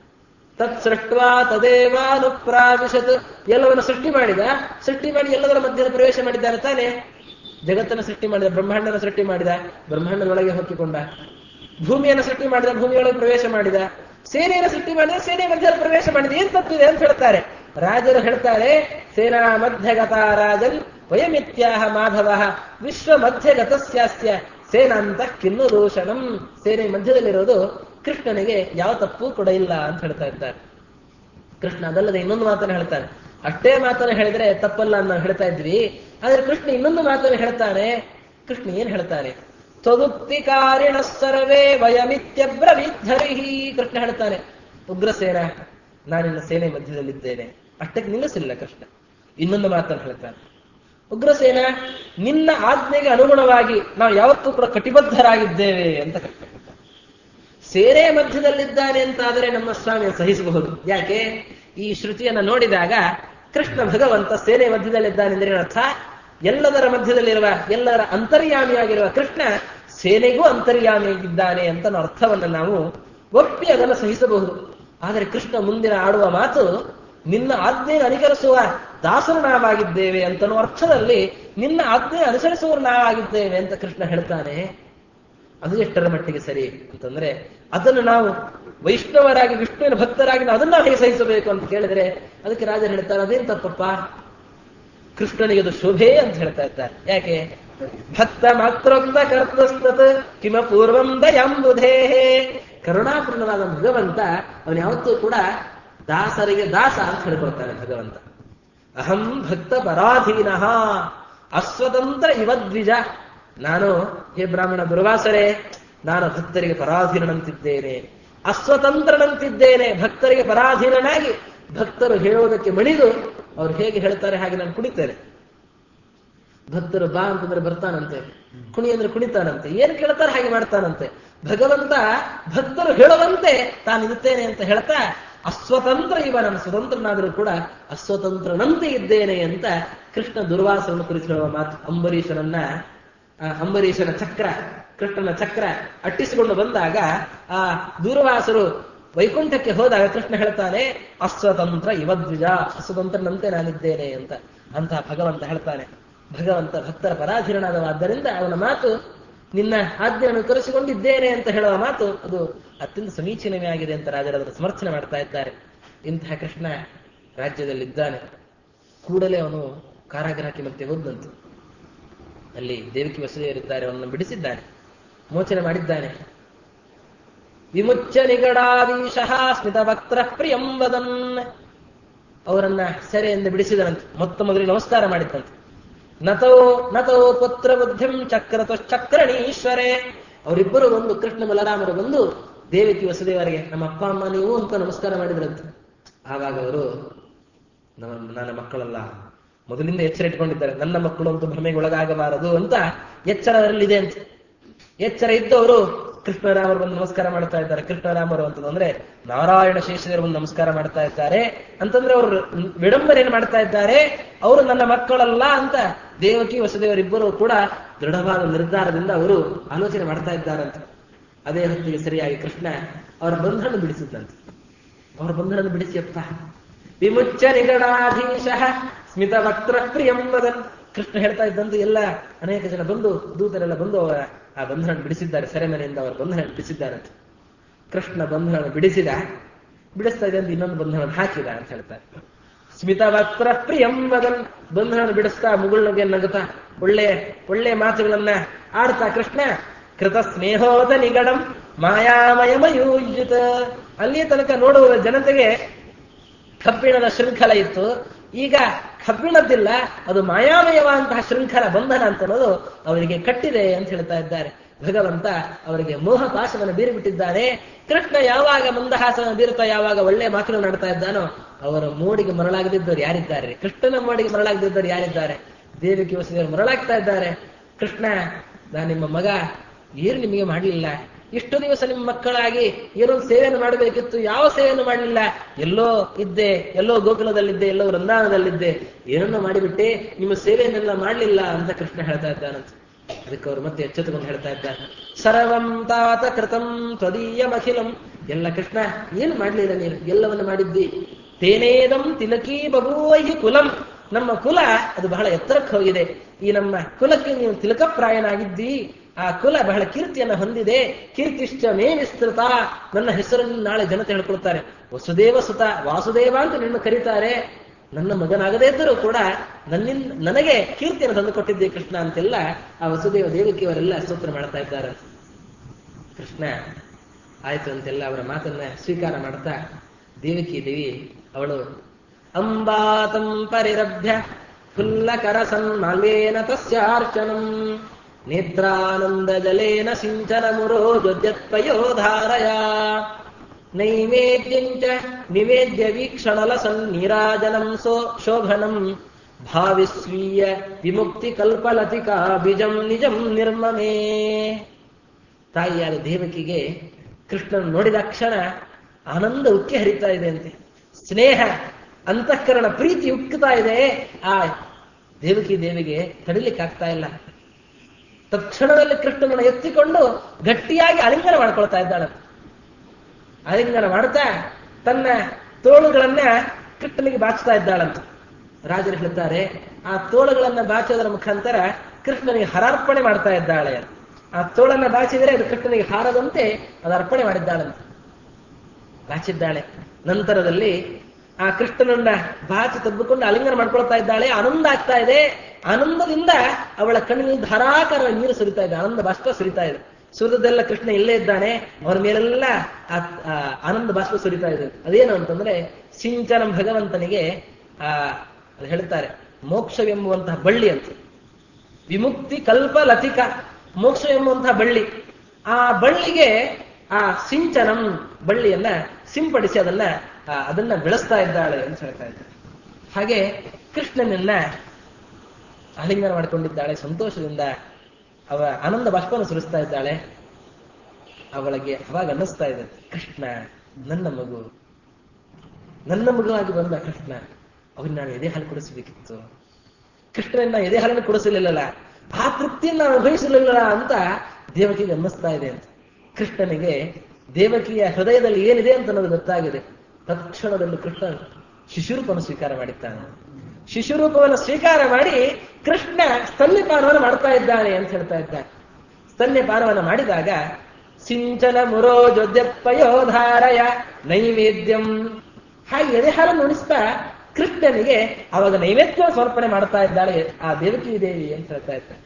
ತತ್ ಸೃಷ್ಟ್ವಾ ತದೇವಾನುಪ್ರಾವಿಶತ್ ಎಲ್ಲವನ್ನು ಸೃಷ್ಟಿ ಮಾಡಿದ ಸೃಷ್ಟಿ ಮಾಡಿ ಎಲ್ಲದರ ಮಧ್ಯದ ಪ್ರವೇಶ ಮಾಡಿದ್ದಾನೆ ತಾನೆ ಜಗತ್ತನ್ನು ಸೃಷ್ಟಿ ಮಾಡಿದ ಬ್ರಹ್ಮಾಂಡನ ಸೃಷ್ಟಿ ಮಾಡಿದ ಬ್ರಹ್ಮಾಂಡದೊಳಗೆ ಹೊಕ್ಕಿಕೊಂಡ ಭೂಮಿಯನ್ನು ಸೃಷ್ಟಿ ಮಾಡಿದ ಭೂಮಿಯೊಳಗೆ ಪ್ರವೇಶ ಮಾಡಿದ ಸೇನೆಯನ್ನು ಸೃಷ್ಟಿ ಮಾಡಿದ ಸೇನೆ ಮಧ್ಯದಲ್ಲಿ ಪ್ರವೇಶ ಮಾಡಿದ ಏನ್ ತಪ್ಪಿದೆ ಅಂತ ಹೇಳ್ತಾರೆ ರಾಜರು ಹೇಳ್ತಾರೆ ಸೇನಾ ಮಧ್ಯಗತ ರಾಜನ್ ವಯಮಿತ್ಯಾಹ ಮಾಧವ ವಿಶ್ವ ಮಧ್ಯಗತಸ್ಯಾಸ್ಯ ಸೇನಾಂತ ಕಿನ್ನು ದೂಷಣಂ ಸೇನೆ ಮಧ್ಯದಲ್ಲಿರೋದು ಕೃಷ್ಣನಿಗೆ ಯಾವ ತಪ್ಪು ಕೂಡ ಇಲ್ಲ ಅಂತ ಹೇಳ್ತಾ ಇದ್ದಾರೆ ಕೃಷ್ಣ ಅದಲ್ಲದೆ ಇನ್ನೊಂದು ಮಾತನ್ನು ಹೇಳ್ತಾನೆ ಅಷ್ಟೇ ಮಾತನ್ನು ಹೇಳಿದ್ರೆ ತಪ್ಪಲ್ಲ ಅಂತ ನಾವು ಹೇಳ್ತಾ ಇದ್ವಿ ಆದ್ರೆ ಕೃಷ್ಣ ಇನ್ನೊಂದು ಮಾತನ್ನು ಹೇಳ್ತಾನೆ ಕೃಷ್ಣ ಏನ್ ಹೇಳ್ತಾನೆ ತ್ವದುಕ್ತಿಕಾರಿಣ ಸರ್ವೇ ವಯಮಿತ್ಯಬ್ರವಿದ್ಧರಿ ಕೃಷ್ಣ ಹೇಳ್ತಾನೆ ಉಗ್ರಸೇನ ನಾನಿನ್ನ ಸೇನೆ ಮಧ್ಯದಲ್ಲಿದ್ದೇನೆ ಅಷ್ಟಕ್ಕೆ ನಿಲ್ಲಿಸಿಲ್ಲ ಕೃಷ್ಣ ಇನ್ನೊಂದು ಮಾತನ್ನು ಹೇಳ್ತಾನೆ ಉಗ್ರಸೇನ ನಿನ್ನ ಆಜ್ಞೆಗೆ ಅನುಗುಣವಾಗಿ ನಾವು ಯಾವತ್ತೂ ಕೂಡ ಕಟಿಬದ್ಧರಾಗಿದ್ದೇವೆ ಅಂತ ಕೃಷ್ಣ ಹೇಳ್ತಾನೆ. ಸೇನೆ ಮಧ್ಯದಲ್ಲಿದ್ದಾನೆ ಅಂತಾದರೆ ನಮ್ಮ ಸ್ವಾಮಿ ಸಹಿಸಬಹುದು ಯಾಕೆ ಈ ಶ್ರುತಿಯನ್ನು ನೋಡಿದಾಗ ಕೃಷ್ಣ ಭಗವಂತ ಸೇನೆ ಮಧ್ಯದಲ್ಲಿದ್ದಾನೆ ಅಂದ್ರೆ ಅರ್ಥ ಎಲ್ಲದರ ಮಧ್ಯದಲ್ಲಿರುವ ಎಲ್ಲರ ಅಂತರ್ಯಾಮಿಯಾಗಿರುವ ಕೃಷ್ಣ ಸೇನೆಗೂ ಅಂತರ್ಯಾಮಿಯಾಗಿದ್ದಾನೆ ಅಂತ ಅನ್ನೋ ಅರ್ಥವನ್ನು ನಾವು ಒಪ್ಪಿ ಅದನ್ನು ಸಹಿಸಬಹುದು ಆದರೆ ಕೃಷ್ಣ ಮುಂದಿನ ಆಡುವ ಮಾತು ನಿನ್ನ ಆಜ್ಞೆಯನ್ನು ಅನುಸರಿಸುವ ದಾಸರು ನಾವಾಗಿದ್ದೇವೆ ಅಂತನೋ ಅರ್ಥದಲ್ಲಿ ನಿನ್ನ ಆಜ್ಞೆ ಅನುಸರಿಸುವವರು ನಾವಾಗಿದ್ದೇವೆ ಅಂತ ಕೃಷ್ಣ ಹೇಳ್ತಾನೆ ಅದು ಎಷ್ಟರ ಮಟ್ಟಿಗೆ ಸರಿ ಅಂತಂದ್ರೆ ಅದನ್ನು ನಾವು ವೈಷ್ಣವರಾಗಿ ವಿಷ್ಣುವಿನ ಭಕ್ತರಾಗಿ ನಾವು ಅದನ್ನ ಹೇಗೆ ಸಹಿಸಬೇಕು ಅಂತ ಕೇಳಿದ್ರೆ ಅದಕ್ಕೆ ರಾಜರು ಹೇಳ್ತಾರೆ ಅದೇನ್ ತಪ್ಪಪ್ಪ ಕೃಷ್ಣನಿಗೆ ಅದು ಶೋಭೆ ಅಂತ ಹೇಳ್ತಾ ಇದ್ದಾರೆ ಯಾಕೆ ಭಕ್ತ ಮಾತ್ರಂದ ಕರ್ತಸ್ತತ್ ಕಿಮ ಪೂರ್ವಂ ದಯಾಂಬುಧೇ ಕರುಣಾಪೂರ್ಣವಾದ ಭಗವಂತ ಅವನು ಯಾವತ್ತೂ ಕೂಡ ದಾಸರಿಗೆ ದಾಸ ಅಂತ ಹೇಳ್ಕೊಳ್ತಾನೆ ಭಗವಂತ ಅಹಂ ಭಕ್ತ ಪರಾಧೀನ ಅಸ್ವತಂತ್ರ ಇವದ್ವಿಜ ನಾನು ಹೇ ಬ್ರಾಹ್ಮಣ ದುರ್ವಾಸರೇ ನಾನು ಭಕ್ತರಿಗೆ ಪರಾಧೀನಂತಿದ್ದೇನೆ ಅಸ್ವತಂತ್ರನಂತಿದ್ದೇನೆ ಭಕ್ತರಿಗೆ ಪರಾಧೀನನಾಗಿ ಭಕ್ತರು ಹೇಳುವುದಕ್ಕೆ ಮಣಿದು ಅವ್ರು ಹೇಗೆ ಹೇಳ್ತಾರೆ ಹಾಗೆ ನಾನು ಕುಣಿತೇನೆ ಭಕ್ತರು ಬಾ ಅಂತಂದ್ರೆ ಬರ್ತಾನಂತೆ ಕುಣಿ ಅಂದ್ರೆ ಕುಣಿತಾನಂತೆ ಏನ್ ಕೇಳ್ತಾರೆ ಹಾಗೆ ಮಾಡ್ತಾನಂತೆ ಭಗವಂತ ಭಕ್ತರು ಹೇಳುವಂತೆ ತಾನು ಇರುತ್ತೇನೆ ಅಂತ ಹೇಳ್ತಾ ಅಸ್ವತಂತ್ರ ಇವ ನಾನು ಸ್ವತಂತ್ರನಾದರೂ ಕೂಡ ಅಸ್ವತಂತ್ರನಂತೆ ಇದ್ದೇನೆ ಅಂತ ಕೃಷ್ಣ ದುರ್ವಾಸರನ್ನು ಕುರಿತು ಹೇಳುವ ಮಾತು ಅಂಬರೀಷನನ್ನ ಆ ಅಂಬರೀಷನ ಚಕ್ರ ಕೃಷ್ಣನ ಚಕ್ರ ಅಟ್ಟಿಸಿಕೊಂಡು ಬಂದಾಗ ಆ ದೂರ್ವಾಸರು ವೈಕುಂಠಕ್ಕೆ ಹೋದಾಗ ಕೃಷ್ಣ ಹೇಳ್ತಾನೆ ಅಸ್ವತಂತ್ರ ಇವದ್ವಿಜ ಅಸ್ವತಂತ್ರನಂತೆ ನಾನಿದ್ದೇನೆ ಅಂತ ಅಂತ ಭಗವಂತ ಹೇಳ್ತಾನೆ ಭಗವಂತ ಭಕ್ತರ ಪರಾಧೀನನಾದವಾದ್ದರಿಂದ ಅವನ ಮಾತು ನಿನ್ನ ಆಜ್ಞೆಯನ್ನು ತೋರಿಸಿಕೊಂಡಿದ್ದೇನೆ ಅಂತ ಹೇಳುವ ಮಾತು ಅದು ಅತ್ಯಂತ ಸಮೀಚೀನವೇ ಆಗಿದೆ ಅಂತ ರಾಜರು ಅದನ್ನು ಸಮರ್ಥನೆ ಮಾಡ್ತಾ ಇದ್ದಾರೆ ಇಂತಹ ಕೃಷ್ಣ ರಾಜ್ಯದಲ್ಲಿದ್ದಾನೆ ಕೂಡಲೇ ಅವನು ಕಾರಾಗೃಹಕ್ಕೆ ಮತ್ತೆ ಹೋದಂತು ಅಲ್ಲಿ ದೇವಕಿ ವಸುದೇವರಿದ್ದಾರೆ ಅವನನ್ನು ಬಿಡಿಸಿದ್ದಾನೆ ಮೋಚನೆ ಮಾಡಿದ್ದಾನೆ ವಿಮುಚ್ಚ ನಿಗಡಾದೀಶಃ ಸ್ಮಿತ ವಕ್ರ ಪ್ರಿಯಂ ವದನ್ ಅವರನ್ನ ಸೆರೆಯಿಂದ ಬಿಡಿಸಿದನಂತೆ ಮೊತ್ತ ಮೊದಲಿಗೆ ನಮಸ್ಕಾರ ಮಾಡಿದ್ದಂತೆ ನತೋ ನತೋ ಪುತ್ರ ಬುದ್ಧಿಂ ಚಕ್ರತ ಚಕ್ರಣೀಶ್ವರೇ ಅವರಿಬ್ಬರು ಬಂದು ಕೃಷ್ಣ ಬಲರಾಮರು ಬಂದು ದೇವಕಿ ವಸುದೇವರಿಗೆ ನಮ್ಮ ಅಪ್ಪ ಅಮ್ಮ ನೀವು ಅಂತ ನಮಸ್ಕಾರ ಮಾಡಿದ್ರಂತೆ ಆವಾಗ ಅವರು ನಮ್ಮ ನನ್ನ ಮಕ್ಕಳಲ್ಲ ಮೊದಲಿಂದ ಎಚ್ಚರ ಇಟ್ಕೊಂಡಿದ್ದಾರೆ ನನ್ನ ಮಕ್ಕಳು ಅಂತೂ ಭ್ರಮೆಗೆ ಒಳಗಾಗಬಾರದು ಅಂತ ಎಚ್ಚರ ಅವರಲ್ಲಿದೆ ಅಂತ ಎಚ್ಚರ ಇದ್ದವರು ಕೃಷ್ಣರಾಮರು ಬಂದು ನಮಸ್ಕಾರ ಮಾಡ್ತಾ ಇದ್ದಾರೆ ಕೃಷ್ಣರಾಮರು ಅಂತಂದ್ರೆ ನಾರಾಯಣ ಶೇಷದೇವರು ಬಂದು ನಮಸ್ಕಾರ ಮಾಡ್ತಾ ಇದ್ದಾರೆ ಅಂತಂದ್ರೆ ಅವರು ವಿಡಂಬನೆಯನ್ನು ಮಾಡ್ತಾ ಇದ್ದಾರೆ ಅವರು ನನ್ನ ಮಕ್ಕಳಲ್ಲ ಅಂತ ದೇವಕಿ ವಸುದೇವರಿಬ್ಬರು ಕೂಡ ದೃಢವಾದ ನಿರ್ಧಾರದಿಂದ ಅವರು ಆಲೋಚನೆ ಮಾಡ್ತಾ ಇದ್ದಾರಂತೆ ಅದೇ ಹೊತ್ತಿಗೆ ಸರಿಯಾಗಿ ಕೃಷ್ಣ ಅವರ ಬಂಧನ ಬಿಡಿಸಿದ್ದಂತೆ ಅವರ ಬಂಧನ ಬಿಡಿಸಿಯಪ್ಪ ವಿಮುಚ್ಚ ನಿಗಡಾಧೀಶ ಸ್ಮಿತ ವಕ್ರ ಪ್ರಿಯಂ ವದನ್ ಕೃಷ್ಣ ಹೇಳ್ತಾ ಇದ್ದಂತೆ ಎಲ್ಲ ಅನೇಕ ಜನ ಬಂದು ದೂತರೆಲ್ಲ ಬಂದು ಅವರ ಆ ಬಂಧನ ಬಿಡಿಸಿದ್ದಾರೆ ಸೆರೆಮನೆಯಿಂದ ಅವರ ಬಂಧನ ಬಿಡಿಸಿದ್ದಾರಂತೆ ಕೃಷ್ಣ ಬಂಧನ ಬಿಡಿಸಿದ ಬಿಡಿಸ್ತಾ ಇದೆ ಅಂತ ಇನ್ನೊಂದು ಬಂಧನ ಹಾಕಿದ ಅಂತ ಹೇಳ್ತಾರೆ ಸ್ಮಿತ ವಕ್ರ ಪ್ರಿಯಂ ವದನ್ ಬಂಧನ ಬಿಡಿಸ್ತಾ ಮುಗುಳ್ನಗೆ ನಗುತ್ತಾ ಒಳ್ಳೆ ಒಳ್ಳೆ ಮಾತುಗಳನ್ನ ಆಡ್ತಾ ಕೃಷ್ಣ ಕೃತ ಸ್ನೇಹೋದ ನಿಗಡಂ ಮಾಯಾಮಯಮಯೂಜಿತ ಅಲ್ಲಿಯ ತನಕ ನೋಡುವ ಜನತೆಗೆ ಕಬ್ಬಿಣದ ಶೃಂಖಲ ಇತ್ತು ಈಗ ಕಬ್ಬಿಣದ್ದಿಲ್ಲ ಅದು ಮಾಯಾಮಯವಾದಂತಹ ಶೃಂಖಲ ಬಂಧನ ಅಂತ ಅನ್ನೋದು ಅವರಿಗೆ ಕಟ್ಟಿದೆ ಅಂತ ಹೇಳ್ತಾ ಇದ್ದಾರೆ ಭಗವಂತ ಅವರಿಗೆ ಮೋಹ ಪಾಶವನ್ನು ಬೀರಿಬಿಟ್ಟಿದ್ದಾನೆ ಕೃಷ್ಣ ಯಾವಾಗ ಮಂದಹಾಸವನ್ನು ಬೀರುತ್ತಾ ಯಾವಾಗ ಒಳ್ಳೆ ಮಾತುಗಳು ನಾಡ್ತಾ ಇದ್ದಾನೋ ಅವರ ಮೋಡಿಗೆ ಮರಳಾಗದಿದ್ದವರು ಯಾರಿದ್ದಾರೆ ಕೃಷ್ಣನ ಮೋಡಿಗೆ ಮರಳಾಗದಿದ್ದವರು ಯಾರಿದ್ದಾರೆ ದೇವಿಗೆ ವಸುದೇವರು ಮರಳಾಗ್ತಾ ಇದ್ದಾರೆ ಕೃಷ್ಣ ನಾನು ನಿಮ್ಮ ಮಗ ಏನು ನಿಮಗೆ ಮಾಡಲಿಲ್ಲ ಇಷ್ಟು ದಿವಸ ನಿಮ್ಮ ಮಕ್ಕಳಾಗಿ ಏನೊಂದು ಸೇವೆಯನ್ನು ಮಾಡಬೇಕಿತ್ತು ಯಾವ ಸೇವೆಯನ್ನು ಮಾಡಲಿಲ್ಲ ಎಲ್ಲೋ ಇದ್ದೆ ಎಲ್ಲೋ ಗೋಕುಲದಲ್ಲಿದ್ದೆ ಎಲ್ಲೋ ವೃಂದಾವನದಲ್ಲಿದ್ದೆ ಏನನ್ನೋ ಮಾಡಿಬಿಟ್ಟೆ ನಿಮ್ಮ ಸೇವೆಯನ್ನೆಲ್ಲ ಮಾಡಲಿಲ್ಲ ಅಂತ ಕೃಷ್ಣ ಹೇಳ್ತಾ ಇದ್ದಾನಂತ ಅದಕ್ಕೆ ಅವರು ಮತ್ತೆ ಎಚ್ಚೆತ್ತುಕೊಂಡು ಹೇಳ್ತಾ ಇದ್ದಾರೆ ಸರ್ವಂ ತಾತ ಕೃತಂ ತ್ವದೀಯಮಖಿಲಂ ಎಲ್ಲ ಕೃಷ್ಣ ಏನು ಮಾಡಲಿಲ್ಲ ನೀನು ಎಲ್ಲವನ್ನು ಮಾಡಿದ್ದಿ ತೇನೇದಂ ತಿಲಕೀ ಬಭೂವೈಹಿ ಕುಲಂ ನಮ್ಮ ಕುಲ ಅದು ಬಹಳ ಎತ್ತರಕ್ಕೆ ಹೋಗಿದೆ ಈ ನಮ್ಮ ಕುಲಕ್ಕೆ ನೀವು ತಿಲಕಪ್ರಾಯನಾಗಿದ್ದಿ ಆ ಕುಲ ಬಹಳ ಕೀರ್ತಿಯನ್ನು ಹೊಂದಿದೆ ಕೀರ್ತಿಶ್ಚ ಮೇ ವಿಸ್ತೃತ ನನ್ನ ಹೆಸರನ್ನು ನಾಳೆ ಜನತೆ ಹೇಳ್ಕೊಳ್ತಾರೆ ವಸುದೇವ ಸುತ ವಾಸುದೇವ ಅಂತ ನಿನ್ನ ಕರೀತಾರೆ ನನ್ನ ಮಗನಾಗದೇ ಇದ್ದರೂ ಕೂಡ ನನ್ನಿಂದ ನನಗೆ ಕೀರ್ತಿಯನ್ನು ತಂದು ಕೊಟ್ಟಿದ್ದೆ ಕೃಷ್ಣ ಅಂತೆಲ್ಲ ಆ ವಸುದೇವ ದೇವಕಿಯವರೆಲ್ಲ ಸ್ತೋತ್ರ ಮಾಡ್ತಾ ಇದ್ದಾರೆ ಕೃಷ್ಣ ಆಯ್ತು ಅಂತೆಲ್ಲ ಅವರ ಮಾತನ್ನ ಸ್ವೀಕಾರ ಮಾಡ್ತಾ ದೇವಕಿ ದೇವಿ ಅವಳು ಅಂಬಾತಂ ಪರಿರಭ್ಯ ಫುಲ್ಲಕರ ಸನ್ಮಾಲ್ಯೇನ ತಸ್ಯಾರ್ಚನಂ ನೇತ್ರಾನಂದ ಜಲೇನ ಸಿಂಚನ ಮುರೋಜತ್ಪಯೋಧಾರಯ ನೈವೇದ್ಯಂಚ ನಿವೇದ್ಯ ವೀಕ್ಷಣಲ ಸನ್ನೀರಾಜನಂ ಸೋ ಶೋಭನಂ ಭಾವಿಸ್ವೀಯ ವಿಮುಕ್ತಿ ಕಲ್ಪಲತಿಕಾ ಬೀಜಂ ನಿಜಂ ನಿರ್ಮಮೇ ತಾಯಿಯಾದ ದೇವಕಿಗೆ ಕೃಷ್ಣನ್ ನೋಡಿದ ಕ್ಷಣ ಆನಂದ ಉಕ್ಕಿ ಹರಿತಾ ಇದೆ ಅಂತೆ ಸ್ನೇಹ ಅಂತಃಕರಣ ಪ್ರೀತಿ ಉಕ್ಕುತ್ತಾ ಇದೆ ಆ ದೇವಕಿ ದೇವಿಗೆ ತಡಿಲಿಕ್ಕಾಗ್ತಾ ಇಲ್ಲ ತಕ್ಷಣದಲ್ಲಿ ಕೃಷ್ಣನನ್ನು ಎತ್ತಿಕೊಂಡು ಗಟ್ಟಿಯಾಗಿ ಅಲಿಂಗನ ಮಾಡ್ಕೊಳ್ತಾ ಇದ್ದಾಳೆ ಅಲಿಂಗನ ಮಾಡ್ತಾ ತನ್ನ ತೋಳುಗಳನ್ನ ಕೃಷ್ಣನಿಗೆ ಬಾಚ್ತಾ ಇದ್ದಾಳಂತ ರಾಜರು ಹೇಳ್ತಾರೆ ಆ ತೋಳುಗಳನ್ನ ಬಾಚೋದರ ಮುಖಾಂತರ ಕೃಷ್ಣನಿಗೆ ಹರಾರ್ಪಣೆ ಮಾಡ್ತಾ ಇದ್ದಾಳೆ ಆ ತೋಳನ್ನ ಬಾಚಿದರೆ ಅದು ಕೃಷ್ಣನಿಗೆ ಹಾರದಂತೆ ಅದು ಅರ್ಪಣೆ ಮಾಡಿದ್ದಾಳಂತೆ ಬಾಚಿದ್ದಾಳೆ ನಂತರದಲ್ಲಿ ಆ ಕೃಷ್ಣನನ್ನ ಬಾಚಿ ತಬ್ಬಿಕೊಂಡು ಅಲಿಂಗನ ಮಾಡ್ಕೊಳ್ತಾ ಇದ್ದಾಳೆ ಆನಂದ ಆಗ್ತಾ ಇದೆ ಆನಂದದಿಂದ ಅವಳ ಕಣ್ಣಿನಲ್ಲಿ ಧಾರಾಕಾರ ನೀರು ಸುರಿತಾ ಇದೆ ಆನಂದ ಬಾಷ್ಪ ಸುರಿತಾ ಇದೆ ಸುರಿದೆಲ್ಲ ಕೃಷ್ಣ ಇಲ್ಲೇ ಇದ್ದಾನೆ ಅವನ ಮೇಲೆಲ್ಲ ಆ ಆ ಆನಂದ ಬಾಷ್ಪ ಸುರಿತಾ ಇದೆ ಅದೇನು ಅಂತಂದ್ರೆ ಸಿಂಚನ ಭಗವಂತನಿಗೆ ಆ ಅದು ಹೇಳ್ತಾರೆ ಮೋಕ್ಷವೆಂಬುವಂತಹ ಬಳ್ಳಿ ಅಂತ ವಿಮುಕ್ತಿ ಕಲ್ಪ ಲತಿಕ ಮೋಕ್ಷ ಎಂಬುವಂತಹ ಬಳ್ಳಿ ಆ ಬಳ್ಳಿಗೆ ಆ ಸಿಂಚನಂ ಬಳ್ಳಿಯನ್ನ ಸಿಂಪಡಿಸಿ ಅದನ್ನ ಆ, ಅದನ್ನ ಬೆಳೆಸ್ತಾ ಇದ್ದಾಳೆ ಅಂತ ಹೇಳ್ತಾ ಇದ್ದಾರೆ ಹಾಗೆ ಕೃಷ್ಣನನ್ನ ಆಲಿಂಗನ ಮಾಡಿಕೊಂಡಿದ್ದಾಳೆ ಸಂತೋಷದಿಂದ ಅವ ಆನಂದ ಬಾಷ್ಪವನ್ನು ಸುರಿಸ್ತಾ ಇದ್ದಾಳೆ ಅವಳಿಗೆ ಅವಾಗ ಅನ್ನಿಸ್ತಾ ಇದೆ ಕೃಷ್ಣ ನನ್ನ ಮಗು ನನ್ನ ಮಗುವಾಗಿ ಬಂದ ಕೃಷ್ಣ ಅವ್ರಿಗೆ ನಾನು ಎದೆ ಹಾಲು ಕೊಡಿಸಬೇಕಿತ್ತು ಕೃಷ್ಣನ ಎದೆ ಹಾಲನ್ನು ಕೊಡಿಸಲಿಲ್ಲಲ್ಲ ಆ ತೃಪ್ತಿಯನ್ನು ನಾನು ಅನುಭವಿಸಲಿಲ್ಲ ಅಂತ ದೇವಕಿಗೆ ಅನ್ನಿಸ್ತಾ ಇದೆ ಅಂತ ಕೃಷ್ಣನಿಗೆ ದೇವಕಿಯ ಹೃದಯದಲ್ಲಿ ಏನಿದೆ ಅಂತ ಅನ್ನೋದು ಗೊತ್ತಾಗಿದೆ ತಕ್ಷಣದಲ್ಲಿ ಕೃಷ್ಣ ಶಿಶುರೂಪವನ್ನು ಸ್ವೀಕಾರ ಮಾಡಿದ್ದಾನೆ ಶಿಶುರೂಪವನ್ನು ಸ್ವೀಕಾರ ಮಾಡಿ ಕೃಷ್ಣ ಸ್ತನ್ಯಪಾನವನ್ನು ಮಾಡ್ತಾ ಇದ್ದಾನೆ ಅಂತ ಹೇಳ್ತಾ ಇದ್ದಾನೆ ಸ್ತನ್ಯಪಾನವನ್ನು ಮಾಡಿದಾಗ ಸಿಂಚನ ಮುರೋಜೋದ್ಯತ್ಪಯೋಧಾರಯ ನೈವೇದ್ಯಂ ಹಾಗೆ ಎದೆ ಹಾಲನ್ನು ಉಣಿಸ್ತಾ ಕೃಷ್ಣನಿಗೆ ಅವಾಗ ನೈವೇದ್ಯ ಸಮರ್ಪಣೆ ಮಾಡ್ತಾ ಇದ್ದಾಳೆ ಆ ದೇವಕಿ ದೇವಿ ಅಂತ ಹೇಳ್ತಾ ಇದ್ದಾರೆ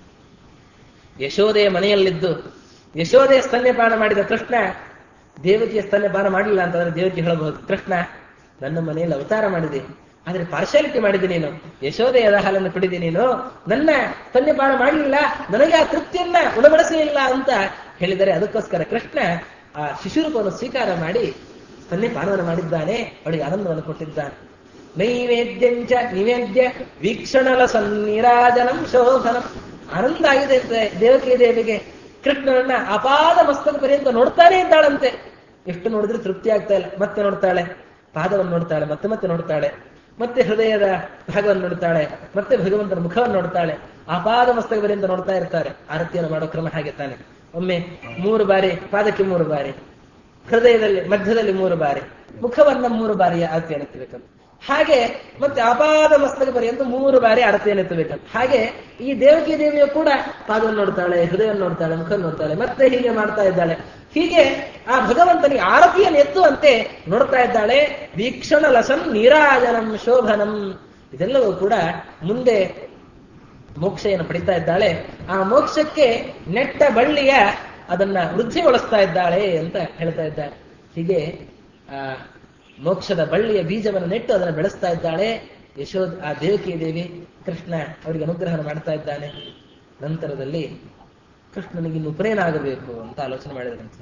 ಯಶೋದೆಯ ಮನೆಯಲ್ಲಿದ್ದು ಯಶೋದೆಯ ಸ್ತನ್ಯಪಾನ ಮಾಡಿದ ಕೃಷ್ಣ ದೇವಕಿಯ ಸ್ತನ್ಯಪಾನ ಮಾಡಲಿಲ್ಲ ಅಂತಂದ್ರೆ ದೇವಕಿ ಹೇಳಬಹುದು ಕೃಷ್ಣ ನನ್ನ ಮನೆಯಲ್ಲಿ ಅವತಾರ ಮಾಡಿದೆ ಆದ್ರೆ ಪಾರ್ಶಾಲಿಟಿ ಮಾಡಿದೆ ನೀನು ಯಶೋದೆಯದ ಹಾಲನ್ನು ಕುಡಿದೆ ನೀನು ನನ್ನ ಸ್ತನ್ಯಪಾನ ಮಾಡಲಿಲ್ಲ ನನಗೆ ಆ ತೃಪ್ತಿಯನ್ನ ಉಣಬಡಿಸಲಿಲ್ಲ ಅಂತ ಹೇಳಿದರೆ ಅದಕ್ಕೋಸ್ಕರ ಕೃಷ್ಣ ಆ ಶಿಶುರೂಪವನ್ನು ಸ್ವೀಕಾರ ಮಾಡಿ ಸ್ತನ್ಯಪಾನವನ್ನು ಮಾಡಿದ್ದಾನೆ ಅವಳಿಗೆ ಆನಂದವನ್ನು ಕೊಟ್ಟಿದ್ದಾನೆ ನೈವೇದ್ಯಂಚ ನಿವೇದ್ಯ ವೀಕ್ಷಣಲ ಸನ್ನಿರಾಜನಂ ಶೋಭನಂ ಆನಂದ ಆಗಿದೆ ಅಂತೆ ದೇವಕಿ ದೇವಿಗೆ ಕೃಷ್ಣನನ್ನ ಅಪಾದ ಮಸ್ತಕ ಪರ್ಯಂತ ನೋಡ್ತಾನೆ ಇದ್ದಾಳಂತೆ ಎಷ್ಟು ನೋಡಿದ್ರೆ ತೃಪ್ತಿ ಆಗ್ತಾ ಇಲ್ಲ ಮತ್ತೆ ನೋಡ್ತಾಳೆ ಪಾದವನ್ನು ನೋಡ್ತಾಳೆ ಮತ್ತೆ ಮತ್ತೆ ನೋಡ್ತಾಳೆ ಮತ್ತೆ ಹೃದಯದ ಭಾಗವನ್ನು ನೋಡ್ತಾಳೆ ಮತ್ತೆ ಭಗವಂತನ ಮುಖವನ್ನು ನೋಡ್ತಾಳೆ ಅಪಾದ ಮಸ್ತಕ ಪರ್ಯಂತ ನೋಡ್ತಾ ಇರ್ತಾರೆ ಆರತಿಯನ್ನು ಮಾಡೋ ಕ್ರಮ ಹಾಗೆ ತಾನೆ ಒಮ್ಮೆ ಮೂರು ಬಾರಿ ಪಾದಕ್ಕೆ ಮೂರು ಬಾರಿ ಹೃದಯದಲ್ಲಿ ಮಧ್ಯದಲ್ಲಿ ಮೂರು ಬಾರಿ ಮುಖವನ್ನ ಮೂರು ಬಾರಿಯ ಆರತಿಯನ್ನು ಎತ್ತಬೇಕಂತ ಹಾಗೆ ಮತ್ತೆ ಅಪಾದ ಮಸ್ತಕ ಪರ್ಯಂತ ಮೂರು ಬಾರಿ ಆರತಿಯನ್ನು ಎತ್ತಬೇಕಂತ ಹಾಗೆ ಈ ದೇವಕಿ ದೇವಿಯು ಕೂಡ ಪಾದವನ್ನು ನೋಡ್ತಾಳೆ ಹೃದಯವನ್ನು ನೋಡ್ತಾಳೆ ಮುಖ ನೋಡ್ತಾಳೆ ಮತ್ತೆ ಹೀಗೆ ಮಾಡ್ತಾ ಇದ್ದಾಳೆ ಹೀಗೆ ಆ ಭಗವಂತನಿಗೆ ಆರತಿಯನ್ನು ಎತ್ತುವಂತೆ ನೋಡ್ತಾ ಇದ್ದಾಳೆ ವೀಕ್ಷಣ ಲಸನ್ ನೀರಾಜನಂ ಶೋಭನಂ ಇದೆಲ್ಲವೂ ಕೂಡ ಮುಂದೆ ಮೋಕ್ಷವನ್ನು ಪಡಿತಾ ಇದ್ದಾಳೆ ಆ ಮೋಕ್ಷಕ್ಕೆ ನೆಟ್ಟ ಬಳ್ಳಿಯ ಅದನ್ನ ವೃದ್ಧಿಗೊಳಿಸ್ತಾ ಇದ್ದಾಳೆ ಅಂತ ಹೇಳ್ತಾ ಇದ್ದಾರೆ ಹೀಗೆ ಆ ಮೋಕ್ಷದ ಬಳ್ಳಿಯ ಬೀಜವನ್ನು ನೆಟ್ಟು ಅದನ್ನು ಬೆಳೆಸ್ತಾ ಇದ್ದಾಳೆ ಯಶೋದ್ ಆ ದೇವಕಿ ದೇವಿ ಕೃಷ್ಣ ಅವರಿಗೆ ಅನುಗ್ರಹ ಮಾಡ್ತಾ ಇದ್ದಾನೆ ನಂತರದಲ್ಲಿ ಕೃಷ್ಣನಿಗೆ ಇನ್ನು ಉಪನಯನ ಆಗಬೇಕು ಅಂತ ಆಲೋಚನೆ ಮಾಡಿದ್ರಂತೆ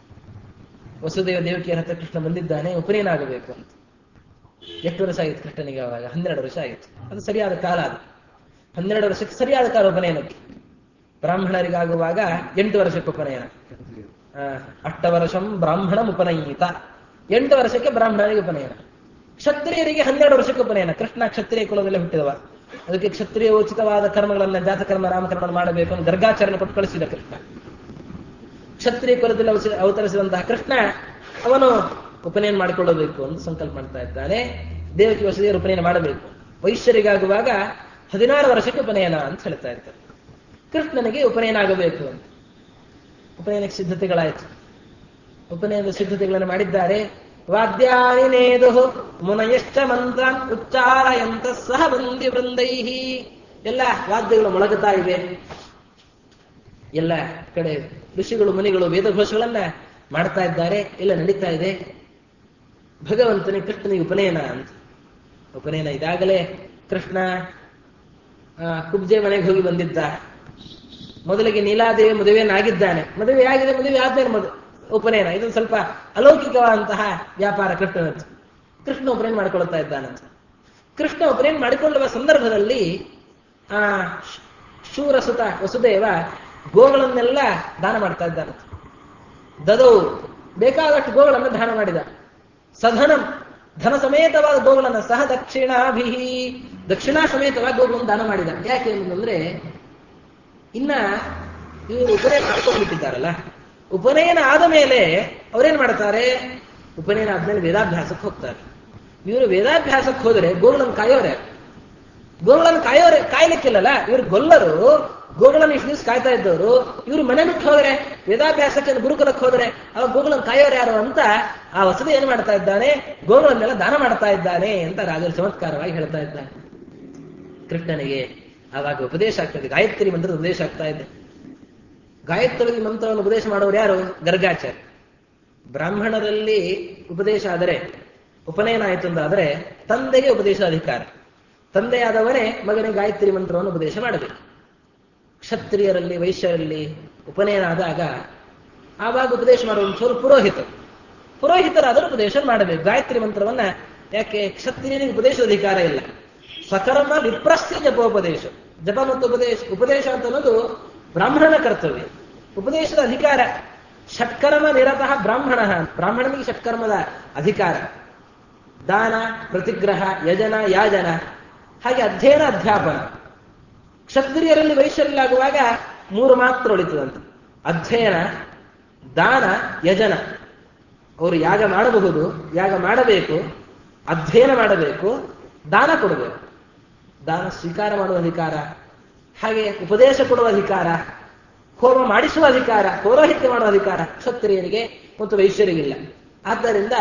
ವಸುದೇವ ದೇವಕಿಯರ ಹತ್ರ ಕೃಷ್ಣ ಬಂದಿದ್ದಾನೆ ಉಪನಯನ ಆಗಬೇಕು ಅಂತ ಎಷ್ಟು ವರ್ಷ ಆಗಿತ್ತು ಕೃಷ್ಣನಿಗೆ ಅವಾಗ ಹನ್ನೆರಡು ವರ್ಷ ಆಗಿತ್ತು ಅದು ಸರಿಯಾದ ಕಾಲ ಅದು ಹನ್ನೆರಡು ವರ್ಷಕ್ಕೆ ಸರಿಯಾದ ಕಾಲ ಉಪನಯನಕ್ಕೆ ಬ್ರಾಹ್ಮಣರಿಗಾಗುವಾಗ ಎಂಟು ವರ್ಷಕ್ಕೆ ಉಪನಯನ ಆ, ಅಷ್ಟ ವರ್ಷಂ ಬ್ರಾಹ್ಮಣ ಉಪನಯಿತ ಎಂಟು ವರ್ಷಕ್ಕೆ ಬ್ರಾಹ್ಮಣರಿಗೆ ಉಪನಯನ ಕ್ಷತ್ರಿಯರಿಗೆ ಹನ್ನೆರಡು ವರ್ಷಕ್ಕೆ ಉಪನಯನ ಕೃಷ್ಣ ಕ್ಷತ್ರಿಯ ಕುಲದಲ್ಲಿ ಹುಟ್ಟಿದವ ಅದಕ್ಕೆ ಕ್ಷತ್ರಿಯ ಉಚಿತವಾದ ಕರ್ಮಗಳನ್ನ ಜಾತಕರ್ಮ ನಾಮಕರಣ ಮಾಡಬೇಕು ಅಂತ ಗರ್ಗಾಚರಣೆ ಕೊಟ್ಟು ಕಳಿಸಿದ ಕೃಷ್ಣ ಕ್ಷತ್ರಿಯ ಕುಲದಲ್ಲಿ ಅವಸ- ಅವತರಿಸಿದಂತಹ ಕೃಷ್ಣ ಅವನು ಉಪನಯನ ಮಾಡಿಕೊಳ್ಳಬೇಕು ಅಂತ ಸಂಕಲ್ಪ ಮಾಡ್ತಾ ಇದ್ದಾನೆ ದೇವಕಿ ವಸದಿಯರು ಉಪನಯನ ಮಾಡಬೇಕು ವೈಶ್ಯರಿಗಾಗುವಾಗ ಹದಿನಾರು ವರ್ಷಕ್ಕೆ ಉಪನಯನ ಅಂತ ಹೇಳ್ತಾ ಇರ್ತಾರೆ ಕೃಷ್ಣನಿಗೆ ಉಪನಯನ ಆಗಬೇಕು ಅಂತ ಉಪನಯನಕ್ಕೆ ಸಿದ್ಧತೆಗಳಾಯಿತು ಉಪನಯನದ ಸಿದ್ಧತೆಗಳನ್ನು ಮಾಡಿದ್ದಾರೆ ವಾದ್ಯಾನಿ ನೇದು ಮುನಯಶ್ಚ ಮಂತ್ರ ಉಚ್ಚಾರಯಂತ ಸಹ ಬಂದಿ ವೃಂದೈಹಿ ಎಲ್ಲ ವಾದ್ಯಗಳು ಮೊಳಗುತ್ತಾ ಇವೆ ಎಲ್ಲ ಕಡೆ ಋಷಿಗಳು ಮುನಿಗಳು ವೇದಘೋಷಗಳನ್ನ ಮಾಡ್ತಾ ಇದ್ದಾರೆ ಎಲ್ಲ ನಡೀತಾ ಇದೆ ಭಗವಂತನಿಗೆ ಕೃಷ್ಣನಿಗೆ ಉಪನಯನ ಅಂತ ಉಪನಯನ ಇದಾಗಲೇ ಕೃಷ್ಣ ಆ, ಕುಬ್ಜೆ ಮನೆಗೆ ಹೋಗಿ ಬಂದಿದ್ದ ಮೊದಲಿಗೆ ನೀಲಾದೇವಿ ಮದುವೆಯನ್ನಾಗಿದ್ದಾನೆ ಮದುವೆ ಆಗಿದೆ ಮದುವೆ ಆದ್ಮೇಲೆ ಮದು ಉಪನಯನ ಇದು ಸ್ವಲ್ಪ ಅಲೌಕಿಕವಾದಂತಹ ವ್ಯಾಪಾರ ಕೃಷ್ಣನದ್ದು ಕೃಷ್ಣ ಉಪನಯನ ಮಾಡಿಕೊಳ್ತಾ ಇದ್ದಾನಂತ ಕೃಷ್ಣ ಉಪನಯನ ಮಾಡಿಕೊಳ್ಳುವ ಸಂದರ್ಭದಲ್ಲಿ ಆ ಶ್- ಶೂರಸುತ ವಸುದೇವ ಗೋಗಳನ್ನೆಲ್ಲ ದಾನ ಮಾಡ್ತಾ ಇದ್ದಾನಂತ ದದೌ ಬೇಕಾದಷ್ಟು ಗೋಗಳನ್ನು ದಾನ ಮಾಡಿದ ಸಧನಂ ಧನ ಸಮೇತವಾದ ಗೋಗಳನ್ನು ಸಹ ದಕ್ಷಿಣಾಭಿ ದಕ್ಷಿಣಾ ಸಮೇತವಾದ ಗೋಗಳನ್ನು ದಾನ ಮಾಡಿದ ಯಾಕೆ ಅಂತಂದ್ರೆ ಇನ್ನ ಇವರು ಉಪನಯನ ಮಾಡ್ಕೊಂಡ್ಬಿಟ್ಟಿದ್ದಾರಲ್ಲ ಉಪನಯನ ಆದ ಮೇಲೆ ಅವರೇನ್ ಮಾಡ್ತಾರೆ ಉಪನಯನ ಆದ್ಮೇಲೆ ವೇದಾಭ್ಯಾಸಕ್ಕೆ ಹೋಗ್ತಾರೆ ಇವರು ವೇದಾಭ್ಯಾಸಕ್ಕೆ ಹೋದರೆ ಗೋಗಳನ್ನು ಕಾಯೋರೆ ಗೋಗಳನ್ನು ಕಾಯೋರೆ ಕಾಯ್ಲಿಕ್ಕಿಲ್ಲಲ್ಲ ಇವ್ರು ಗೊಲ್ಲರು ಗೋಗಳನ್ನು ಇಷ್ಟು ದಿವಸ ಕಾಯ್ತಾ ಇದ್ದವರು ಇವ್ರು ಮನೆ ಬಿಟ್ಟು ಹೋದ್ರೆ ವೇದಾಭ್ಯಾಸಕ್ಕೆ ಗುರುಕುಲಕ್ಕೆ ಹೋದ್ರೆ ಅವಾಗ ಗೋಗಳನ್ನು ಕಾಯೋರು ಯಾರು ಅಂತ ಆ ವಸತಿ ಏನ್ ಮಾಡ್ತಾ ಇದ್ದಾನೆ ಗೋಗಳನ್ನೆಲ್ಲ ದಾನ ಮಾಡ್ತಾ ಇದ್ದಾನೆ ಅಂತ ರಾಜರು ಚಮತ್ಕಾರವಾಗಿ ಹೇಳ್ತಾ ಇದ್ದಾನೆ ಕೃಷ್ಣನಿಗೆ ಆವಾಗ ಉಪದೇಶ ಆಗ್ತದೆ ಗಾಯತ್ರಿ ಮಂತ್ರದ ಉಪದೇಶ ಆಗ್ತಾ ಇದೆ ಗಾಯತ್ರಿ ಮಂತ್ರವನ್ನು ಉಪದೇಶ ಮಾಡೋರು ಯಾರು ಗರ್ಗಾಚಾರ್ಯ ಬ್ರಾಹ್ಮಣರಲ್ಲಿ ಉಪದೇಶ ಆದರೆ ಉಪನಯನ ಆಯಿತು ಅಂತಾದರೆ ತಂದೆಗೆ ಉಪದೇಶ ಅಧಿಕಾರ ತಂದೆಯಾದವನೇ ಮಗನಿಗೆ ಗಾಯತ್ರಿ ಮಂತ್ರವನ್ನು ಉಪದೇಶ ಮಾಡಬೇಕು ಕ್ಷತ್ರಿಯರಲ್ಲಿ ವೈಶ್ಯರಲ್ಲಿ ಉಪನಯನ ಆದಾಗ ಆವಾಗ ಉಪದೇಶ ಮಾಡುವಂಥವ್ರು ಪುರೋಹಿತರು ಪುರೋಹಿತರಾದರೂ ಉಪದೇಶ ಮಾಡಬೇಕು ಗಾಯತ್ರಿ ಮಂತ್ರವನ್ನ ಯಾಕೆ ಕ್ಷತ್ರಿಯನಿಗೆ ಉಪದೇಶದ ಅಧಿಕಾರ ಇಲ್ಲ ಸಕರ್ಮ ವಿಪ್ರಸ್ಥ ಜಪೋಪದೇಶ ಜಪ ಮತ್ತು ಉಪದೇಶ ಉಪದೇಶ ಅಂತ ಅನ್ನೋದು ಬ್ರಾಹ್ಮಣನ ಕರ್ತವ್ಯ ಉಪದೇಶದ ಅಧಿಕಾರ ಷಟ್ಕರ್ಮ ನಿರತಃ ಬ್ರಾಹ್ಮಣ ಬ್ರಾಹ್ಮಣನಿಗೆ ಷಟ್ಕರ್ಮದ ಅಧಿಕಾರ ದಾನ ಪ್ರತಿಗ್ರಹ ಯಜನ ಯಾಜನ ಹಾಗೆ ಅಧ್ಯಯನ ಅಧ್ಯಾಪನ ಕ್ಷತ್ರಿಯರಲ್ಲಿ ವೈಶ್ಯರಲ್ಲಾಗುವಾಗ ಮೂರು ಮಾತ್ರ ಉಳಿತದಂತೆ ಅಧ್ಯಯನ ದಾನ ಯಜನ ಅವರು ಯಾಗ ಮಾಡಬಹುದು ಯಾಗ ಮಾಡಬೇಕು ಅಧ್ಯಯನ ಮಾಡಬೇಕು ದಾನ ಕೊಡಬೇಕು ದಾನ ಸ್ವೀಕಾರ ಮಾಡುವ ಅಧಿಕಾರ ಹಾಗೆ ಉಪದೇಶ ಕೊಡುವ ಅಧಿಕಾರ ಹೋಮ ಮಾಡಿಸುವ ಅಧಿಕಾರ ಪೌರೋಹಿತ್ಯ ಮಾಡುವ ಅಧಿಕಾರ ಕ್ಷತ್ರಿಯರಿಗೆ ಮತ್ತು ವೈಶ್ಯರಿಗಿಲ್ಲ ಆದ್ದರಿಂದ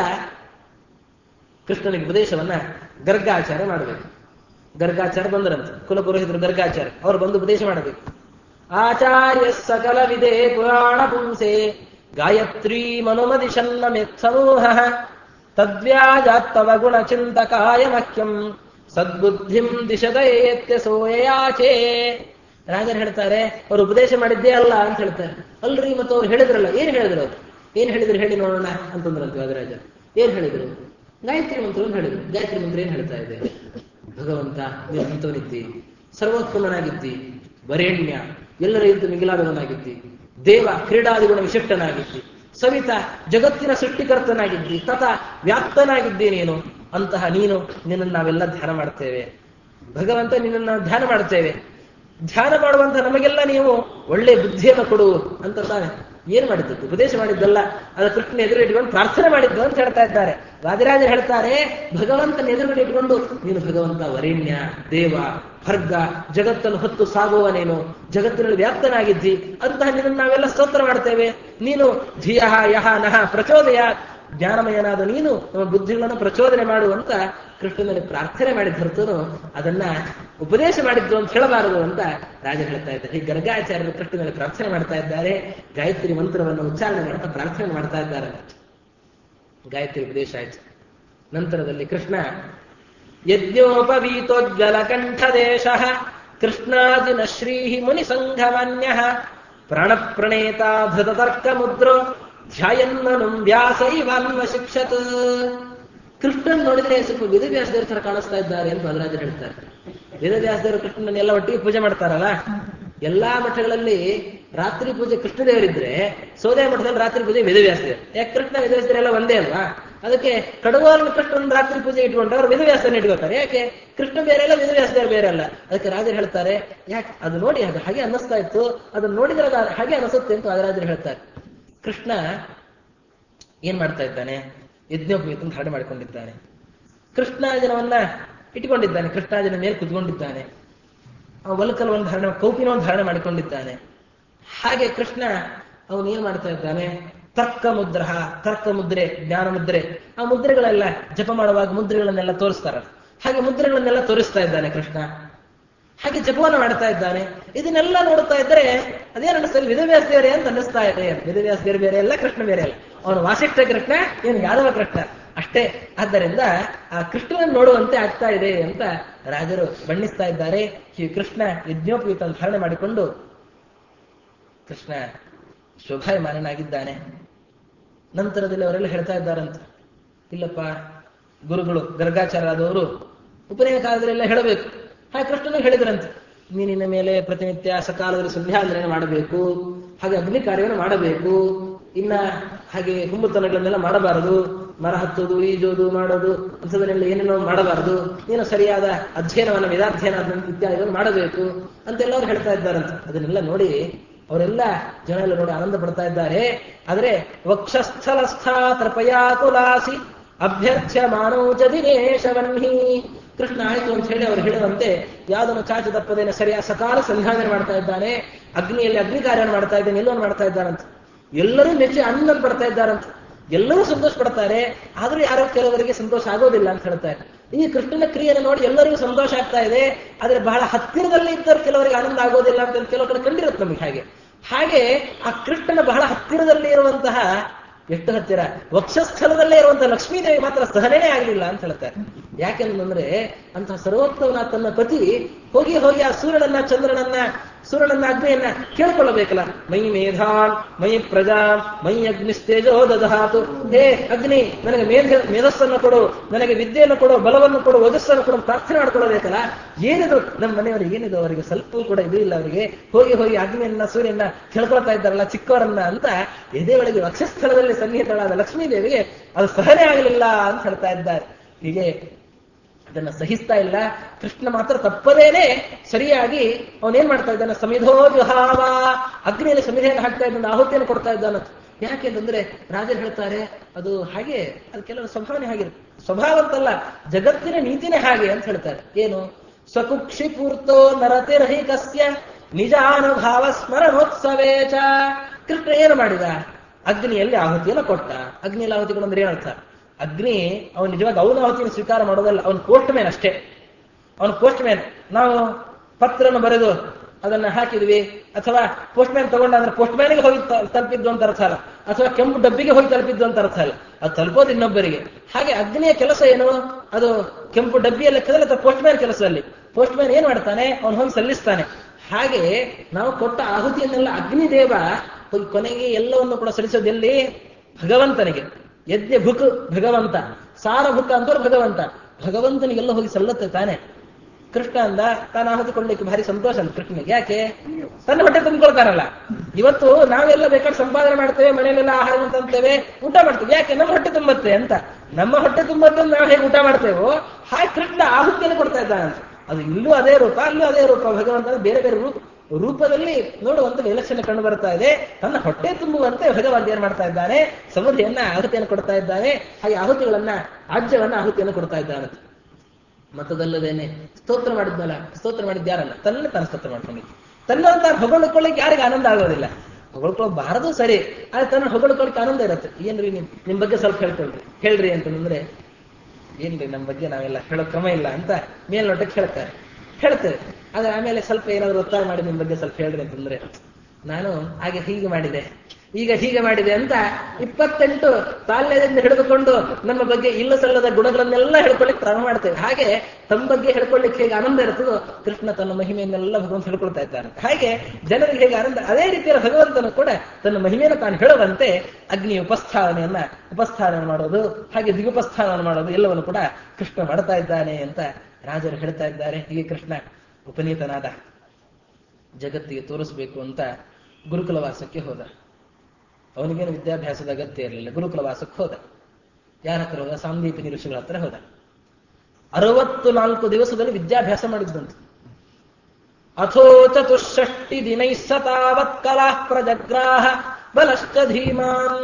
ಕೃಷ್ಣನಿಗೆ ಉಪದೇಶವನ್ನ ಗರ್ಗಾಚಾರ ಮಾಡಬೇಕು ಗರ್ಗಾಚಾರ ಬಂದರಂತೆ ಕುಲಪುರೋಹಿತರು ಗರ್ಗಾಚಾರ ಅವರು ಬಂದು ಉಪದೇಶ ಮಾಡಬೇಕು ಆಚಾರ್ಯ ಸಕಲ ವಿಧೇ ಪುರಾಣ ಪುಂಸೆ ಗಾಯತ್ರಿ ಮನುಮದಿಶನ್ನ ಮೆತ್ಸಮೂಹ ತದ್ವ್ಯಾಜಾತ್ತವ ಗುಣ ಚಿಂತಕಾಯ ಮಹ್ಯಂ ಸದ್ಬುದ್ಧಿಂ ದಿಶದಯೇತ್ಯ ಸೋಯಯಾಚೆ ರಾಜರು ಹೇಳ್ತಾರೆ ಅವ್ರು ಉಪದೇಶ ಮಾಡಿದ್ದೇ ಅಲ್ಲ ಅಂತ ಹೇಳ್ತಾರೆ ಅಲ್ರಿ ಮತ್ತು ಅವ್ರು ಹೇಳಿದ್ರಲ್ಲ ಏನ್ ಹೇಳಿದ್ರು ಅವ್ರು ಏನ್ ಹೇಳಿದ್ರು ಹೇಳಿ ನೋಡೋಣ ಅಂತಂದ್ರಂತೆ ವಾದರಾಜ ಏನ್ ಹೇಳಿದ್ರು ಗಾಯತ್ರಿ ಮಂತ್ರವನ್ನು ಹೇಳಿದ್ರು ಗಾಯತ್ರಿ ಮಂತ್ರ ಏನ್ ಹೇಳ್ತಾ ಇದೆ ಭಗವಂತ ನೀವು ಅಂತವನಿದ್ದಿ ಸರ್ವೋತ್ಪನ್ನನಾಗಿದ್ದಿ ವರೇಣ್ಯ ಎಲ್ಲರಿಗಿಂತ ಮಿಗಿಲಾದವನಾಗಿದ್ದಿ ದೇವ ಕ್ರೀಡಾದಿಗುಣ ವಿಶಿಷ್ಟನಾಗಿದ್ದಿ ಸವಿತ ಜಗತ್ತಿನ ಸೃಷ್ಟಿಕರ್ತನಾಗಿದ್ದಿ ತಥ ವ್ಯಾಪ್ತನಾಗಿದ್ದಿ ನೀನು ಅಂತಹ ನೀನು ನಿನ್ನನ್ನು ನಾವೆಲ್ಲ ಧ್ಯಾನ ಮಾಡ್ತೇವೆ ಭಗವಂತ ನಿನ್ನನ್ನು ಧ್ಯಾನ ಮಾಡ್ತೇವೆ ಧ್ಯಾನ ಮಾಡುವಂತ ನಮಗೆಲ್ಲ ನೀವು ಒಳ್ಳೆ ಬುದ್ಧಿಯನ್ನು ಕೊಡು ಅಂತ ತಾನೆ ಏನ್ ಮಾಡಿದ್ದು ಉಪದೇಶ ಮಾಡಿದ್ದಲ್ಲ ಅದ ಕೃಷ್ಣನ ಎದುರು ಇಟ್ಕೊಂಡು ಪ್ರಾರ್ಥನೆ ಮಾಡಿದ್ದು ಅಂತ ಹೇಳ್ತಾ ಇದ್ದಾರೆ ವಾದಿರಾಜರು ಹೇಳ್ತಾರೆ ಭಗವಂತನ ಎದುರುಗಡೆ ಇಟ್ಕೊಂಡು ನೀನು ಭಗವಂತ ವರೇಣ್ಯ ದೇವ ಭರ್ಗ ಜಗತ್ತನ್ನು ಹೊತ್ತು ಸಾಗುವ ನೀನು ಜಗತ್ತಿನಲ್ಲಿ ವ್ಯಾಪ್ತನಾಗಿದ್ದಿ ಅಂತಹ ನಿನ್ನನ್ನು ನಾವೆಲ್ಲ ಸ್ತೋತ್ರ ಮಾಡ್ತೇವೆ ನೀನು ಧಿಯ ಯಹ ನಹ ಪ್ರಚೋದಯ ಜ್ಞಾನಮಯನಾದ ನೀನು ನಮ್ಮ ಬುದ್ಧಿಗಳನ್ನು ಪ್ರಚೋದನೆ ಮಾಡುವಂತ ಕೃಷ್ಣನಲ್ಲಿ ಪ್ರಾರ್ಥನೆ ಮಾಡಿದ ಹೊರತು ಅದನ್ನ ಉಪದೇಶ ಮಾಡಿದ್ದು ಅಂತ ಹೇಳಬಾರದು ಅಂತ ರಾಜ ಹೇಳ್ತಾ ಇದ್ದಾರೆ ಈ ಗರ್ಗಾಚಾರ್ಯರು ಕೃಷ್ಣನಲ್ಲಿ ಪ್ರಾರ್ಥನೆ ಮಾಡ್ತಾ ಇದ್ದಾರೆ ಗಾಯತ್ರಿ ಮಂತ್ರವನ್ನು ಉಚ್ಚಾರಣೆ ಮಾಡ್ತಾ ಪ್ರಾರ್ಥನೆ ಮಾಡ್ತಾ ಇದ್ದಾರೆ ಗಾಯತ್ರಿ ಉಪದೇಶ ಆಯ್ತು ನಂತರದಲ್ಲಿ ಕೃಷ್ಣ ಯಜ್ಞೋಪವೀತೋಜ್ವಲ ಕಂಠದೇಶ ಕೃಷ್ಣಾದಿನ ಶ್ರೀ ಮುನಿ ಸಂಘಮಾನ್ಯ ಪ್ರಾಣ ಪ್ರಣೇತ ಧೃತ ತರ್ಕ ಮುದ್ರೋ ಧ್ಯಾಯನ್ನನು ವ್ಯಾಸೈವಾನ್ವ ಶಿಕ್ಷತ್ ಕೃಷ್ಣನ್ ನೋಡಿದ್ರೆ ಸ್ವಲ್ಪ ವೇದವ್ಯಾಸದೇವ್ರ ತರ ಕಾಣಿಸ್ತಾ ಇದ್ದಾರೆ ಅಂತ ಮಧುರಾಜರು ಹೇಳ್ತಾರೆ ವೇದವ್ಯಾಸದೇವರು ಕೃಷ್ಣನೆಲ್ಲ ಒಟ್ಟಿಗೆ ಪೂಜೆ ಮಾಡ್ತಾರಲ್ಲ ಎಲ್ಲಾ ಮಠಗಳಲ್ಲಿ ರಾತ್ರಿ ಪೂಜೆ ಕೃಷ್ಣದೇವರಿದ್ರೆ ಸೋದೆ ಮಠದಲ್ಲಿ ರಾತ್ರಿ ಪೂಜೆ ವೇದವ್ಯಾಸದೇವರು ಯಾಕೆ ಕೃಷ್ಣ ವೇದವ್ಯಾಸರೆಲ್ಲ ಒಂದೇ ಅಲ್ವಾ ಅದಕ್ಕೆ ಕಡುವಾರನ ಕೃಷ್ಣನ ರಾತ್ರಿ ಪೂಜೆ ಇಟ್ಕೊಂಡು ಅವ್ರು ವೇದವ್ಯಾಸನ ಇಟ್ಕೋತಾರೆ ಯಾಕೆ ಕೃಷ್ಣ ಬೇರೆ ಅಲ್ಲ ವೇದವ್ಯಾಸದೇವರು ಬೇರೆ ಅಲ್ಲ ಅದಕ್ಕೆ ರಾಜರು ಹೇಳ್ತಾರೆ ಯಾಕೆ ಅದು ನೋಡಿ ಅದು ಹಾಗೆ ಅನ್ನಿಸ್ತಾ ಇತ್ತು ಅದನ್ನ ನೋಡಿದ್ರೆ ಅದು ಹಾಗೆ ಅನಿಸುತ್ತೆ ಅಂತ ರಾಜರು ಹೇಳ್ತಾರೆ ಕೃಷ್ಣ ಏನ್ ಮಾಡ್ತಾ ಇದ್ದಾನೆ ಯಜ್ಞೋಪವೀತ ಧಾರಣೆ ಮಾಡಿಕೊಂಡಿದ್ದಾನೆ ಕೃಷ್ಣಾಜನವನ್ನ ಇಟ್ಕೊಂಡಿದ್ದಾನೆ ಕೃಷ್ಣಾಜನ ಮೇಲೆ ಕುತ್ಕೊಂಡಿದ್ದಾನೆ ಆ ವಲ್ಕಲವನ್ನು ಧಾರಣೆ ಕೌಪಿನವನ್ನು ಧಾರಣೆ ಮಾಡಿಕೊಂಡಿದ್ದಾನೆ ಹಾಗೆ ಕೃಷ್ಣ ಅವನು ಏನ್ ಮಾಡ್ತಾ ಇದ್ದಾನೆ ತರ್ಕ ಮುದ್ರ ತರ್ಕ ಮುದ್ರೆ ಜ್ಞಾನ ಮುದ್ರೆ ಆ ಮುದ್ರೆಗಳೆಲ್ಲ ಜಪ ಮಾಡುವಾಗ ಮುದ್ರೆಗಳನ್ನೆಲ್ಲ ತೋರಿಸ್ತಾರ ಹಾಗೆ ಮುದ್ರೆಗಳನ್ನೆಲ್ಲ ತೋರಿಸ್ತಾ ಇದ್ದಾನೆ ಕೃಷ್ಣ ಹಾಗೆ ಜಪವನ್ನು ಮಾಡ್ತಾ ಇದ್ದಾನೆ ಇದನ್ನೆಲ್ಲ ನೋಡ್ತಾ ಇದ್ರೆ ಅದೇನು ಅನಿಸ್ತದೆ ವೇದವ್ಯಾಸ ದೇವರೇ ಅಂತ ಅನ್ನಿಸ್ತಾ ಇದೆ ವೇದವ್ಯಾಸ ದೇವರು ಬೇರೆ ಅಲ್ಲ ಕೃಷ್ಣ ಬೇರೆ ಅಲ್ಲ ಅವನು ವಾಸಿಷ್ಠ ಕೃಷ್ಣ ಇವನು ಯಾದವ ಕೃಷ್ಣ ಅಷ್ಟೇ ಆದ್ದರಿಂದ ಆ ಕೃಷ್ಣನ ನೋಡುವಂತೆ ಆಗ್ತಾ ಇದೆ ಅಂತ ರಾಜರು ಬಣ್ಣಿಸ್ತಾ ಇದ್ದಾರೆ ಈ ಕೃಷ್ಣ ಯಜ್ಞೋಪವೀತ ಧಾರಣೆ ಮಾಡಿಕೊಂಡು ಕೃಷ್ಣ ಶೋಭಾಯಮಾನನಾಗಿದ್ದಾನೆ ನಂತರದಲ್ಲಿ ಅವರೆಲ್ಲ ಹೇಳ್ತಾ ಇದ್ದಾರಂತ ಇಲ್ಲಪ್ಪ ಗುರುಗಳು ಗರ್ಗಾಚಾರ್ಯರಾದವರು ಉಪನಯನ ಕಾಲದಲ್ಲೆಲ್ಲ ಹೇಳಬೇಕು ಹಾಗೆ ಕೃಷ್ಣನಿಗೆ ಹೇಳಿದ್ರಂತೆ ಮೀನಿನ ಮೇಲೆ ಪ್ರತಿನಿತ್ಯ ಸಕಾಲದಲ್ಲಿ ಸಂಧ್ಯಾವಂದನೆ ಮಾಡಬೇಕು ಹಾಗೆ ಅಗ್ನಿ ಕಾರ್ಯವನ್ನು ಮಾಡಬೇಕು ಇನ್ನ ಹಾಗೆ ಕುಂಭತನಗಳನ್ನೆಲ್ಲ ಮಾಡಬಾರದು ಮರ ಹತ್ತೋದು ಈಜೋದು ಮಾಡೋದು ಅಂಥದನ್ನೆಲ್ಲ ಏನೇನೋ ಮಾಡಬಾರದು ನೀನು ಸರಿಯಾದ ಅಧ್ಯಯನವನ್ನ ವೇದಾಧ್ಯಯನ ಇತ್ಯಾದಿಗಳನ್ನು ಮಾಡಬೇಕು ಅಂತೆಲ್ಲ ಅವ್ರು ಹೇಳ್ತಾ ಇದ್ದಾರಂತೆ ಅದನ್ನೆಲ್ಲ ನೋಡಿ ಅವರೆಲ್ಲ ಜನ ಎಲ್ಲ ನೋಡಿ ಆನಂದ ಪಡ್ತಾ ಇದ್ದಾರೆ ಆದರೆ ವಕ್ಷಸ್ಥಲಸ್ಥಾ ತೃಪಯಾ ತುಲಾಸಿ ಅಭ್ಯರ್ಥ್ಯ ಮಾನೋಜ ದಿನೇಶವನ್ಹಿ ಕೃಷ್ಣ ಆಯ್ತು ಅಂತ ಹೇಳಿ ಅವ್ರು ಹೇಳುವಂತೆ ಯಾವುದನ್ನು ಚಾಚು ತಪ್ಪದೇನೆ ಸರಿಯಾದ ಸಕಾಲ ಸಂಧಾನ ಮಾಡ್ತಾ ಇದ್ದಾನೆ ಅಗ್ನಿಯಲ್ಲಿ ಅಗ್ನಿ ಕಾರ್ಯ ಮಾಡ್ತಾ ಇದ್ದಾನೆ ಎಲ್ಲವನ್ನು ಮಾಡ್ತಾ ಇದ್ದಾನಂತ ಎಲ್ಲರೂ ಮೆಚ್ಚಿ ಆನಂದ ಪಡ್ತಾ ಇದ್ದಾರಂತ ಎಲ್ಲರೂ ಸಂತೋಷ ಪಡ್ತಾರೆ ಆದ್ರೂ ಯಾರೋ ಕೆಲವರಿಗೆ ಸಂತೋಷ ಆಗೋದಿಲ್ಲ ಅಂತ ಹೇಳ್ತಾರೆ ಈ ಕೃಷ್ಣನ ಕ್ರಿಯೆಯನ್ನು ನೋಡಿ ಎಲ್ಲರಿಗೂ ಸಂತೋಷ ಆಗ್ತಾ ಇದೆ ಆದ್ರೆ ಬಹಳ ಹತ್ತಿರದಲ್ಲಿ ಇದ್ದವ್ರು ಕೆಲವರಿಗೆ ಆನಂದ ಆಗೋದಿಲ್ಲ ಅಂತ ಕೆಲವು ಕಡೆ ಕಂಡಿರುತ್ತೆ ನಮಗೆ ಹಾಗೆ ಹಾಗೆ ಆ ಕೃಷ್ಣನ ಬಹಳ ಹತ್ತಿರದಲ್ಲಿ ಇರುವಂತಹ ಎಷ್ಟು ಹತ್ತಿರ ವಕ್ಷಸ್ಥಳದಲ್ಲೇ ಇರುವಂತಹ ಲಕ್ಷ್ಮೀದೇವಿ ಮಾತ್ರ ಸಹನೆನೇ ಆಗಲಿಲ್ಲ ಅಂತ ಹೇಳ್ತಾರೆ ಯಾಕೆಂದ್ರೆ ಅಂತಹ ಸರ್ವೋತ್ತಮನ ತನ್ನ ಪತಿ ಹೋಗಿ ಹೋಗಿ ಆ ಸೂರ್ಯನನ್ನ ಚಂದ್ರನನ್ನ ಸೂರ್ಯನನ್ನ ಅಗ್ನಿಯನ್ನ ಕೇಳ್ಕೊಳ್ಳಬೇಕಲ್ಲ ಮೈ ಮೇಧಾನ್ ಮೈ ಪ್ರಜಾ ಮೈ ಅಗ್ನಿಸ್ತೇಜೋ ದಧಾತು ಹೇ ಅಗ್ನಿ ನನಗೆ ಮೇಧ ಮೇಧಸ್ಸನ್ನು ಕೊಡು ನನಗೆ ವಿದ್ಯೆಯನ್ನು ಕೊಡು ಬಲವನ್ನು ಕೊಡು ವಜಸ್ಸನ್ನು ಕೊಡು ಪ್ರಾರ್ಥನೆ ಮಾಡ್ಕೊಳ್ಳಬೇಕಲ್ಲ ಏನಿದು ನಮ್ಮ ಮನೆಯವರಿಗೆ ಏನಿದು ಅವರಿಗೆ ಸ್ವಲ್ಪ ಕೂಡ ಇದು ಇಲ್ಲ ಅವರಿಗೆ ಹೋಗಿ ಹೋಗಿ ಅಗ್ನಿಯನ್ನ ಸೂರ್ಯನ ಕೇಳ್ಕೊಳ್ತಾ ಇದ್ದಾರಲ್ಲ ಚಿಕ್ಕವರನ್ನ ಅಂತ ಎದೆ ಒಳಗೆ ವಕ್ಷಸ್ಥಳದಲ್ಲಿ ಸನ್ನಿಹಿತಳಾದ ಲಕ್ಷ್ಮೀದೇವಿಗೆ ಅದು ಸಹನೆ ಆಗಲಿಲ್ಲ ಅಂತ ಹೇಳ್ತಾ ಇದ್ದಾರೆ ಹೀಗೆ ಅದನ್ನ ಸಹಿಸ್ತಾ ಇಲ್ಲ ಕೃಷ್ಣ ಮಾತ್ರ ತಪ್ಪದೇನೆ ಸರಿಯಾಗಿ ಅವನೇನ್ ಮಾಡ್ತಾ ಇದ್ದಾನೆ ಸಮಿಧೋ ಜುಹಾವ ಅಗ್ನಿಯಲ್ಲಿ ಸಮಿಧೆಯನ್ನು ಹಾಕ್ತಾ ಇದ್ದಾನೆ ಆಹುತಿಯನ್ನು ಕೊಡ್ತಾ ಇದ್ದಾನ ಯಾಕೆಂತಂದ್ರೆ ರಾಜರು ಹೇಳ್ತಾರೆ ಅದು ಹಾಗೆ ಅದು ಕೆಲವು ಸ್ವಭಾವನೆ ಹಾಗಿರುತ್ತೆ ಸ್ವಭಾವ ಅಂತಲ್ಲ ಜಗತ್ತಿನ ನೀತಿನೇ ಹಾಗೆ ಅಂತ ಹೇಳ್ತಾರೆ ಏನು ಸ್ವಕುಕ್ಷಿ ಪೂರ್ತೋ ನರತಿರಹಿಕಸ್ಯ ನಿಜಾನುಭಾವ ಸ್ಮರಣೋತ್ಸವೇ ಚ ಕೃಷ್ಣ ಏನು ಮಾಡಿದ ಅಗ್ನಿಯಲ್ಲಿ ಆಹುತಿಯನ್ನು ಕೊಟ್ಟ ಅಗ್ನಿಯಲ್ಲಿ ಆಹುತಿ ಕೊಡಂದ್ರೆ ಏನರ್ಥ ಅಗ್ನಿ ಅವನು ನಿಜವಾಗಿ ಅವನ ಆಹುತಿಯನ್ನು ಸ್ವೀಕಾರ ಮಾಡೋದಲ್ಲ ಅವನು ಪೋಸ್ಟ್ ಮ್ಯಾನ್ ಅಷ್ಟೇ ಅವನು ಪೋಸ್ಟ್ ಮ್ಯಾನ್ ನಾವು ಪತ್ರನ ಬರೆದು ಅದನ್ನ ಹಾಕಿದ್ವಿ ಅಥವಾ ಪೋಸ್ಟ್ ಮ್ಯಾನ್ ತಗೊಂಡ ಅಂದ್ರೆ ಪೋಸ್ಟ್ ಮ್ಯಾನ್ಗೆ ಹೋಗಿ ತ- ತಲುಪಿದ್ದು ಅಂತ ಅರ್ಥ ಅಲ್ಲ ಅಥವಾ ಕೆಂಪು ಡಬ್ಬಿಗೆ ಹೋಗಿ ತಲುಪಿದ್ದು ಅಂತ ಅರ್ಥ ಅಲ್ಲ ಅದು ತಲುಪೋದು ಇನ್ನೊಬ್ಬರಿಗೆ ಹಾಗೆ ಅಗ್ನಿಯ ಕೆಲಸ ಏನು ಅದು ಕೆಂಪು ಡಬ್ಬಿಯಲ್ಲಿ ಲೆಕ್ಕದಲ್ಲಿ ಅಥವಾ ಪೋಸ್ಟ್ ಮ್ಯಾನ್ ಕೆಲಸದಲ್ಲಿ ಪೋಸ್ಟ್ ಮ್ಯಾನ್ ಏನ್ ಮಾಡ್ತಾನೆ ಅವನು ಹೋಗಿ ಸಲ್ಲಿಸ್ತಾನೆ ಹಾಗೆ ನಾವು ಕೊಟ್ಟ ಆಹುತಿಯನ್ನೆಲ್ಲ ಅಗ್ನಿದೇವ ಹೋಗಿ ಕೊನೆಗೆ ಎಲ್ಲವನ್ನು ಕೂಡ ಸಲ್ಲಿಸೋದು ಎಲ್ಲಿ ಭಗವಂತನಿಗೆ ಯಜ್ಞ ಭುಕ್ ಭಗವಂತ ಸಾರಭುಕ ಅಂತವ್ರು ಭಗವಂತ ಭಗವಂತನಿಗೆಲ್ಲ ಹೋಗಿ ಸಲ್ಲತ್ತೆ ತಾನೆ ಕೃಷ್ಣ ಅಂದ ತಾನು ಆಹುತಿ ಕೊಡ್ಲಿಕ್ಕೆ ಭಾರಿ ಸಂತೋಷ ಅಂತ ಕೃಷ್ಣನಿಗೆ ಯಾಕೆ ತನ್ನ ಹೊಟ್ಟೆ ತುಂಬಿಕೊಳ್ತಾನಲ್ಲ ಇವತ್ತು ನಾವೆಲ್ಲ ಬೇಕಾದ್ರೆ ಸಂಪಾದನೆ ಮಾಡ್ತೇವೆ ಮನೆಯಲ್ಲೆಲ್ಲ ಆಹಾರ ಅಂತೇವೆ ಊಟ ಮಾಡ್ತೇವೆ ಯಾಕೆ ನಮ್ಮ ಹೊಟ್ಟೆ ತುಂಬತ್ತೆ ಅಂತ ನಮ್ಮ ಹೊಟ್ಟೆ ತುಂಬತ್ತೆ ಅಂತ ನಾವು ಹೇಗೆ ಊಟ ಮಾಡ್ತೇವೋ ಹಾಗೆ ಕೃಷ್ಣ ಆಹುತಿಯನ್ನು ಕೊಡ್ತಾ ಇದ್ದಾನಂತ ಅದು ಇಲ್ಲೂ ಅದೇ ರೂಪ ಅಲ್ಲೂ ಅದೇ ರೂಪ ಭಗವಂತನ ಬೇರೆ ಬೇರೆ ರೂಪ ರೂಪದಲ್ಲಿ ನೋಡುವಂತ ವಿಲಕ್ಷಣ ಕಂಡು ಬರ್ತಾ ಇದೆ ತನ್ನ ಹೊಟ್ಟೆ ತುಂಬುವಂತೆ ಭಗವಂತ ಏನ್ ಮಾಡ್ತಾ ಇದ್ದಾನೆ ಸಮೃದ್ಧಿಯನ್ನ ಆಹುತಿಯನ್ನು ಕೊಡ್ತಾ ಇದ್ದಾನೆ ಹಾಗೆ ಆಹುತಿಗಳನ್ನ ರಾಜ್ಯವನ್ನ ಆಹುತಿಯನ್ನು ಕೊಡ್ತಾ ಇದ್ದಾನೆ ಮತ್ತದಲ್ಲದೇನೆ ಸ್ತೋತ್ರ ಮಾಡಿದ್ನಲ್ಲ ಸ್ತೋತ್ರ ಮಾಡಿದ್ಯಾರಲ್ಲ ತನ್ನ ತಾನು ಸ್ತೋತ್ರ ಮಾಡ್ಕೊಂಡಿದ್ದು ತನ್ನ ತಾನು ಹೊಗಳಿಕೊಳ್ಳಿಕ್ಕೆ ಯಾರಿಗೆ ಆನಂದ ಆಗೋದಿಲ್ಲ ಹೊಗಳ್ಕೊಳ್ಬಾರದು ಸರಿ ಆದ್ರೆ ತನ್ನ ಹೊಗಳಿಕೊಳ್ಳಿಕ್ಕೆ ಆನಂದ ಇರುತ್ತೆ ಏನ್ರಿ ನಿಮ್ ನಿಮ್ ಬಗ್ಗೆ ಸ್ವಲ್ಪ ಹೇಳ್ಕೊಳ್ರಿ ಹೇಳ್ರಿ ಅಂತಂದ್ರೆ ಏನ್ರಿ ನಮ್ಮ ಬಗ್ಗೆ ನಾವೆಲ್ಲ ಹೇಳೋ ಕ್ರಮ ಇಲ್ಲ ಅಂತ ಮೇಲ್ನೋಟಕ್ಕೆ ಹೇಳ್ತಾರೆ ಹೇಳ್ತೇವೆ ಆದ್ರೆ ಆಮೇಲೆ ಸ್ವಲ್ಪ ಏನಾದ್ರು ಒತ್ತಾಯ ಮಾಡಿ ನಿಮ್ ಬಗ್ಗೆ ಸ್ವಲ್ಪ ಹೇಳ್ರಿ ಅಂತಂದ್ರೆ ನಾನು ಹಾಗೆ ಹೀಗೆ ಮಾಡಿದೆ ಈಗ ಹೀಗೆ ಮಾಡಿದೆ ಅಂತ ಇಪ್ಪತ್ತೆಂಟು ಬಾಲ್ಯದಿಂದ ಹಿಡಿದುಕೊಂಡು ನಮ್ಮ ಬಗ್ಗೆ ಇಲ್ಲ ಸಲ್ಲದ ಗುಣಗಳನ್ನೆಲ್ಲ ಹೇಳ್ಕೊಳ್ಳಿಕ್ಕೆ ಪ್ರಾರಂಭ ಮಾಡ್ತೇವೆ ಹಾಗೆ ತಮ್ಮ ಬಗ್ಗೆ ಹೇಳ್ಕೊಳ್ಳಿಕ್ಕೆ ಹೇಗೆ ಆನಂದ ಇರ್ತದೋ ಕೃಷ್ಣ ತನ್ನ ಮಹಿಮೆಯನ್ನೆಲ್ಲ ಭಗವಂತ ಹೇಳ್ಕೊಳ್ತಾ ಇದ್ದಾನೆ ಹಾಗೆ ಜನರಿಗೆ ಹೇಗೆ ಆನಂದ ಅದೇ ರೀತಿಯ ಭಗವಂತನು ಕೂಡ ತನ್ನ ಮಹಿಮೆಯನ್ನು ತಾನು ಹೇಳುವಂತೆ ಅಗ್ನಿ ಉಪಸ್ಥಾನನೆಯನ್ನ ಉಪಸ್ಥಾನ ಮಾಡೋದು ಹಾಗೆ ದಿಗುಪಸ್ಥಾನ ಮಾಡೋದು ಎಲ್ಲವನ್ನು ಕೂಡ ಕೃಷ್ಣ ಮಾಡ್ತಾ ಇದ್ದಾನೆ ಅಂತ ರಾಜರು ಹೇಳ್ತಾ ಇದ್ದಾರೆ ಹೀಗೆ ಕೃಷ್ಣ ಉಪನೀತನಾದ ಜಗತ್ತಿಗೆ ತೋರಿಸ್ಬೇಕು ಅಂತ ಗುರುಕುಲ ವಾಸಕ್ಕೆ ಹೋದ ಅವನಿಗೇನು ವಿದ್ಯಾಭ್ಯಾಸದ ಅಗತ್ಯ ಇರಲಿಲ್ಲ ಗುರುಕುಲ ವಾಸಕ್ಕೆ ಹೋದ ಯಾರ ಹತ್ರ ಹೋದ ಸಾಂದೀಪಿನಿ ಋಷಿಗಳ ಹತ್ರ ಹೋದ ಅರವತ್ತು ನಾಲ್ಕು ದಿವಸದಲ್ಲಿ ವಿದ್ಯಾಭ್ಯಾಸ ಮಾಡಿದ್ದಂತೆ ಅಥೋ ಚತುಷ್ಷಷ್ಟಿ ದಿನೈ ಸತಾವತ್ ಕಲಾ ಪ್ರಜಗ್ರಾಹ ಬಲಶ್ಚ ಧೀಮಾನ್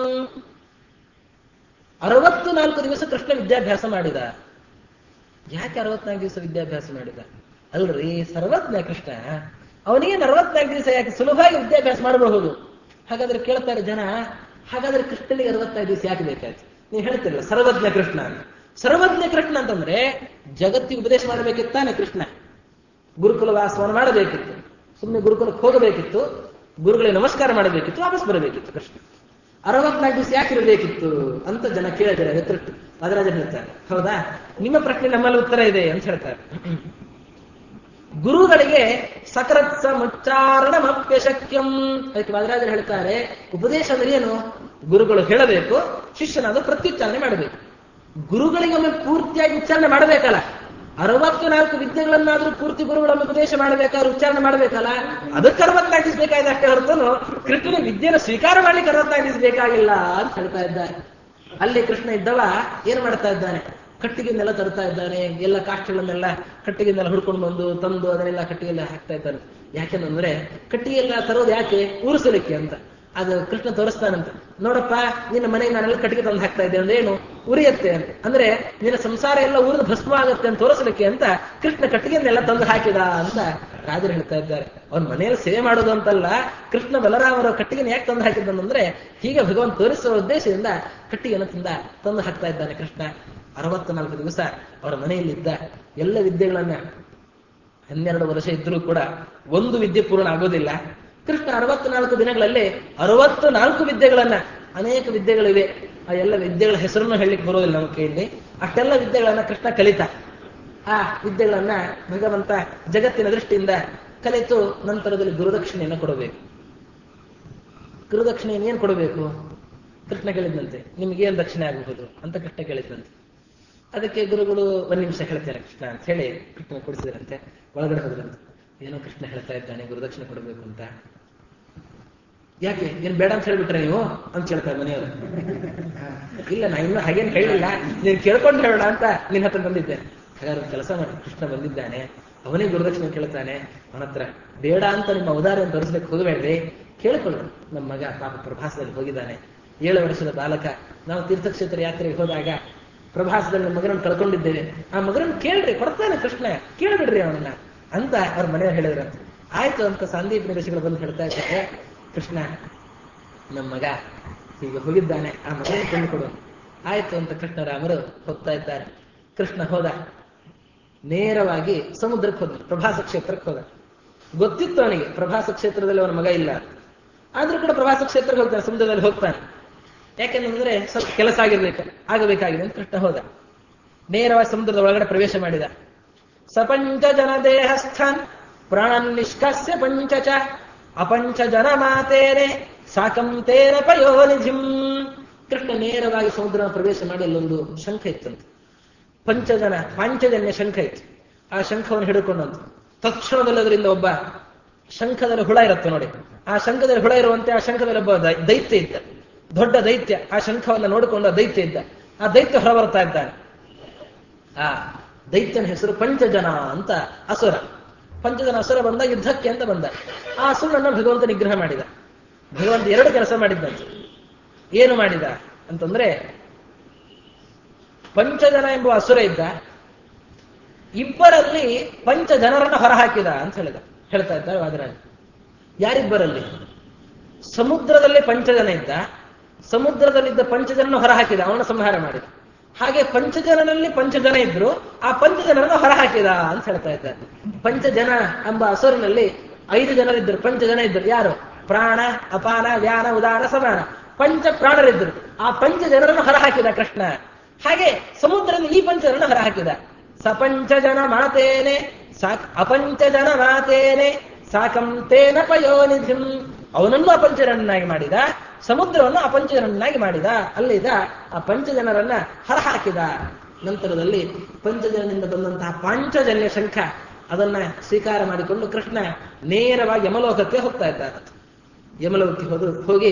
ಅರವತ್ತು ನಾಲ್ಕು ದಿವಸ ಕೃಷ್ಣ ವಿದ್ಯಾಭ್ಯಾಸ ಮಾಡಿದ ಯಾಕೆ ಅರವತ್ನಾಲ್ಕು ದಿವಸ ವಿದ್ಯಾಭ್ಯಾಸ ಮಾಡಿದ ಅಲ್ರಿ ಸರ್ವಜ್ಞ ಕೃಷ್ಣ ಅವನಿಗೆ ಅರವತ್ನಾಲ್ಕು ದಿವಸ ಯಾಕೆ ಸುಲಭವಾಗಿ ವಿದ್ಯಾಭ್ಯಾಸ ಮಾಡಬಹುದು ಹಾಗಾದ್ರೆ ಕೇಳ್ತಾರೆ ಜನ ಹಾಗಾದ್ರೆ ಕೃಷ್ಣನಿಗೆ ಅರವತ್ತೈದು ದಿವಸ ಯಾಕೆ ಬೇಕಾಯ್ತು ನೀವು ಹೇಳ್ತಿರಲ್ಲ ಸರ್ವಜ್ಞ ಕೃಷ್ಣ ಅಂತ ಸರ್ವಜ್ಞ ಕೃಷ್ಣ ಅಂತಂದ್ರೆ ಜಗತ್ತಿಗೆ ಉಪದೇಶ ಮಾಡಬೇಕಿತ್ತಾನೆ ಕೃಷ್ಣ ಗುರುಕುಲ ವಾಸವನ್ನು ಮಾಡಬೇಕಿತ್ತು ಸುಮ್ಮನೆ ಗುರುಕುಲಕ್ಕೆ ಹೋಗಬೇಕಿತ್ತು ಗುರುಗಳಿಗೆ ನಮಸ್ಕಾರ ಮಾಡಬೇಕಿತ್ತು ವಾಪಸ್ ಬರಬೇಕಿತ್ತು ಕೃಷ್ಣ ಅರವತ್ನಾಲ್ಕು ದಿವಸ ಯಾಕೆ ಇರಬೇಕಿತ್ತು ಅಂತ ಜನ ಕೇಳಿದ್ದಾರೆ ಎತ್ತರಟ್ಟು ಅದರಾಜ ಹೇಳ್ತಾರೆ ಹೌದಾ ನಿಮ್ಮ ಪ್ರಶ್ನೆ ನಮ್ಮಲ್ಲಿ ಉತ್ತರ ಇದೆ ಅಂತ ಹೇಳ್ತಾರೆ ಗುರುಗಳಿಗೆ ಸಕರತ್ಸ ಮುಚ್ಚಾರಣಮಪ್ಯಶಕ್ಯಂ ಅದಕ್ಕೆ ವಾದರಾಜರು ಹೇಳ್ತಾರೆ ಉಪದೇಶ ಅಂದ್ರೆ ಏನು ಗುರುಗಳು ಹೇಳಬೇಕು ಶಿಷ್ಯನಾದ ಪ್ರತ್ಯುಚ್ಚಾರಣೆ ಮಾಡಬೇಕು ಗುರುಗಳಿಗೆ ಒಮ್ಮೆ ಪೂರ್ತಿಯಾಗಿ ಉಚ್ಚಾರಣೆ ಮಾಡಬೇಕಲ್ಲ ಅರವತ್ತು ನಾಲ್ಕು ವಿದ್ಯೆಗಳನ್ನಾದ್ರೂ ಪೂರ್ತಿ ಗುರುಗಳನ್ನು ಉಪದೇಶ ಮಾಡಬೇಕಾದ್ರೆ ಉಚ್ಚಾರಣೆ ಮಾಡಬೇಕಲ್ಲ ಅದಕ್ಕೆ ಅರವತ್ನಾಲ್ಕು ದಿವಸ ಬೇಕಾಗಿದೆ ಅಷ್ಟೇ ಹೊರತನು ಕೃಷ್ಣನ ವಿದ್ಯೆನ ಸ್ವೀಕಾರ ಮಾಡ್ಲಿಕ್ಕೆ ಅರವತ್ನಾಲ್ಕು ದಿವಸ ಬೇಕಾಗಿಲ್ಲ ಅಂತ ಹೇಳ್ತಾ ಇದ್ದಾರೆ ಅಲ್ಲಿ ಕೃಷ್ಣ ಇದ್ದವ ಏನ್ ಮಾಡ್ತಾ ಇದ್ದಾನೆ ಕಟ್ಟಿಗೆನೆಲ್ಲ ತರ್ತಾ ಇದ್ದಾನೆ ಎಲ್ಲ ಕಾಷ್ಟಗಳನ್ನೆಲ್ಲ ಕಟ್ಟಿಗೆನೆಲ್ಲ ಹುಡ್ಕೊಂಡು ಬಂದು ತಂದು ಅದನ್ನೆಲ್ಲ ಕಟ್ಟಿಗೆಲ್ಲ ಹಾಕ್ತಾ ಇದ್ದಾನೆ ಯಾಕೆಂದ್ರೆ ಕಟ್ಟಿಗೆ ಎಲ್ಲ ತರೋದು ಯಾಕೆ ಉರಿಸಲಿಕ್ಕೆ ಅಂತ ಅದು ಕೃಷ್ಣ ತೋರಿಸ್ತಾನಂತೆ ನೋಡಪ್ಪ ನಿನ್ನ ಮನೆಗೆ ನಾನೆಲ್ಲ ಕಟ್ಟಿಗೆ ತಂದು ಹಾಕ್ತಾ ಇದ್ದೆ ಅಂದ್ರೆ ಏನು ಉರಿಯತ್ತೆ ಅಂತ ಅಂದ್ರೆ ನಿನ್ನ ಸಂಸಾರ ಎಲ್ಲ ಉರಿದು ಭಸ್ಮ ಆಗತ್ತೆ ಅಂತ ತೋರಿಸ್ಲಿಕ್ಕೆ ಅಂತ ಕೃಷ್ಣ ಕಟ್ಟಿಗೆನೆಲ್ಲ ತಂದು ಹಾಕಿದ ಅಂತ ರಾಜರು ಹೇಳ್ತಾ ಇದ್ದಾರೆ ಅವ್ನ ಮನೆಯಲ್ಲಿ ಸೇವೆ ಮಾಡೋದು ಅಂತಲ್ಲ ಕೃಷ್ಣ ಬಲರಾಮರ ಕಟ್ಟಿಗೆನ ಯಾಕೆ ತಂದು ಹಾಕಿದ್ದನಂದ್ರೆ ಹೀಗೆ ಭಗವಂತ ತೋರಿಸುವ ಉದ್ದೇಶದಿಂದ ಕಟ್ಟಿಗೆನ ತಂದ ತಂದು ಹಾಕ್ತಾ ಇದ್ದಾನೆ ಕೃಷ್ಣ ಅರವತ್ನಾಲ್ಕು ದಿವಸ ಅವರ ಮನೆಯಲ್ಲಿದ್ದ ಎಲ್ಲ ವಿದ್ಯೆಗಳನ್ನ ಹನ್ನೆರಡು ವರ್ಷ ಇದ್ರೂ ಕೂಡ ಒಂದು ವಿದ್ಯೆ ಪೂರ್ಣ ಆಗೋದಿಲ್ಲ ಕೃಷ್ಣ ಅರವತ್ನಾಲ್ಕು ದಿನಗಳಲ್ಲಿ ಅರವತ್ತು ನಾಲ್ಕು ವಿದ್ಯೆಗಳನ್ನ ಅನೇಕ ವಿದ್ಯೆಗಳಿವೆ ಆ ಎಲ್ಲ ವಿದ್ಯೆಗಳ ಹೆಸರನ್ನು ಹೇಳಲಿಕ್ಕೆ ಬರೋದಿಲ್ಲ ನಮ್ಮ ಕೈಯಲ್ಲಿ ಅಷ್ಟೆಲ್ಲ ವಿದ್ಯೆಗಳನ್ನ ಕೃಷ್ಣ ಕಲಿತ ಆ ವಿದ್ಯೆಗಳನ್ನ ಭಗವಂತ ಜಗತ್ತಿನ ದೃಷ್ಟಿಯಿಂದ ಕಲಿತು ನಂತರದಲ್ಲಿ ಗುರುದಕ್ಷಿಣೆಯನ್ನು ಕೊಡಬೇಕು ಗುರುದಕ್ಷಿಣೆಯನ್ನು ಏನ್ ಕೊಡಬೇಕು ಕೃಷ್ಣ ಕೇಳಿದಂತೆ ನಿಮ್ಗೆ ಏನ್ ದಕ್ಷಿಣೆ ಆಗಬಹುದು ಅಂತ ಕೃಷ್ಣ ಕೇಳಿದಂತೆ ಅದಕ್ಕೆ ಗುರುಗಳು ಒಂದ್ ನಿಮಿಷ ಹೇಳ್ತಾರೆ ಕೃಷ್ಣ ಅಂತ ಹೇಳಿ ಕೃಷ್ಣ ಕೊಡಿಸಿದ್ರಂತೆ ಒಳಗಡೆ ಹೋದ್ರಂತೆ ಏನೋ ಕೃಷ್ಣ ಹೇಳ್ತಾ ಇದ್ದಾನೆ ಗುರುದಕ್ಷಿಣೆ ಕೊಡಬೇಕು ಅಂತ ಯಾಕೆ ಏನ್ ಬೇಡ ಅಂತ ಹೇಳ್ಬಿಟ್ರೆ ನೀವು ಅಂತ ಕೇಳ್ತಾರೆ ಮನೆಯವರು ಹಾ, ಇಲ್ಲ ನಾ ಇನ್ನು ಹಾಗೇನ್ ಹೇಳಿಲ್ಲ ನೀನ್ ಕೇಳ್ಕೊಂಡು ಹೇಳೋಣ ಅಂತ ನಿನ್ನ ಹತ್ರ ಬಂದಿದ್ದೆ ಹಾಗಾದ್ರೆ ಒಂದ್ ಕೆಲಸ ಮಾಡಿ ಕೃಷ್ಣ ಬಂದಿದ್ದಾನೆ ಅವನೇ ಗುರುದಕ್ಷಿಣೆ ಕೇಳ್ತಾನೆ ಅವನ ಹತ್ರ ಬೇಡ ಅಂತ ನಿಮ್ಮ ಅವಧಾರ ತೋರಿಸ್ಲಿಕ್ಕೆ ಹೋಗಬೇಡ್ರಿ ಕೇಳ್ಕೊಳ್ಳು ನಮ್ಮ ಮಗ ಪಾಪ ಪ್ರಭಾಸದಲ್ಲಿ ಹೋಗಿದ್ದಾನೆ ಏಳು ವರ್ಷದ ಬಾಲಕ ನಾವು ತೀರ್ಥಕ್ಷೇತ್ರ ಯಾತ್ರೆಗೆ ಹೋದಾಗ ಪ್ರಭಾಸದಲ್ಲಿ ನಮ್ಮ ಮಗನನ್ನು ಕಳ್ಕೊಂಡಿದ್ದೇವೆ ಆ ಮಗನನ್ನು ಕೇಳ್ರಿ ಕೊಡ್ತಾನೆ ಕೃಷ್ಣ ಕೇಳ್ಬಿಡ್ರಿ ಅವನನ್ನ ಅಂತ ಅವ್ರ ಮನೆಯವ್ರು ಹೇಳಿದ್ರಂತೆ ಆಯ್ತು ಅಂತ ಸಂದೀಪ್ ನಿವೇಶಗಳು ಬಂದು ಹೇಳ್ತಾ ಇದ್ದಾರೆ ಕೃಷ್ಣ ನಮ್ಮ ಮಗ ಹೀಗೆ ಹೋಗಿದ್ದಾನೆ ಆ ಮಗನಿಗೆ ಕೊಂಡು ಕೊಡು ಆಯ್ತು ಅಂತ ಕೃಷ್ಣರಾಮರು ಹೋಗ್ತಾ ಇದ್ದಾರೆ ಕೃಷ್ಣ ಹೋದ ನೇರವಾಗಿ ಸಮುದ್ರಕ್ಕೆ ಹೋದ ಪ್ರಭಾಸ ಕ್ಷೇತ್ರಕ್ಕೆ ಹೋದ ಗೊತ್ತಿತ್ತು ಅವನಿಗೆ ಪ್ರಭಾಸ ಕ್ಷೇತ್ರದಲ್ಲಿ ಅವನ ಮಗ ಇಲ್ಲ ಅಂತ. ಆದ್ರೂ ಕೂಡ ಪ್ರಭಾಸ ಕ್ಷೇತ್ರಕ್ಕೆ ಹೋಗ್ತಾನೆ ಸಮುದ್ರದಲ್ಲಿ ಹೋಗ್ತಾನೆ ಯಾಕೆಂದ್ರೆ ಸ್ವಲ್ಪ ಕೆಲಸ ಆಗಿರ್ಬೇಕು ಆಗಬೇಕಾಗಿದೆ ಅಂತ ಕೃಷ್ಣ ಹೋದ ನೇರವಾಗಿ ಸಮುದ್ರದ ಒಳಗಡೆ ಪ್ರವೇಶ ಮಾಡಿದ ಸಪಂಚ ಜನ ದೇಹಸ್ಥಾನ್ ಪ್ರಾಣನ್ ನಿಷ್ಕಸ್ಯ ಪಂಚ ಚ ಅಪಂಚ ಜನ ಮಾತೇನೆ ಸಾಕಂ ತೇನ ಪಯೋನಿಧಿಂ ಕೃಷ್ಣ ನೇರವಾಗಿ ಸಮುದ್ರ ಪ್ರವೇಶ ಮಾಡಿ ಅಲ್ಲೊಂದು ಶಂಖ ಇತ್ತಂತೆ ಪಂಚಜನ ಪಾಂಚಜನ್ಯ ಶಂಖ ಇತ್ತು ಆ ಶಂಖವನ್ನು ಹಿಡ್ಕೊಂಡಂತ ತಕ್ಷಣದಲ್ಲಿ ಅದರಿಂದ ಒಬ್ಬ ಶಂಖದಲ್ಲಿ ಹುಳ ಇರುತ್ತೆ ನೋಡಿ ಆ ಶಂಖದಲ್ಲಿ ಹುಳ ಇರುವಂತೆ ಆ ಶಂಖದಲ್ಲಿ ಒಬ್ಬ ದೈ- ದೈತ್ಯ ಇದ್ದ ದೊಡ್ಡ ದೈತ್ಯ ಆ ಶಂಖವನ್ನ ನೋಡಿಕೊಂಡು ಆ ದೈತ್ಯ ಇದ್ದ ಆ ದೈತ್ಯ ಹೊರ ಬರ್ತಾ ಇದ್ದಾನೆ ಆ ದೈತ್ಯನ ಹೆಸರು ಪಂಚಜನ ಅಂತ ಅಸುರ ಪಂಚಜನ ಅಸುರ ಬಂದ ಯುದ್ಧಕ್ಕೆ ಅಂತ ಬಂದ ಆ ಅಸುರನನ್ನ ಭಗವಂತ ನಿಗ್ರಹ ಮಾಡಿದ ಭಗವಂತ ಎರಡು ಕೆಲಸ ಮಾಡಿದ್ದಂತೆ ಏನು ಮಾಡಿದ ಅಂತಂದ್ರೆ ಪಂಚಜನ ಎಂಬ ಅಸುರ ಇದ್ದ ಇಬ್ಬರಲ್ಲಿ ಪಂಚ ಜನರನ್ನ ಹೊರಹಾಕಿದ ಅಂತ ಹೇಳಿದ ಹೇಳ್ತಾ ಇದ್ದಾರೆ ವಾದರಾಜ ಯಾರಿಬ್ಬರಲ್ಲಿ ಸಮುದ್ರದಲ್ಲಿ ಪಂಚಜನ ಇದ್ದ ಸಮುದ್ರದಲ್ಲಿದ್ದ ಪಂಚಜನನ್ನು ಹೊರಹಾಕಿದ ಅವನ ಸಂಹಾರ ಮಾಡಿದ ಹಾಗೆ ಪಂಚಜನಲ್ಲಿ ಪಂಚಜನ ಇದ್ರು ಆ ಪಂಚಜನರನ್ನು ಹೊರಹಾಕಿದ ಅಂತ ಹೇಳ್ತಾ ಇದ್ದಾರೆ ಪಂಚಜನ ಎಂಬ ಅಸುರನಲ್ಲಿ ಐದು ಜನರಿದ್ದರು ಪಂಚಜನ ಇದ್ದರು ಯಾರು ಪ್ರಾಣ ಅಪಾನ ವ್ಯಾನ ಉದಾನ ಸಮಾನ ಪಂಚ ಪ್ರಾಣರಿದ್ದರು ಆ ಪಂಚ ಜನರನ್ನು ಹೊರಹಾಕಿದ ಕೃಷ್ಣ ಹಾಗೆ ಸಮುದ್ರದಲ್ಲಿ ಈ ಪಂಚಜನ ಹೊರಹಾಕಿದ ಸಪಂಚ ಜನ ಮಾತೇನೆ ಸಾಕ್ ಅಪಂಚ ಜನ ಮಾತೇನೆ ಸಾಕಂ ತೇನ ಪಯೋನಿಧಿಂ ಅವನನ್ನು ಅಪಂಚಜನನ್ನಾಗಿ ಮಾಡಿದ ಸಮುದ್ರವನ್ನು ಅಪಂಚಜನನ್ನಾಗಿ ಮಾಡಿದ ಅಲ್ಲಿದ ಆ ಪಂಚಜನರನ್ನ ಹೊರಹಾಕಿದ ನಂತರದಲ್ಲಿ ಪಂಚಜನದಿಂದ ಬಂದಂತಹ ಪಾಂಚಜನ್ಯ ಶಂಖ ಅದನ್ನ ಸ್ವೀಕಾರ ಮಾಡಿಕೊಂಡು ಕೃಷ್ಣ ನೇರವಾಗಿ ಯಮಲೋಕಕ್ಕೆ ಹೋಗ್ತಾ ಇದ್ದಾನೆ ಯಮಲೋಕಕ್ಕೆ ಹೋದು ಹೋಗಿ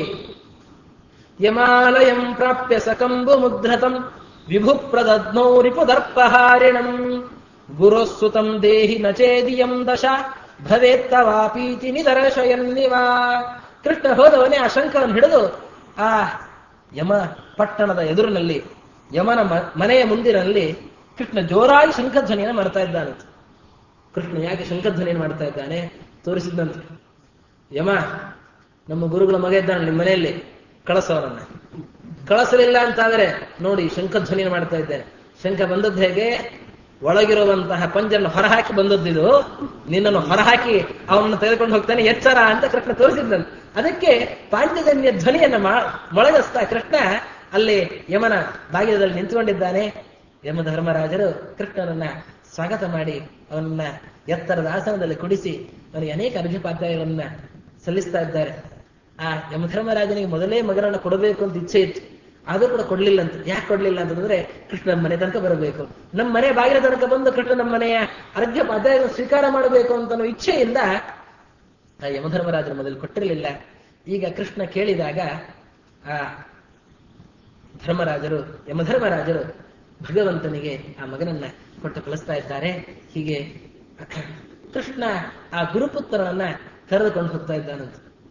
ಯಮಾಲಯಂ ಪ್ರಾಪ್ಯ ಸಕಂಬು ಮುದ್ರತಂ ವಿಭು ಪ್ರದದ್ನೌ ರಿಪುದರ್ಪಹಾರಿಣಂ ಗುರುಸ್ಸುತಂ ದೇಹಿ ನಚೇದಿಯಂ ದಶ ಭವೇತ್ತವಾಪೀತಿ ನಿದರ್ಶಯನ್ನಿವಾ ಕೃಷ್ಣ ಹೋದವನೇ ಆ ಶಂಕರನ್ನು ಹಿಡಿದು ಆ ಯಮ ಪಟ್ಟಣದ ಎದುರಿನಲ್ಲಿ ಯಮನ ಮ- ಮನೆಯ ಮುಂದಿನಲ್ಲಿ ಕೃಷ್ಣ ಜೋರಾಗಿ ಶಂಖಧ್ವನಿಯನ್ನು ಮಾಡ್ತಾ ಇದ್ದಾನಂತೆ ಕೃಷ್ಣ ಯಾಕೆ ಶಂಖಧ್ವನಿಯನ್ನು ಮಾಡ್ತಾ ಇದ್ದಾನೆ ತೋರಿಸಿದ್ದಂತೆ ಯಮ ನಮ್ಮ ಗುರುಗಳ ಮಗ ಇದ್ದಾನೆ ನಿಮ್ಮ ಮನೆಯಲ್ಲಿ ಕಳಸವನನ್ನ ಕಳಿಸಲಿಲ್ಲ ಅಂತಾದರೆ ನೋಡಿ ಶಂಖಧ್ವನಿಯನ್ನು ಮಾಡ್ತಾ ಇದ್ದೇನೆ ಶಂಖ ಬಂದದ್ದು ಹೇಗೆ ಒಳಗಿರುವಂತಹ ಪಂಜನ್ನು ಹೊರಹಾಕಿ ಬಂದದ್ದಿದು ನಿನ್ನನ್ನು ಹೊರಹಾಕಿ ಅವನನ್ನು ತೆಗೆದುಕೊಂಡು ಹೋಗ್ತಾನೆ ಎಚ್ಚರ ಅಂತ ಕೃಷ್ಣ ತೋರಿಸಿದ್ದನು ಅದಕ್ಕೆ ಪಾಂಚಜನ್ಯ ಧ್ವನಿಯನ್ನ ಮಾ- ಮೊಳಗಿಸ್ತಾ ಕೃಷ್ಣ ಅಲ್ಲಿ ಯಮನ ಬಾಗಿಲದಲ್ಲಿ ನಿಂತುಕೊಂಡಿದ್ದಾನೆ ಯಮ ಧರ್ಮರಾಜರು ಕೃಷ್ಣನನ್ನ ಸ್ವಾಗತ ಮಾಡಿ ಅವನನ್ನ ಎತ್ತರದ ಆಸನದಲ್ಲಿ ಕುಡಿಸಿ ಅವನಿಗೆ ಅನೇಕ ಅರ್ಘ್ಯಪಾತ್ಯಗಳನ್ನ ಸಲ್ಲಿಸ್ತಾ ಇದ್ದಾರೆ ಆ ಯಮಧರ್ಮರಾಜನಿಗೆ ಮೊದಲೇ ಮಗನನ್ನ ಕೊಡಬೇಕು ಅಂತ ಇಚ್ಛೆ ಇತ್ತು ಆದ್ರೂ ಕೂಡ ಕೊಡ್ಲಿಲ್ಲ ಅಂತ ಯಾಕೆ ಕೊಡ್ಲಿಲ್ಲ ಅಂತಂದ್ರೆ ಕೃಷ್ಣ ನಮ್ಮ ಮನೆ ತನಕ ಬರಬೇಕು ನಮ್ಮ ಮನೆ ಬಾಗಿಲ ತನಕ ಬಂದು ಕೃಷ್ಣ ನಮ್ಮ ಮನೆಯ ಅರ್ಘ್ಯ ಪಾತ್ಯಗಳನ್ನು ಸ್ವೀಕಾರ ಮಾಡಬೇಕು ಅಂತ ಅನ್ನೋ ಇಚ್ಛೆಯಿಂದ ಆ ಯಮಧರ್ಮರಾಜರು ಮೊದಲು ಕೊಟ್ಟಿರಲಿಲ್ಲ ಈಗ ಕೃಷ್ಣ ಕೇಳಿದಾಗ ಆ ಧರ್ಮರಾಜರು ಯಮಧರ್ಮರಾಜರು ಭಗವಂತನಿಗೆ ಆ ಮಗನನ್ನ ಕೊಟ್ಟು ಕಳಿಸ್ತಾ ಇದ್ದಾರೆ ಹೀಗೆ ಕೃಷ್ಣ ಆ ಗುರುಪುತ್ರನನ್ನ ಕರೆದುಕೊಂಡು ಹೋಗ್ತಾ ಇದ್ದಾನಂತ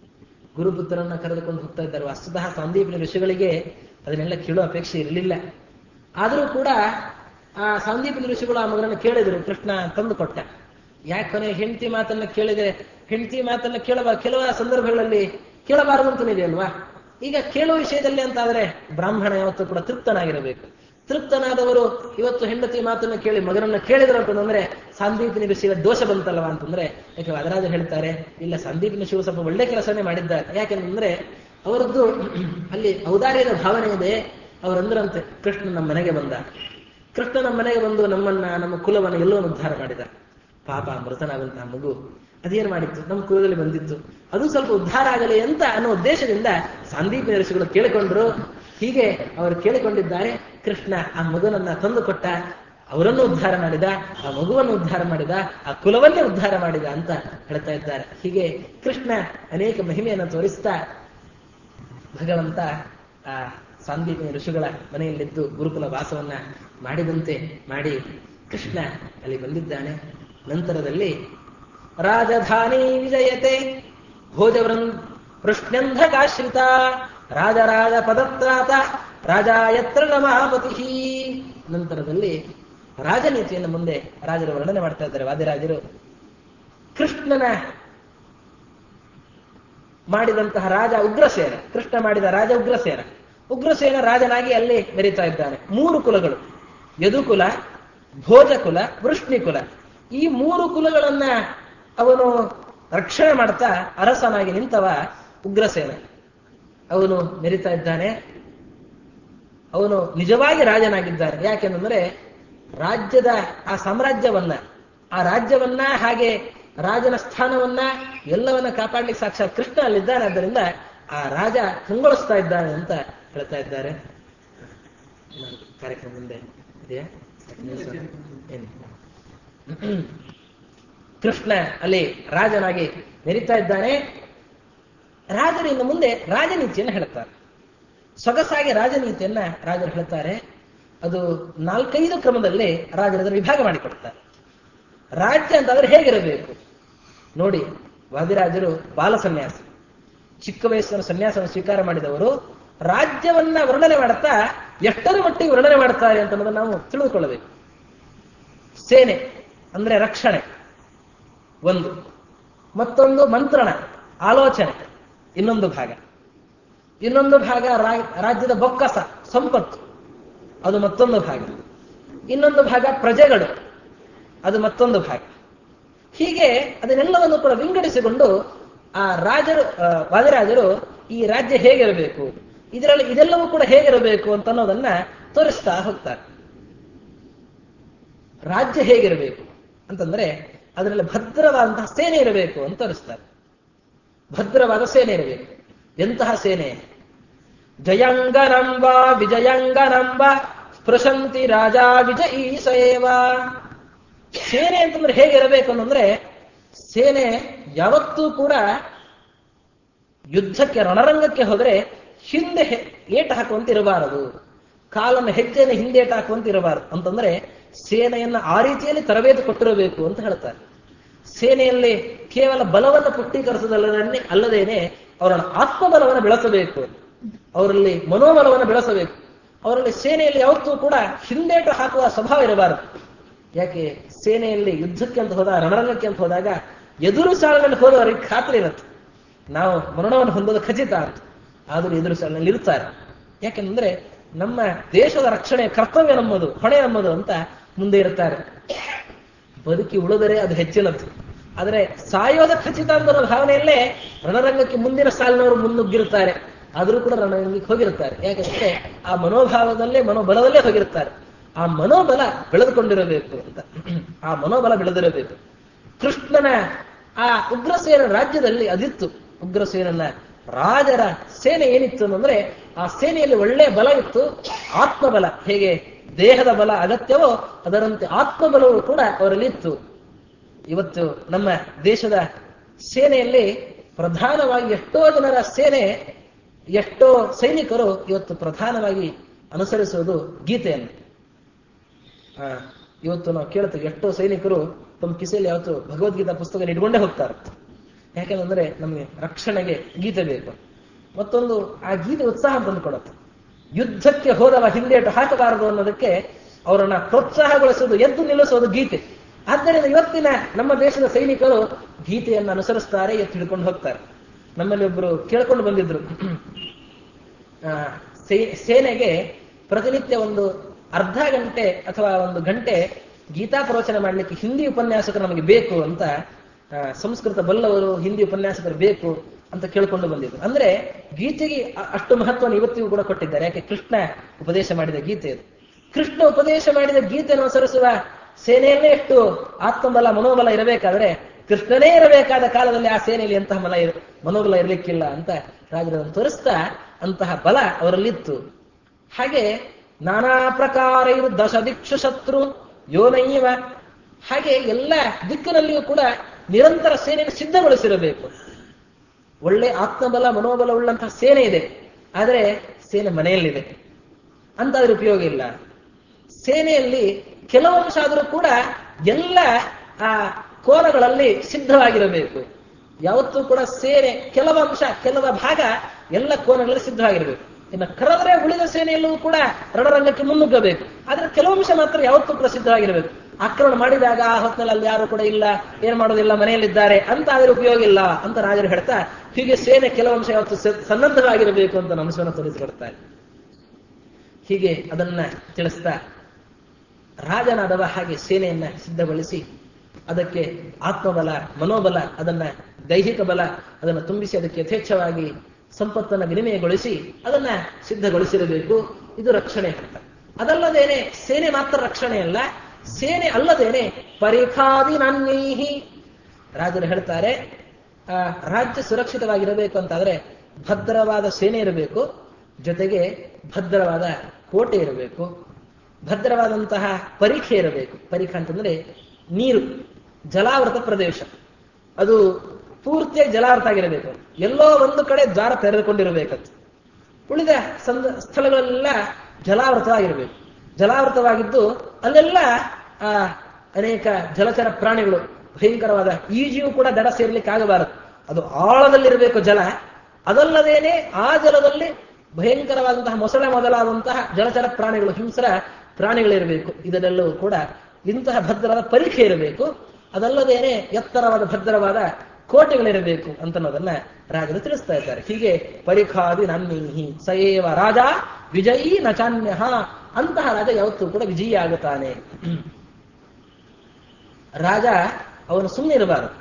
ಗುರುಪುತ್ರರನ್ನ ಕರೆದುಕೊಂಡು ಹೋಗ್ತಾ ಇದ್ದಾರೆ ವಸ್ತುತಃ ಸಂದೀಪಿನ ಋಷಿಗಳಿಗೆ ಅದನ್ನೆಲ್ಲ ಕೇಳೋ ಅಪೇಕ್ಷೆ ಇರಲಿಲ್ಲ ಆದರೂ ಕೂಡ ಆ ಸಂದೀಪಿನ ಋಷಿಗಳು ಆ ಮಗನನ್ನು ಕೇಳಿದ್ರು ಕೃಷ್ಣ ತಂದು ಕೊಟ್ಟ ಯಾಕೆ ಕೊನೆ ಹೆಂಡತಿ ಮಾತನ್ನ ಕೇಳಿದ್ರೆ ಹೆಂಡತಿ ಮಾತನ್ನ ಕೇಳಬಾರ ಕೆಲವು ಸಂದರ್ಭಗಳಲ್ಲಿ ಕೇಳಬಾರದು ಅಂತಲೇ ಅಲ್ವಾ ಈಗ ಕೇಳುವ ವಿಷಯದಲ್ಲಿ ಅಂತಾದ್ರೆ ಬ್ರಾಹ್ಮಣ ಯಾವತ್ತೂ ಕೂಡ ತೃಪ್ತನಾಗಿರಬೇಕು ತೃಪ್ತನಾದವರು ಇವತ್ತು ಹೆಂಡತಿ ಮಾತನ್ನ ಕೇಳಿ ಮಗನನ್ನ ಕೇಳಿದ್ರು ಅಂತಂದ್ರೆ ಸಂದೀಪಿನ ಋಷಿಯ ದೋಷ ಬಂತಲ್ವಾ ಅಂತಂದ್ರೆ ಯಾಕೆ ವದರಾಜ ಹೇಳ್ತಾರೆ ಇಲ್ಲ ಸಂದೀಪಿನ ಶಿವ ಸ್ವಲ್ಪ ಒಳ್ಳೆ ಕೆಲಸನೇ ಮಾಡಿದ್ದಾರೆ ಯಾಕೆಂದ್ರೆ ಅವರದ್ದು ಅಲ್ಲಿ ಔದಾರ್ಯದ ಭಾವನೆ ಇದೆ ಅವರಂದ್ರಂತೆ ಕೃಷ್ಣ ನಮ್ಮ ಮನೆಗೆ ಬಂದ ಕೃಷ್ಣ ನಮ್ಮ ಮನೆಗೆ ಬಂದು ನಮ್ಮನ್ನ ನಮ್ಮ ಕುಲವನ್ನು ಎಲ್ಲವನ್ನು ಉದ್ಧಾರ ಮಾಡಿದ ಪಾಪ ಮೃತನಾದಂತಹ ಮಗು ಅದೇನ್ ಮಾಡಿತ್ತು ನಮ್ಮ ಕುಲದಲ್ಲಿ ಬಂದಿತ್ತು ಅದು ಸ್ವಲ್ಪ ಉದ್ಧಾರ ಆಗಲಿ ಅಂತ ಅನ್ನೋ ಉದ್ದೇಶದಿಂದ ಸಂದೀಪಿನ ಋಷಿಗಳು ಕೇಳಿಕೊಂಡ್ರು ಹೀಗೆ ಅವರು ಕೇಳಿಕೊಂಡಿದ್ದಾರೆ ಕೃಷ್ಣ ಆ ಮಗುನನ್ನ ತಂದು ಕೊಟ್ಟ ಅವರನ್ನು ಉದ್ಧಾರ ಮಾಡಿದ ಆ ಮಗುವನ್ನು ಉದ್ಧಾರ ಮಾಡಿದ ಆ ಕುಲವನ್ನೇ ಉದ್ಧಾರ ಮಾಡಿದ ಅಂತ ಹೇಳ್ತಾ ಇದ್ದಾರೆ ಹೀಗೆ ಕೃಷ್ಣ ಅನೇಕ ಮಹಿಮೆಯನ್ನು ತೋರಿಸ್ತಾ ಭಗವಂತ ಆ ಸಾಂದೀಪಿನ ಋಷಿಗಳ ಮನೆಯಲ್ಲಿದ್ದು ಗುರುಕುಲ ವಾಸವನ್ನ ಮಾಡಿದಂತೆ ಮಾಡಿ ಕೃಷ್ಣ ಅಲ್ಲಿ ಬಂದಿದ್ದಾನೆ ನಂತರದಲ್ಲಿ ರಾಜಧಾನಿ ವಿಜಯತೆ ಭೋಜವೃನ್ ಪೃಷ್ಣ್ಯಂಧಕಾಶ್ರಿತ ರಾಜರಾಜ ಪದತ್ರಾತ ರಾಜ ಯತ್ರ ನಮಾಪತಿ ನಂತರದಲ್ಲಿ ರಾಜನೀತಿಯನ್ನು ಮುಂದೆ ರಾಜರು ವರ್ಣನೆ ಮಾಡ್ತಾ ಇದ್ದಾರೆ ವಾದಿರಾಜರು ಕೃಷ್ಣನ ಮಾಡಿದಂತಹ ರಾಜ ಉಗ್ರಸೇನ ಕೃಷ್ಣ ಮಾಡಿದ ರಾಜ ಉಗ್ರಸೇನ ಉಗ್ರಸೇನ ರಾಜನಾಗಿ ಅಲ್ಲಿ ಮೆರೀತಾ ಇದ್ದಾನೆ ಮೂರು ಕುಲಗಳು ಯದುಕುಲ ಭೋಜಕುಲ ವೃಷ್ಣಿಕುಲ ಈ ಮೂರು ಕುಲಗಳನ್ನ ಅವನು ರಕ್ಷಣೆ ಮಾಡ್ತಾ ಅರಸನಾಗಿ ನಿಂತವ ಉಗ್ರಸೇನ ಅವನು ಮೆರಿತಾ ಇದ್ದಾನೆ ಅವನು ನಿಜವಾಗಿ ರಾಜನಾಗಿದ್ದಾನೆ ಯಾಕೆಂದ್ರೆ ರಾಜ್ಯದ ಆ ಸಾಮ್ರಾಜ್ಯವನ್ನ ಆ ರಾಜ್ಯವನ್ನ ಹಾಗೆ ರಾಜನ ಸ್ಥಾನವನ್ನ ಎಲ್ಲವನ್ನ ಕಾಪಾಡ್ಲಿಕ್ಕೆ ಸಾಕ್ಷಾತ್ ಕೃಷ್ಣ ಅಲ್ಲಿದ್ದಾನೆ ಆದ್ದರಿಂದ ಆ ರಾಜ ಕಂಗೊಳಿಸ್ತಾ ಇದ್ದಾನೆ ಅಂತ ಹೇಳ್ತಾ ಇದ್ದಾರೆ ಕಾರ್ಯಕ್ರಮ ಮುಂದೆ ಇದೆಯಾ ಏನು ಕೃಷ್ಣ ಅಲ್ಲಿ ರಾಜನಾಗಿ ಮೆರಿತಾ ಇದ್ದಾನೆ ರಾಜರು ಇನ್ನು ಮುಂದೆ ರಾಜನೀತಿಯನ್ನು ಹೇಳ್ತಾರೆ ಸೊಗಸಾಗಿ ರಾಜನೀತಿಯನ್ನ ರಾಜರು ಹೇಳ್ತಾರೆ ಅದು ನಾಲ್ಕೈದು ಕ್ರಮದಲ್ಲಿ ರಾಜರು ಅದನ್ನು ವಿಭಾಗ ಮಾಡಿಕೊಡ್ತಾರೆ ರಾಜ್ಯ ಅಂತಂದ್ರೆ ಹೇಗಿರಬೇಕು ನೋಡಿ ವಾದಿರಾಜರು ಬಾಲ ಸನ್ಯಾಸಿ ಚಿಕ್ಕ ವಯಸ್ಸಿನ ಸನ್ಯಾಸವನ್ನು ಸ್ವೀಕಾರ ಮಾಡಿದವರು ರಾಜ್ಯವನ್ನ ವರ್ಣನೆ ಮಾಡುತ್ತಾ ಎಷ್ಟರ ಮಟ್ಟಿಗೆ ವರ್ಣನೆ ಮಾಡ್ತಾರೆ ಅಂತ ಅನ್ನೋದನ್ನ ನಾವು ತಿಳಿದುಕೊಳ್ಳಬೇಕು ಸೇನೆ ಅಂದ್ರೆ ರಕ್ಷಣೆ ಒಂದು ಮತ್ತೊಂದು ಮಂತ್ರಣ ಆಲೋಚನೆ ಇನ್ನೊಂದು ಭಾಗ ಇನ್ನೊಂದು ಭಾಗ ರಾಜ್ಯದ ಬೊಕ್ಕಸ ಸಂಪತ್ತು ಅದು ಮತ್ತೊಂದು ಭಾಗ ಇನ್ನೊಂದು ಭಾಗ ಪ್ರಜೆಗಳು ಅದು ಮತ್ತೊಂದು ಭಾಗ ಹೀಗೆ ಅದನ್ನೆಲ್ಲವನ್ನು ಕೂಡ ವಿಂಗಡಿಸಿಕೊಂಡು ಆ ರಾಜರು ವಾದಿರಾಜರು ಈ ರಾಜ್ಯ ಹೇಗಿರಬೇಕು ಇದರಲ್ಲಿ ಇದೆಲ್ಲವೂ ಕೂಡ ಹೇಗಿರಬೇಕು ಅಂತ ಅನ್ನೋದನ್ನ ತೋರಿಸ್ತಾ ಹೋಗ್ತಾರೆ ರಾಜ್ಯ ಹೇಗಿರಬೇಕು ಅಂತಂದ್ರೆ ಅದರಲ್ಲಿ ಭದ್ರವಾದಂತಹ ಸೇನೆ ಇರಬೇಕು ಅಂತ ತೋರಿಸ್ತಾರೆ ಭದ್ರವಾದ ಸೇನೆ ಇರಬೇಕು ಎಂತಹ ಸೇನೆ ಜಯಂಗನಂಬ ವಿಜಯಂಗನಂಬ ಸ್ಪೃಶಂತಿ ರಾಜ ವಿಜಯೀ ಸೇವ ಸೇನೆ ಅಂತಂದ್ರೆ ಹೇಗಿರಬೇಕು ಅಂತಂದ್ರೆ ಸೇನೆ ಯಾವತ್ತೂ ಕೂಡ ಯುದ್ಧಕ್ಕೆ ರಣರಂಗಕ್ಕೆ ಹೋದ್ರೆ ಹಿಂದೆ ಏಟು ಹಾಕುವಂತ ಇರಬಾರದು ಕಾಲನ್ನು ಹೆಜ್ಜೆಯನ್ನು ಹಿಂದೇಟು ಹಾಕುವಂತ ಇರಬಾರದು ಅಂತಂದ್ರೆ ಸೇನೆಯನ್ನ ಆ ರೀತಿಯಲ್ಲಿ ತರಬೇತಿ ಕೊಟ್ಟಿರಬೇಕು ಅಂತ ಹೇಳ್ತಾರೆ ಸೇನೆಯಲ್ಲಿ ಕೇವಲ ಬಲವನ್ನು ಪುಷ್ಟೀಕರಿಸದಲ್ಲದೇ ಅಲ್ಲದೇನೆ ಅವರನ್ನು ಆತ್ಮಬಲವನ್ನು ಬೆಳೆಸಬೇಕು ಅವರಲ್ಲಿ ಮನೋಬಲವನ್ನು ಬೆಳೆಸಬೇಕು ಅವರಲ್ಲಿ ಸೇನೆಯಲ್ಲಿ ಯಾವತ್ತೂ ಕೂಡ ಹಿಂದೇಟು ಹಾಕುವ ಸ್ವಭಾವ ಇರಬಾರದು ಯಾಕೆ ಸೇನೆಯಲ್ಲಿ ಯುದ್ಧಕ್ಕೆ ಅಂತ ಹೋದಾಗ ರಣರಂಗಕ್ಕೆ ಅಂತ ಹೋದಾಗ ಎದುರು ಸಾಲಿನಲ್ಲಿ ಹೋದವರಿಗೆ ಖಾತ್ರಿ ಇರುತ್ತೆ ನಾವು ಮರಣವನ್ನು ಹೊಂದೋದು ಖಚಿತ ಅಂತ ಆದರೂ ಎದುರು ಸಾಲಿನಲ್ಲಿ ಇರ್ತಾರೆ ಯಾಕೆಂದ್ರೆ ನಮ್ಮ ದೇಶದ ರಕ್ಷಣೆ ಕರ್ತವ್ಯ ನಮ್ಮದು ಹೊಣೆ ನಮ್ಮದು ಅಂತ ಮುಂದೆ ಇರ್ತಾರೆ ಬದುಕಿ ಉಳಿದರೆ ಅದು ಹೆಚ್ಚಿನದ್ದು ಆದರೆ ಸಾಯೋದ ಖಚಿತ ಅನ್ನೋ ಭಾವನೆಯಲ್ಲೇ ರಣರಂಗಕ್ಕೆ ಮುಂದಿನ ಸಾಲಿನವರು ಮುನ್ನುಗ್ಗಿರುತ್ತಾರೆ ಆದರೂ ಕೂಡ ರಣರಂಗಕ್ಕೆ ಹೋಗಿರುತ್ತಾರೆ ಯಾಕಂದ್ರೆ ಆ ಮನೋಭಾವದಲ್ಲೇ ಮನೋಬಲದಲ್ಲೇ ಹೋಗಿರುತ್ತಾರೆ ಆ ಮನೋಬಲ ಬೆಳೆದುಕೊಂಡಿರಬೇಕು ಅಂತ ಆ ಮನೋಬಲ ಬೆಳೆದಿರಬೇಕು ಕೃಷ್ಣನ ಆ ಉಗ್ರಸೇನ ರಾಜ್ಯದಲ್ಲಿ ಅದಿತ್ತು ಉಗ್ರಸೇನನ ರಾಜರ ಸೇನೆ ಏನಿತ್ತು ಅಂದ್ರೆ ಆ ಸೇನೆಯಲ್ಲಿ ಒಳ್ಳೆ ಬಲ ಇತ್ತು ಆತ್ಮಬಲ ಹೇಗೆ ದೇಹದ ಬಲ ಅಗತ್ಯವೋ ಅದರಂತೆ ಆತ್ಮಬಲವು ಕೂಡ ಅವರಲ್ಲಿ ಇತ್ತು ಇವತ್ತು ನಮ್ಮ ದೇಶದ ಸೇನೆಯಲ್ಲಿ ಪ್ರಧಾನವಾಗಿ ಎಷ್ಟೋ ಜನರ ಸೇನೆ ಎಷ್ಟೋ ಸೈನಿಕರು ಇವತ್ತು ಪ್ರಧಾನವಾಗಿ ಅನುಸರಿಸುವುದು ಗೀತೆಯನ್ನು ಆ, ಇವತ್ತು ನಾವು ಕೇಳ್ತೇವೆ ಎಷ್ಟೋ ಸೈನಿಕರು ತಮ್ಮ ಕಿಸೆಯಲ್ಲಿ ಯಾವತ್ತು ಭಗವದ್ಗೀತಾ ಪುಸ್ತಕ ಇಟ್ಕೊಂಡೇ ಹೋಗ್ತಾರೆ ಯಾಕೆಂದ್ರೆ ನಮಗೆ ರಕ್ಷಣೆಗೆ ಗೀತೆ ಬೇಕು ಮತ್ತೊಂದು ಆ ಗೀತೆ ಉತ್ಸಾಹ ತಂದುಕೊಡುತ್ತೆ ಯುದ್ಧಕ್ಕೆ ಹೋದವ ಹಿಂದೇಟು ಹಾಕಬಾರದು ಅನ್ನೋದಕ್ಕೆ ಅವರನ್ನ ಪ್ರೋತ್ಸಾಹಗೊಳಿಸೋದು ಎದ್ದು ನಿಲ್ಲಿಸೋದು ಗೀತೆ ಆದ್ದರಿಂದ ಇವತ್ತಿನ ನಮ್ಮ ದೇಶದ ಸೈನಿಕರು ಗೀತೆಯನ್ನು ಅನುಸರಿಸ್ತಾರೆ ಎತ್ತು ಹಿಡ್ಕೊಂಡು ಹೋಗ್ತಾರೆ ನಮ್ಮಲ್ಲಿ ಒಬ್ಬರು ಕೇಳ್ಕೊಂಡು ಬಂದಿದ್ರು ಆ, ಸೇ- ಸೇನೆಗೆ ಪ್ರತಿನಿತ್ಯ ಒಂದು ಅರ್ಧ ಗಂಟೆ ಅಥವಾ ಒಂದು ಗಂಟೆ ಗೀತಾ ಪ್ರವಚನ ಮಾಡಲಿಕ್ಕೆ ಹಿಂದಿ ಉಪನ್ಯಾಸಕರು ನಮಗೆ ಬೇಕು ಅಂತ ಆ, ಸಂಸ್ಕೃತ ಬಲ್ಲವರು ಹಿಂದಿ ಉಪನ್ಯಾಸಕರು ಬೇಕು ಅಂತ ಕೇಳ್ಕೊಂಡು ಬಂದಿದ್ರು ಅಂದ್ರೆ ಗೀತೆಗೆ ಅ- ಅಷ್ಟು ಮಹತ್ವವನ್ನು ಇವತ್ತಿಗೂ ಕೂಡ ಕೊಟ್ಟಿದ್ದಾರೆ ಯಾಕೆ ಕೃಷ್ಣ ಉಪದೇಶ ಮಾಡಿದ ಗೀತೆ ಅದು ಕೃಷ್ಣ ಉಪದೇಶ ಮಾಡಿದ ಗೀತೆಯನ್ನು ಅನುಸರಿಸುವ ಸೇನೆಯಲ್ಲೇ ಎಷ್ಟು ಆತ್ಮಬಲ ಮನೋಬಲ ಇರಬೇಕಾದ್ರೆ ಕೃಷ್ಣನೇ ಇರಬೇಕಾದ ಕಾಲದಲ್ಲಿ ಆ ಸೇನೆಯಲ್ಲಿ ಅಂತಹ ಮನ ಇರ ಮನೋಬಲ ಇರಲಿಕ್ಕಿಲ್ಲ ಅಂತ ರಾಜರನ್ನು ತೋರಿಸ್ತಾ ಅಂತಹ ಬಲ ಅವರಲ್ಲಿತ್ತು ಹಾಗೆ ನಾನಾ ಪ್ರಕಾರ ಇರು ದಶ ದಿಕ್ಷು ಶತ್ರು ಯೋನೈವ ಹಾಗೆ ಎಲ್ಲ ದಿಕ್ಕಿನಲ್ಲಿಯೂ ಕೂಡ ನಿರಂತರ ಸೇನೆಯನ್ನು ಸಿದ್ಧಗೊಳಿಸಿರಬೇಕು ಒಳ್ಳೆ ಆತ್ಮಬಲ ಮನೋಬಲ ಉಳ್ಳಂತಹ ಸೇನೆ ಇದೆ ಆದರೆ ಸೇನೆ ಮನೆಯಲ್ಲಿದೆ ಅಂತ ಅದ್ರ ಉಪಯೋಗ ಇಲ್ಲ ಸೇನೆಯಲ್ಲಿ ಕೆಲವು ಅಂಶ ಆದರೂ ಕೂಡ ಎಲ್ಲ ಆ ಕೋನಗಳಲ್ಲಿ ಸಿದ್ಧವಾಗಿರಬೇಕು ಯಾವತ್ತೂ ಕೂಡ ಸೇನೆ ಕೆಲವು ಅಂಶ ಕೆಲವ ಭಾಗ ಎಲ್ಲ ಕೋನಗಳಲ್ಲಿ ಸಿದ್ಧವಾಗಿರಬೇಕು ಇನ್ನು ಕರೆದ್ರೆ ಉಳಿದ ಸೇನೆಯಲ್ಲೂ ಕೂಡ ರಣರಂಗಕ್ಕೆ ಮುನ್ನುಗ್ಗಬೇಕು ಆದ್ರೆ ಕೆಲವು ಅಂಶ ಮಾತ್ರ ಯಾವತ್ತೂ ಕೂಡ ಸಿದ್ಧವಾಗಿರಬೇಕು ಆಕ್ರಮಣ ಮಾಡಿದಾಗ ಆ ಹೊತ್ತಿನಲ್ಲಿ ಅಲ್ಲಿ ಯಾರು ಕೂಡ ಇಲ್ಲ ಏನ್ ಮಾಡೋದಿಲ್ಲ ಮನೆಯಲ್ಲಿದ್ದಾರೆ ಅಂತ ಆದ್ರೆ ಉಪಯೋಗ ಇಲ್ಲ ಅಂತ ರಾಜರು ಹೇಳ್ತಾ ಹೀಗೆ ಸೇನೆ ಕೆಲವು ಅಂಶ ಯಾವತ್ತು ಸ- ಸನ್ನದ್ಧವಾಗಿರಬೇಕು ಅಂತ ಅಂಶವನ್ನು ತೋರಿಸಿಕೊಡ್ತಾರೆ ಹೀಗೆ ಅದನ್ನ ತಿಳಿಸ್ತಾ ರಾಜನಾದವ ಹಾಗೆ ಸೇನೆಯನ್ನ ಸಿದ್ಧಗೊಳಿಸಿ ಅದಕ್ಕೆ ಆತ್ಮಬಲ ಮನೋಬಲ ಅದನ್ನ ದೈಹಿಕ ಬಲ ಅದನ್ನು ತುಂಬಿಸಿ ಅದಕ್ಕೆ ಯಥೇಚ್ಛವಾಗಿ ಸಂಪತ್ತನ್ನು ವಿನಿಮಯಗೊಳಿಸಿ ಅದನ್ನ ಸಿದ್ಧಗೊಳಿಸಿರಬೇಕು ಇದು ರಕ್ಷಣೆ ಅಂತ ಅದಲ್ಲದೇನೆ ಸೇನೆ ಮಾತ್ರ ರಕ್ಷಣೆ ಅಲ್ಲ ಸೇನೆ ಅಲ್ಲದೇನೆ ಪರೀಕ್ಷಾದಿ ನಾನ್ಯೈಹಿ ರಾಜರು ಹೇಳ್ತಾರೆ ಆ, ರಾಜ್ಯ ಸುರಕ್ಷಿತವಾಗಿರಬೇಕು ಅಂತಾದ್ರೆ ಭದ್ರವಾದ ಸೇನೆ ಇರಬೇಕು ಜೊತೆಗೆ ಭದ್ರವಾದ ಕೋಟೆ ಇರಬೇಕು ಭದ್ರವಾದಂತಹ ಪರೀಕ್ಷೆ ಇರಬೇಕು ಪರೀಕ್ಷೆ ಅಂತಂದ್ರೆ ನೀರು ಜಲಾವೃತ ಪ್ರದೇಶ ಅದು ಪೂರ್ತಿಯಾಗಿ ಜಲಾವೃತ ಆಗಿರಬೇಕು ಎಲ್ಲೋ ಒಂದು ಕಡೆ ದ್ವಾರ ತೆರೆದುಕೊಂಡಿರಬೇಕಂತ ಉಳಿದ ಸಂದ ಸ್ಥಳಗಳೆಲ್ಲ ಜಲಾವೃತವಾಗಿರಬೇಕು ಜಲಾವೃತವಾಗಿದ್ದು ಅಲ್ಲೆಲ್ಲ ಆ ಅನೇಕ ಜಲಚರ ಪ್ರಾಣಿಗಳು ಭಯಂಕರವಾದ ಈಜಿಯೂ ಕೂಡ ದಡ ಸೇರ್ಲಿಕ್ಕೆ ಆಗಬಾರದು ಅದು ಆಳದಲ್ಲಿರಬೇಕು ಜಲ ಅದಲ್ಲದೇನೆ ಆ ಜಲದಲ್ಲಿ ಭಯಂಕರವಾದಂತಹ ಮೊಸಳೆ ಮೊದಲಾದಂತಹ ಜಲಚರ ಪ್ರಾಣಿಗಳು ಹಿಂಸರ ಪ್ರಾಣಿಗಳಿರಬೇಕು ಇದನ್ನೆಲ್ಲವೂ ಕೂಡ ಇಂತಹ ಭದ್ರವಾದ ಪರೀಕ್ಷೆ ಇರಬೇಕು ಅದಲ್ಲದೇನೆ ಎತ್ತರವಾದ ಭದ್ರವಾದ ಕೋಟೆಗಳಿರಬೇಕು ಅಂತನ್ನೋದನ್ನ ರಾಜರು ತಿಳಿಸ್ತಾ ಇದ್ದಾರೆ ಹೀಗೆ ಪರೀಕ್ಷಾದಿ ನನ್ನಿಹಿ ಸಯೇವ ರಾಜ ವಿಜಯೀ ನಚಾನ್ಯ ಅಂತಹ ರಾಜ ಯಾವತ್ತೂ ಕೂಡ ವಿಜಯಿ ಆಗುತ್ತಾನೆ ರಾಜ ಅವನು ಸುಮ್ಮನೆ ಇರಬಾರದು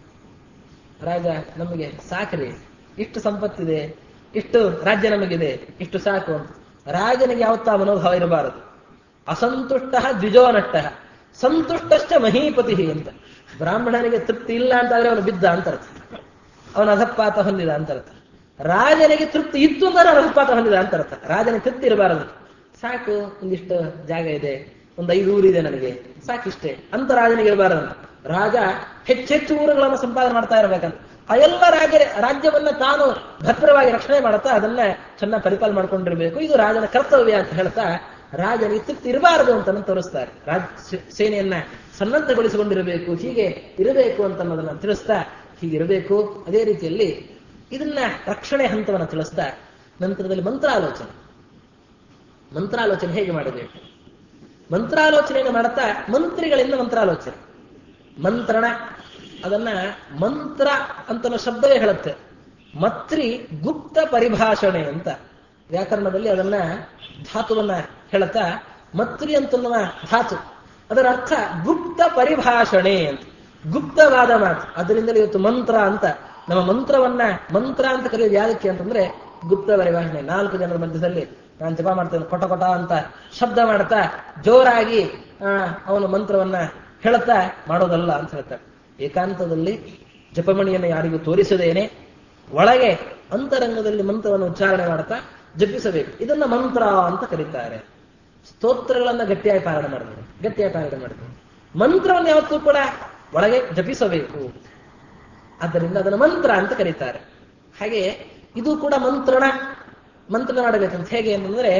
ರಾಜ ನಮಗೆ ಸಾಕ್ರಿ ಇಷ್ಟು ಸಂಪತ್ತಿದೆ ಇಷ್ಟು ರಾಜ್ಯ ನಮಗಿದೆ ಇಷ್ಟು ಸಾಕು ಅಂತ ರಾಜನಿಗೆ ಯಾವತ್ತ ಮನೋಭಾವ ಇರಬಾರದು ಅಸಂತುಷ್ಟ ದ್ವಿಜೋನಷ್ಟ ಸಂತುಷ್ಟಶ್ಚ ಮಹೀಪತಿ ಅಂತ ಬ್ರಾಹ್ಮಣನಿಗೆ ತೃಪ್ತಿ ಇಲ್ಲ ಅಂತಾದ್ರೆ ಅವನು ಬಿದ್ದ ಅಂತ ಅರ್ಥ ಅವನ ಅಧಪಾತ ಹೊಂದಿದ ಅಂತ ಅರ್ಥ ರಾಜನಿಗೆ ತೃಪ್ತಿ ಇತ್ತು ಅಂದ್ರೆ ಅವನು ಅಧಪಾತ ಹೊಂದಿದ ಅಂತ ಅರ್ಥ ರಾಜನಿಗೆ ತೃಪ್ತಿ ಇರಬಾರದು ಸಾಕು ಒಂದಿಷ್ಟು ಜಾಗ ಇದೆ ಒಂದು ಐದು ಊರಿದೆ ನನಗೆ ಸಾಕಿಷ್ಟೇ ಅಂತ ರಾಜನಿಗೆ ಇರಬಾರದು ರಾಜ ಹೆಚ್ಚೆಚ್ಚು ಊರುಗಳನ್ನು ಸಂಪಾದನೆ ಮಾಡ್ತಾ ಇರಬೇಕಂತ ಆ ಎಲ್ಲ ರಾಜ ರಾಜ್ಯವನ್ನ ತಾನು ಭದ್ರವಾಗಿ ರಕ್ಷಣೆ ಮಾಡುತ್ತಾ ಅದನ್ನ ಚೆನ್ನಾಗಿ ಪರಿಪಾಲನೆ ಮಾಡ್ಕೊಂಡಿರ್ಬೇಕು ಇದು ರಾಜನ ಕರ್ತವ್ಯ ಅಂತ ಹೇಳ್ತಾ ರಾಜನಿಗೆ ತೃಪ್ತಿ ಇರಬಾರದು ಅಂತ ತೋರಿಸ್ತಾರೆ ರಾಜ ಸೇನೆಯನ್ನ ಸನ್ನದ್ಧಗೊಳಿಸಿಕೊಂಡಿರಬೇಕು ಹೀಗೆ ಇರಬೇಕು ಅಂತ ಅನ್ನೋದನ್ನ ತಿಳಿಸ್ತಾ ಹೀಗಿರಬೇಕು ಅದೇ ರೀತಿಯಲ್ಲಿ ಇದನ್ನ ರಕ್ಷಣೆ ಹಂತವನ್ನು ತಿಳಿಸ್ತಾ ನಂತರದಲ್ಲಿ ಮಂತ್ರಾಲೋಚನೆ ಮಂತ್ರಾಲೋಚನೆ ಹೇಗೆ ಮಾಡಬೇಕು ಮಂತ್ರಾಲೋಚನೆಯನ್ನು ಮಾಡುತ್ತಾ ಮಂತ್ರಿಗಳಿಂದ ಮಂತ್ರಾಲೋಚನೆ ಮಂತ್ರಣ ಅದನ್ನ ಮಂತ್ರ ಅಂತ ಶಬ್ದವೇ ಹೇಳುತ್ತೆ ಮತ್ರಿ ಗುಪ್ತ ಪರಿಭಾಷಣೆ ಅಂತ ವ್ಯಾಕರಣದಲ್ಲಿ ಅದನ್ನ ಧಾತುವನ್ನ ಹೇಳುತ್ತಾ ಮತ್ರಿ ಅಂತನ್ನುವ ಧಾತು ಅದರ ಅರ್ಥ ಗುಪ್ತ ಪರಿಭಾಷಣೆ ಅಂತ ಗುಪ್ತವಾದ ಮಾತು ಅದರಿಂದಲೇ ಇವತ್ತು ಮಂತ್ರ ಅಂತ ನಮ್ಮ ಮಂತ್ರವನ್ನ ಮಂತ್ರ ಅಂತ ಕರೆಯೋದು ಯಾದಕ್ಕೆ ಅಂತಂದ್ರೆ ಗುಪ್ತ ಪರಿಭಾಷಣೆ ನಾಲ್ಕು ಜನರ ಮಧ್ಯದಲ್ಲಿ ನಾನು ಜಪ ಮಾಡ್ತೇನೆ ಕೊಟ ಕೊಟ ಅಂತ ಶಬ್ದ ಮಾಡ್ತಾ ಜೋರಾಗಿ ಆ, ಅವನು ಮಂತ್ರವನ್ನ ಹೇಳುತ್ತಾ ಮಾಡೋದಲ್ಲ ಅಂತ ಹೇಳ್ತಾರೆ ಏಕಾಂತದಲ್ಲಿ ಜಪಮಣಿಯನ್ನು ಯಾರಿಗೂ ತೋರಿಸದೇನೆ ಒಳಗೆ ಅಂತರಂಗದಲ್ಲಿ ಮಂತ್ರವನ್ನು ಉಚ್ಚಾರಣೆ ಮಾಡ್ತಾ ಜಪಿಸಬೇಕು ಇದನ್ನ ಮಂತ್ರ ಅಂತ ಕರೀತಾರೆ ಸ್ತೋತ್ರಗಳನ್ನ ಗಟ್ಟಿಯಾಗಿ ಪಾರಾಯಣ ಮಾಡಬೇಕು ಗಟ್ಟಿಯಾಗಿ ಪಾರಾಯಣ ಮಾಡಬೇಕು ಮಂತ್ರವನ್ನು ಯಾವತ್ತೂ ಕೂಡ ಒಳಗೆ ಜಪಿಸಬೇಕು ಆದ್ದರಿಂದ ಅದನ್ನು ಮಂತ್ರ ಅಂತ ಕರೀತಾರೆ ಹಾಗೆ ಇದು ಕೂಡ ಮಂತ್ರಣ ಮಂತ್ರ ಮಾಡಬೇಕಂತ ಹೇಗೆ ಅಂತಂದ್ರೆ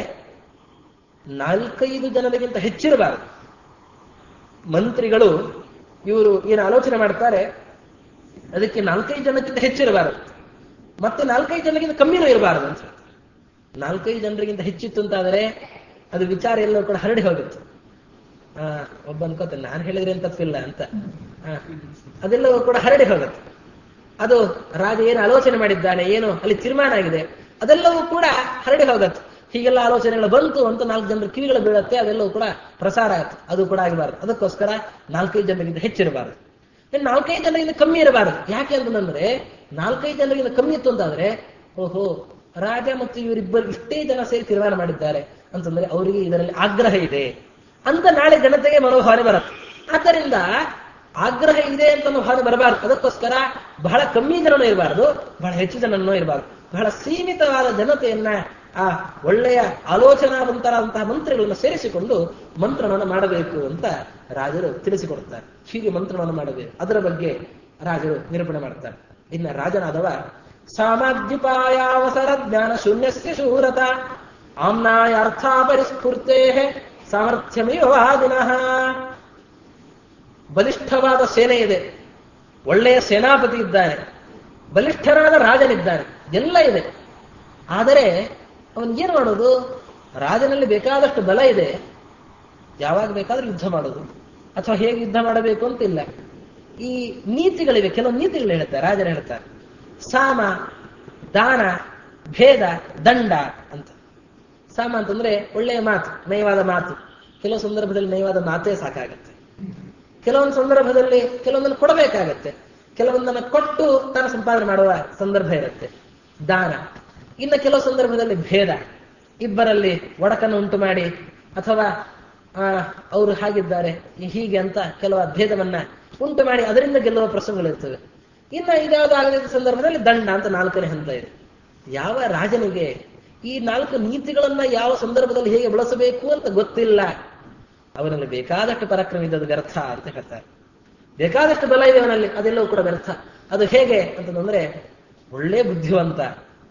ನಾಲ್ಕೈದು ಜನರಿಗಿಂತ ಹೆಚ್ಚಿರಬಾರದು ಮಂತ್ರಿಗಳು ಇವರು ಏನು ಆಲೋಚನೆ ಮಾಡ್ತಾರೆ ಅದಕ್ಕೆ ನಾಲ್ಕೈದು ಜನಕ್ಕಿಂತ ಹೆಚ್ಚಿರಬಾರದು ಮತ್ತೆ ನಾಲ್ಕೈದು ಜನಕ್ಕಿಂತ ಕಮ್ಮಿನೂ ಇರಬಾರದು ಅಂತ ನಾಲ್ಕೈದು ಜನರಿಗಿಂತ ಹೆಚ್ಚಿತ್ತು ಅಂತಾದರೆ ಅದು ವಿಚಾರ ಎಲ್ಲೋ ಕೂಡ ಹರಡಿ ಹೋಗುತ್ತೆ ಆ, ಒಬ್ಬ ಅನ್ಕೋತಾನೆ ನಾನು ಹೇಳಿದ್ರೆ ಏನ್ ತಪ್ಪಿಲ್ಲ ಅಂತ ಆ, ಅದೆಲ್ಲವೂ ಕೂಡ ಹರಡಿ ಹೋಗುತ್ತೆ ಅದು ರಾಜ ಏನು ಆಲೋಚನೆ ಮಾಡಿದ್ದಾನೆ ಏನು ಅಲ್ಲಿ ತೀರ್ಮಾನ ಆಗಿದೆ ಅದೆಲ್ಲವೂ ಕೂಡ ಹರಡಿ ಹೋಗತ್ತೆ ಹೀಗೆಲ್ಲ ಆಲೋಚನೆಗಳು ಬಂತು ಅಂತ ನಾಲ್ಕು ಜನರ ಕಿವಿಗಳು ಬೀಳತ್ತೆ ಅದೆಲ್ಲವೂ ಕೂಡ ಪ್ರಸಾರ ಆಗುತ್ತೆ ಅದು ಕೂಡ ಆಗಬಾರದು ಅದಕ್ಕೋಸ್ಕರ ನಾಲ್ಕೈದು ಜನರಿಗಿಂತ ಹೆಚ್ಚಿರಬಾರದು ಇನ್ನು ನಾಲ್ಕೈದು ಜನರಿಗಿಂತ ಕಮ್ಮಿ ಇರಬಾರದು ಯಾಕೆ ಅಂತಂದ್ರೆ ನಾಲ್ಕೈದು ಜನರಿಗಿಂತ ಕಮ್ಮಿ ಇತ್ತು ಅಂತಾದ್ರೆ ಓಹೋ ರಾಜ ಮತ್ತು ಇವರಿಬ್ಬರು ಇಷ್ಟೇ ಜನ ಸೇರಿ ತೀರ್ಮಾನ ಮಾಡಿದ್ದಾರೆ ಅಂತಂದ್ರೆ ಅವರಿಗೆ ಇದರಲ್ಲಿ ಆಗ್ರಹ ಇದೆ ಅಂತ ನಾಳೆ ಜನತೆಗೆ ಮನೋಭಾವನೆ ಬರುತ್ತೆ ಆದ್ದರಿಂದ ಆಗ್ರಹ ಇದೆ ಅಂತ ಅನ್ನೋ ಭಾವನೆ ಬರಬಾರದು ಅದಕ್ಕೋಸ್ಕರ ಬಹಳ ಕಮ್ಮಿ ಜನನೂ ಇರಬಾರದು ಬಹಳ ಹೆಚ್ಚು ಜನನೂ ಇರಬಾರದು ಬಹಳ ಸೀಮಿತವಾದ ಜನತೆಯನ್ನ ಆ ಒಳ್ಳೆಯ ಆಲೋಚನಾವಂತರಾದಂತಹ ಮಂತ್ರಿಗಳನ್ನು ಸೇರಿಸಿಕೊಂಡು ಮಂತ್ರಣವನ್ನು ಮಾಡಬೇಕು ಅಂತ ರಾಜರು ತಿಳಿಸಿಕೊಡುತ್ತಾರೆ ಹೀಗೆ ಮಂತ್ರಣವನ್ನು ಮಾಡಬೇಕು ಅದರ ಬಗ್ಗೆ ರಾಜರು ನಿರೂಪಣೆ ಮಾಡ್ತಾರೆ ಇನ್ನ ರಾಜನಾದವ ಸಾಮಾದ್ಯುಪಾಯಾವಸರ ಜ್ಞಾನ ಶೂನ್ಯಸ್ಯ ಶೂರತ ಆಮ್ನಾಯ ಅರ್ಥಾಪರಿಸ್ಫೂರ್ತೆ ಸಾಮರ್ಥ್ಯಮೇವಾದಿನಃ ಬಲಿಷ್ಠವಾದ ಸೇನೆ ಇದೆ ಒಳ್ಳೆಯ ಸೇನಾಪತಿ ಇದ್ದಾನೆ ಬಲಿಷ್ಠರಾದ ರಾಜನಿದ್ದಾನೆ ಎಲ್ಲ ಇದೆ ಆದರೆ ಅವನ್ ಏನ್ ಮಾಡೋದು ರಾಜನಲ್ಲಿ ಬೇಕಾದಷ್ಟು ಬಲ ಇದೆ ಯಾವಾಗ ಬೇಕಾದ್ರೂ ಯುದ್ಧ ಮಾಡೋದು ಅಥವಾ ಹೇಗೆ ಯುದ್ಧ ಮಾಡಬೇಕು ಅಂತಿಲ್ಲ ಈ ನೀತಿಗಳಿವೆ ಕೆಲವು ನೀತಿಗಳು ಹೇಳ್ತಾರೆ ರಾಜರು ಹೇಳ್ತಾರೆ ಸಾಮ ದಾನ ಭೇದ ದಂಡ ಅಂತ ಸಾಮ ಅಂತಂದ್ರೆ ಒಳ್ಳೆಯ ಮಾತು ನಯವಾದ ಮಾತು ಕೆಲವು ಸಂದರ್ಭದಲ್ಲಿ ನಯವಾದ ಮಾತೇ ಸಾಕಾಗತ್ತೆ ಕೆಲವೊಂದು ಸಂದರ್ಭದಲ್ಲಿ ಕೆಲವೊಂದನ್ನು ಕೊಡಬೇಕಾಗತ್ತೆ ಕೆಲವೊಂದನ್ನು ಕೊಟ್ಟು ತಾನು ಸಂಪಾದನೆ ಮಾಡುವ ಸಂದರ್ಭ ಇರುತ್ತೆ ದಾನ ಇನ್ನು ಕೆಲವು ಸಂದರ್ಭದಲ್ಲಿ ಭೇದ ಇಬ್ಬರಲ್ಲಿ ಒಡಕನ್ನು ಉಂಟು ಮಾಡಿ ಅಥವಾ ಆ, ಅವರು ಹಾಗಿದ್ದಾರೆ ಹೀಗೆ ಅಂತ ಕೆಲವು ಭೇದವನ್ನ ಉಂಟು ಮಾಡಿ ಅದರಿಂದ ಗೆಲ್ಲುವ ಪ್ರಸಂಗಗಳಿರ್ತವೆ ಇನ್ನು ಇದ್ಯಾವುದು ಆಗದ ಸಂದರ್ಭದಲ್ಲಿ ದಂಡ ಅಂತ ನಾಲ್ಕನೇ ಹಂತ ಇದೆ ಯಾವ ರಾಜನಿಗೆ ಈ ನಾಲ್ಕು ನೀತಿಗಳನ್ನ ಯಾವ ಸಂದರ್ಭದಲ್ಲಿ ಹೇಗೆ ಬಳಸಬೇಕು ಅಂತ ಗೊತ್ತಿಲ್ಲ ಅವನಲ್ಲಿ ಬೇಕಾದಷ್ಟು ಪರಾಕ್ರಮ ಇದ್ದದ್ದು ವ್ಯರ್ಥ ಅಂತ ಹೇಳ್ತಾರೆ ಬೇಕಾದಷ್ಟು ಬಲ ಇದೆ ಅವನಲ್ಲಿ ಅದೆಲ್ಲವೂ ಕೂಡ ವ್ಯರ್ಥ ಅದು ಹೇಗೆ ಅಂತಂದ್ರೆ ಒಳ್ಳೆ ಬುದ್ಧಿವಂತ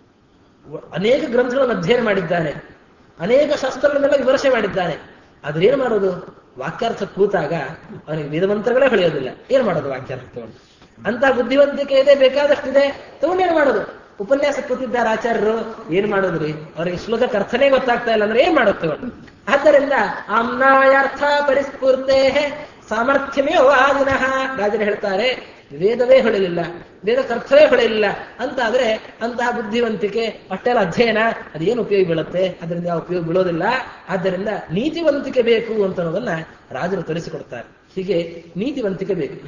ಒ- ಅನೇಕ ಗ್ರಂಥಗಳನ್ನು ಅಧ್ಯಯನ ಮಾಡಿದ್ದಾನೆ ಅನೇಕ ಶಾಸ್ತ್ರಗಳನ್ನೆಲ್ಲ ವಿಮರ್ಶೆ ಮಾಡಿದ್ದಾನೆ ಅದ್ರೇನು ಮಾಡೋದು ವಾಕ್ಯಾರ್ಥ ಕೂತಾಗ ಅವನಿಗೆ ವೇದಮಂತ್ರಗಳೇ ಹೊಳೆಯೋದಿಲ್ಲ ಏನ್ ಮಾಡೋದು ವಾಕ್ಯಾರ್ಥ ತಗೊಂಡು ಅಂತ ಬುದ್ಧಿವಂತಿಕೆ ಇದೆ ಬೇಕಾದಷ್ಟಿದೆ ತಗೊಂಡೇನು ಮಾಡೋದು ಉಪನ್ಯಾಸ ಕೂತಿದ್ದಾರೆ ಆಚಾರ್ಯರು ಏನ್ ಮಾಡೋದ್ರಿ ಅವರಿಗೆ ಶ್ಲೋಕಕ್ಕೆ ಅರ್ಥನೇ ಗೊತ್ತಾಗ್ತಾ ಇಲ್ಲ ಅಂದ್ರೆ ಏನ್ ಮಾಡೋದು ತಗೊಂಡು ಆದ್ದರಿಂದ ಆಮ್ನಾಯಾರ್ಥ ಪರಿಸ್ಫೂರ್ತೆ ಸಾಮರ್ಥ್ಯವೇ ವಾದಿನಃ ರಾಜರು ಹೇಳ್ತಾರೆ ವೇದವೇ ಹೊಳೆಯಲಿಲ್ಲ ವೇದಕ್ಕೆ ಅರ್ಥವೇ ಹೊಳೆಯಲಿಲ್ಲ ಅಂತ ಆದ್ರೆ ಅಂತಹ ಬುದ್ಧಿವಂತಿಕೆ ಅಷ್ಟೆಲ್ಲ ಅಧ್ಯಯನ ಅದೇನು ಉಪಯೋಗ ಬೀಳುತ್ತೆ ಅದರಿಂದ ಯಾವ ಉಪಯೋಗ ಬೀಳೋದಿಲ್ಲ ಆದ್ದರಿಂದ ನೀತಿವಂತಿಕೆ ಬೇಕು ಅಂತ ಅನ್ನೋದನ್ನ ರಾಜರು ತೋರಿಸಿಕೊಡ್ತಾರೆ ಹೀಗೆ ನೀತಿವಂತಿಕೆ ಬೇಕು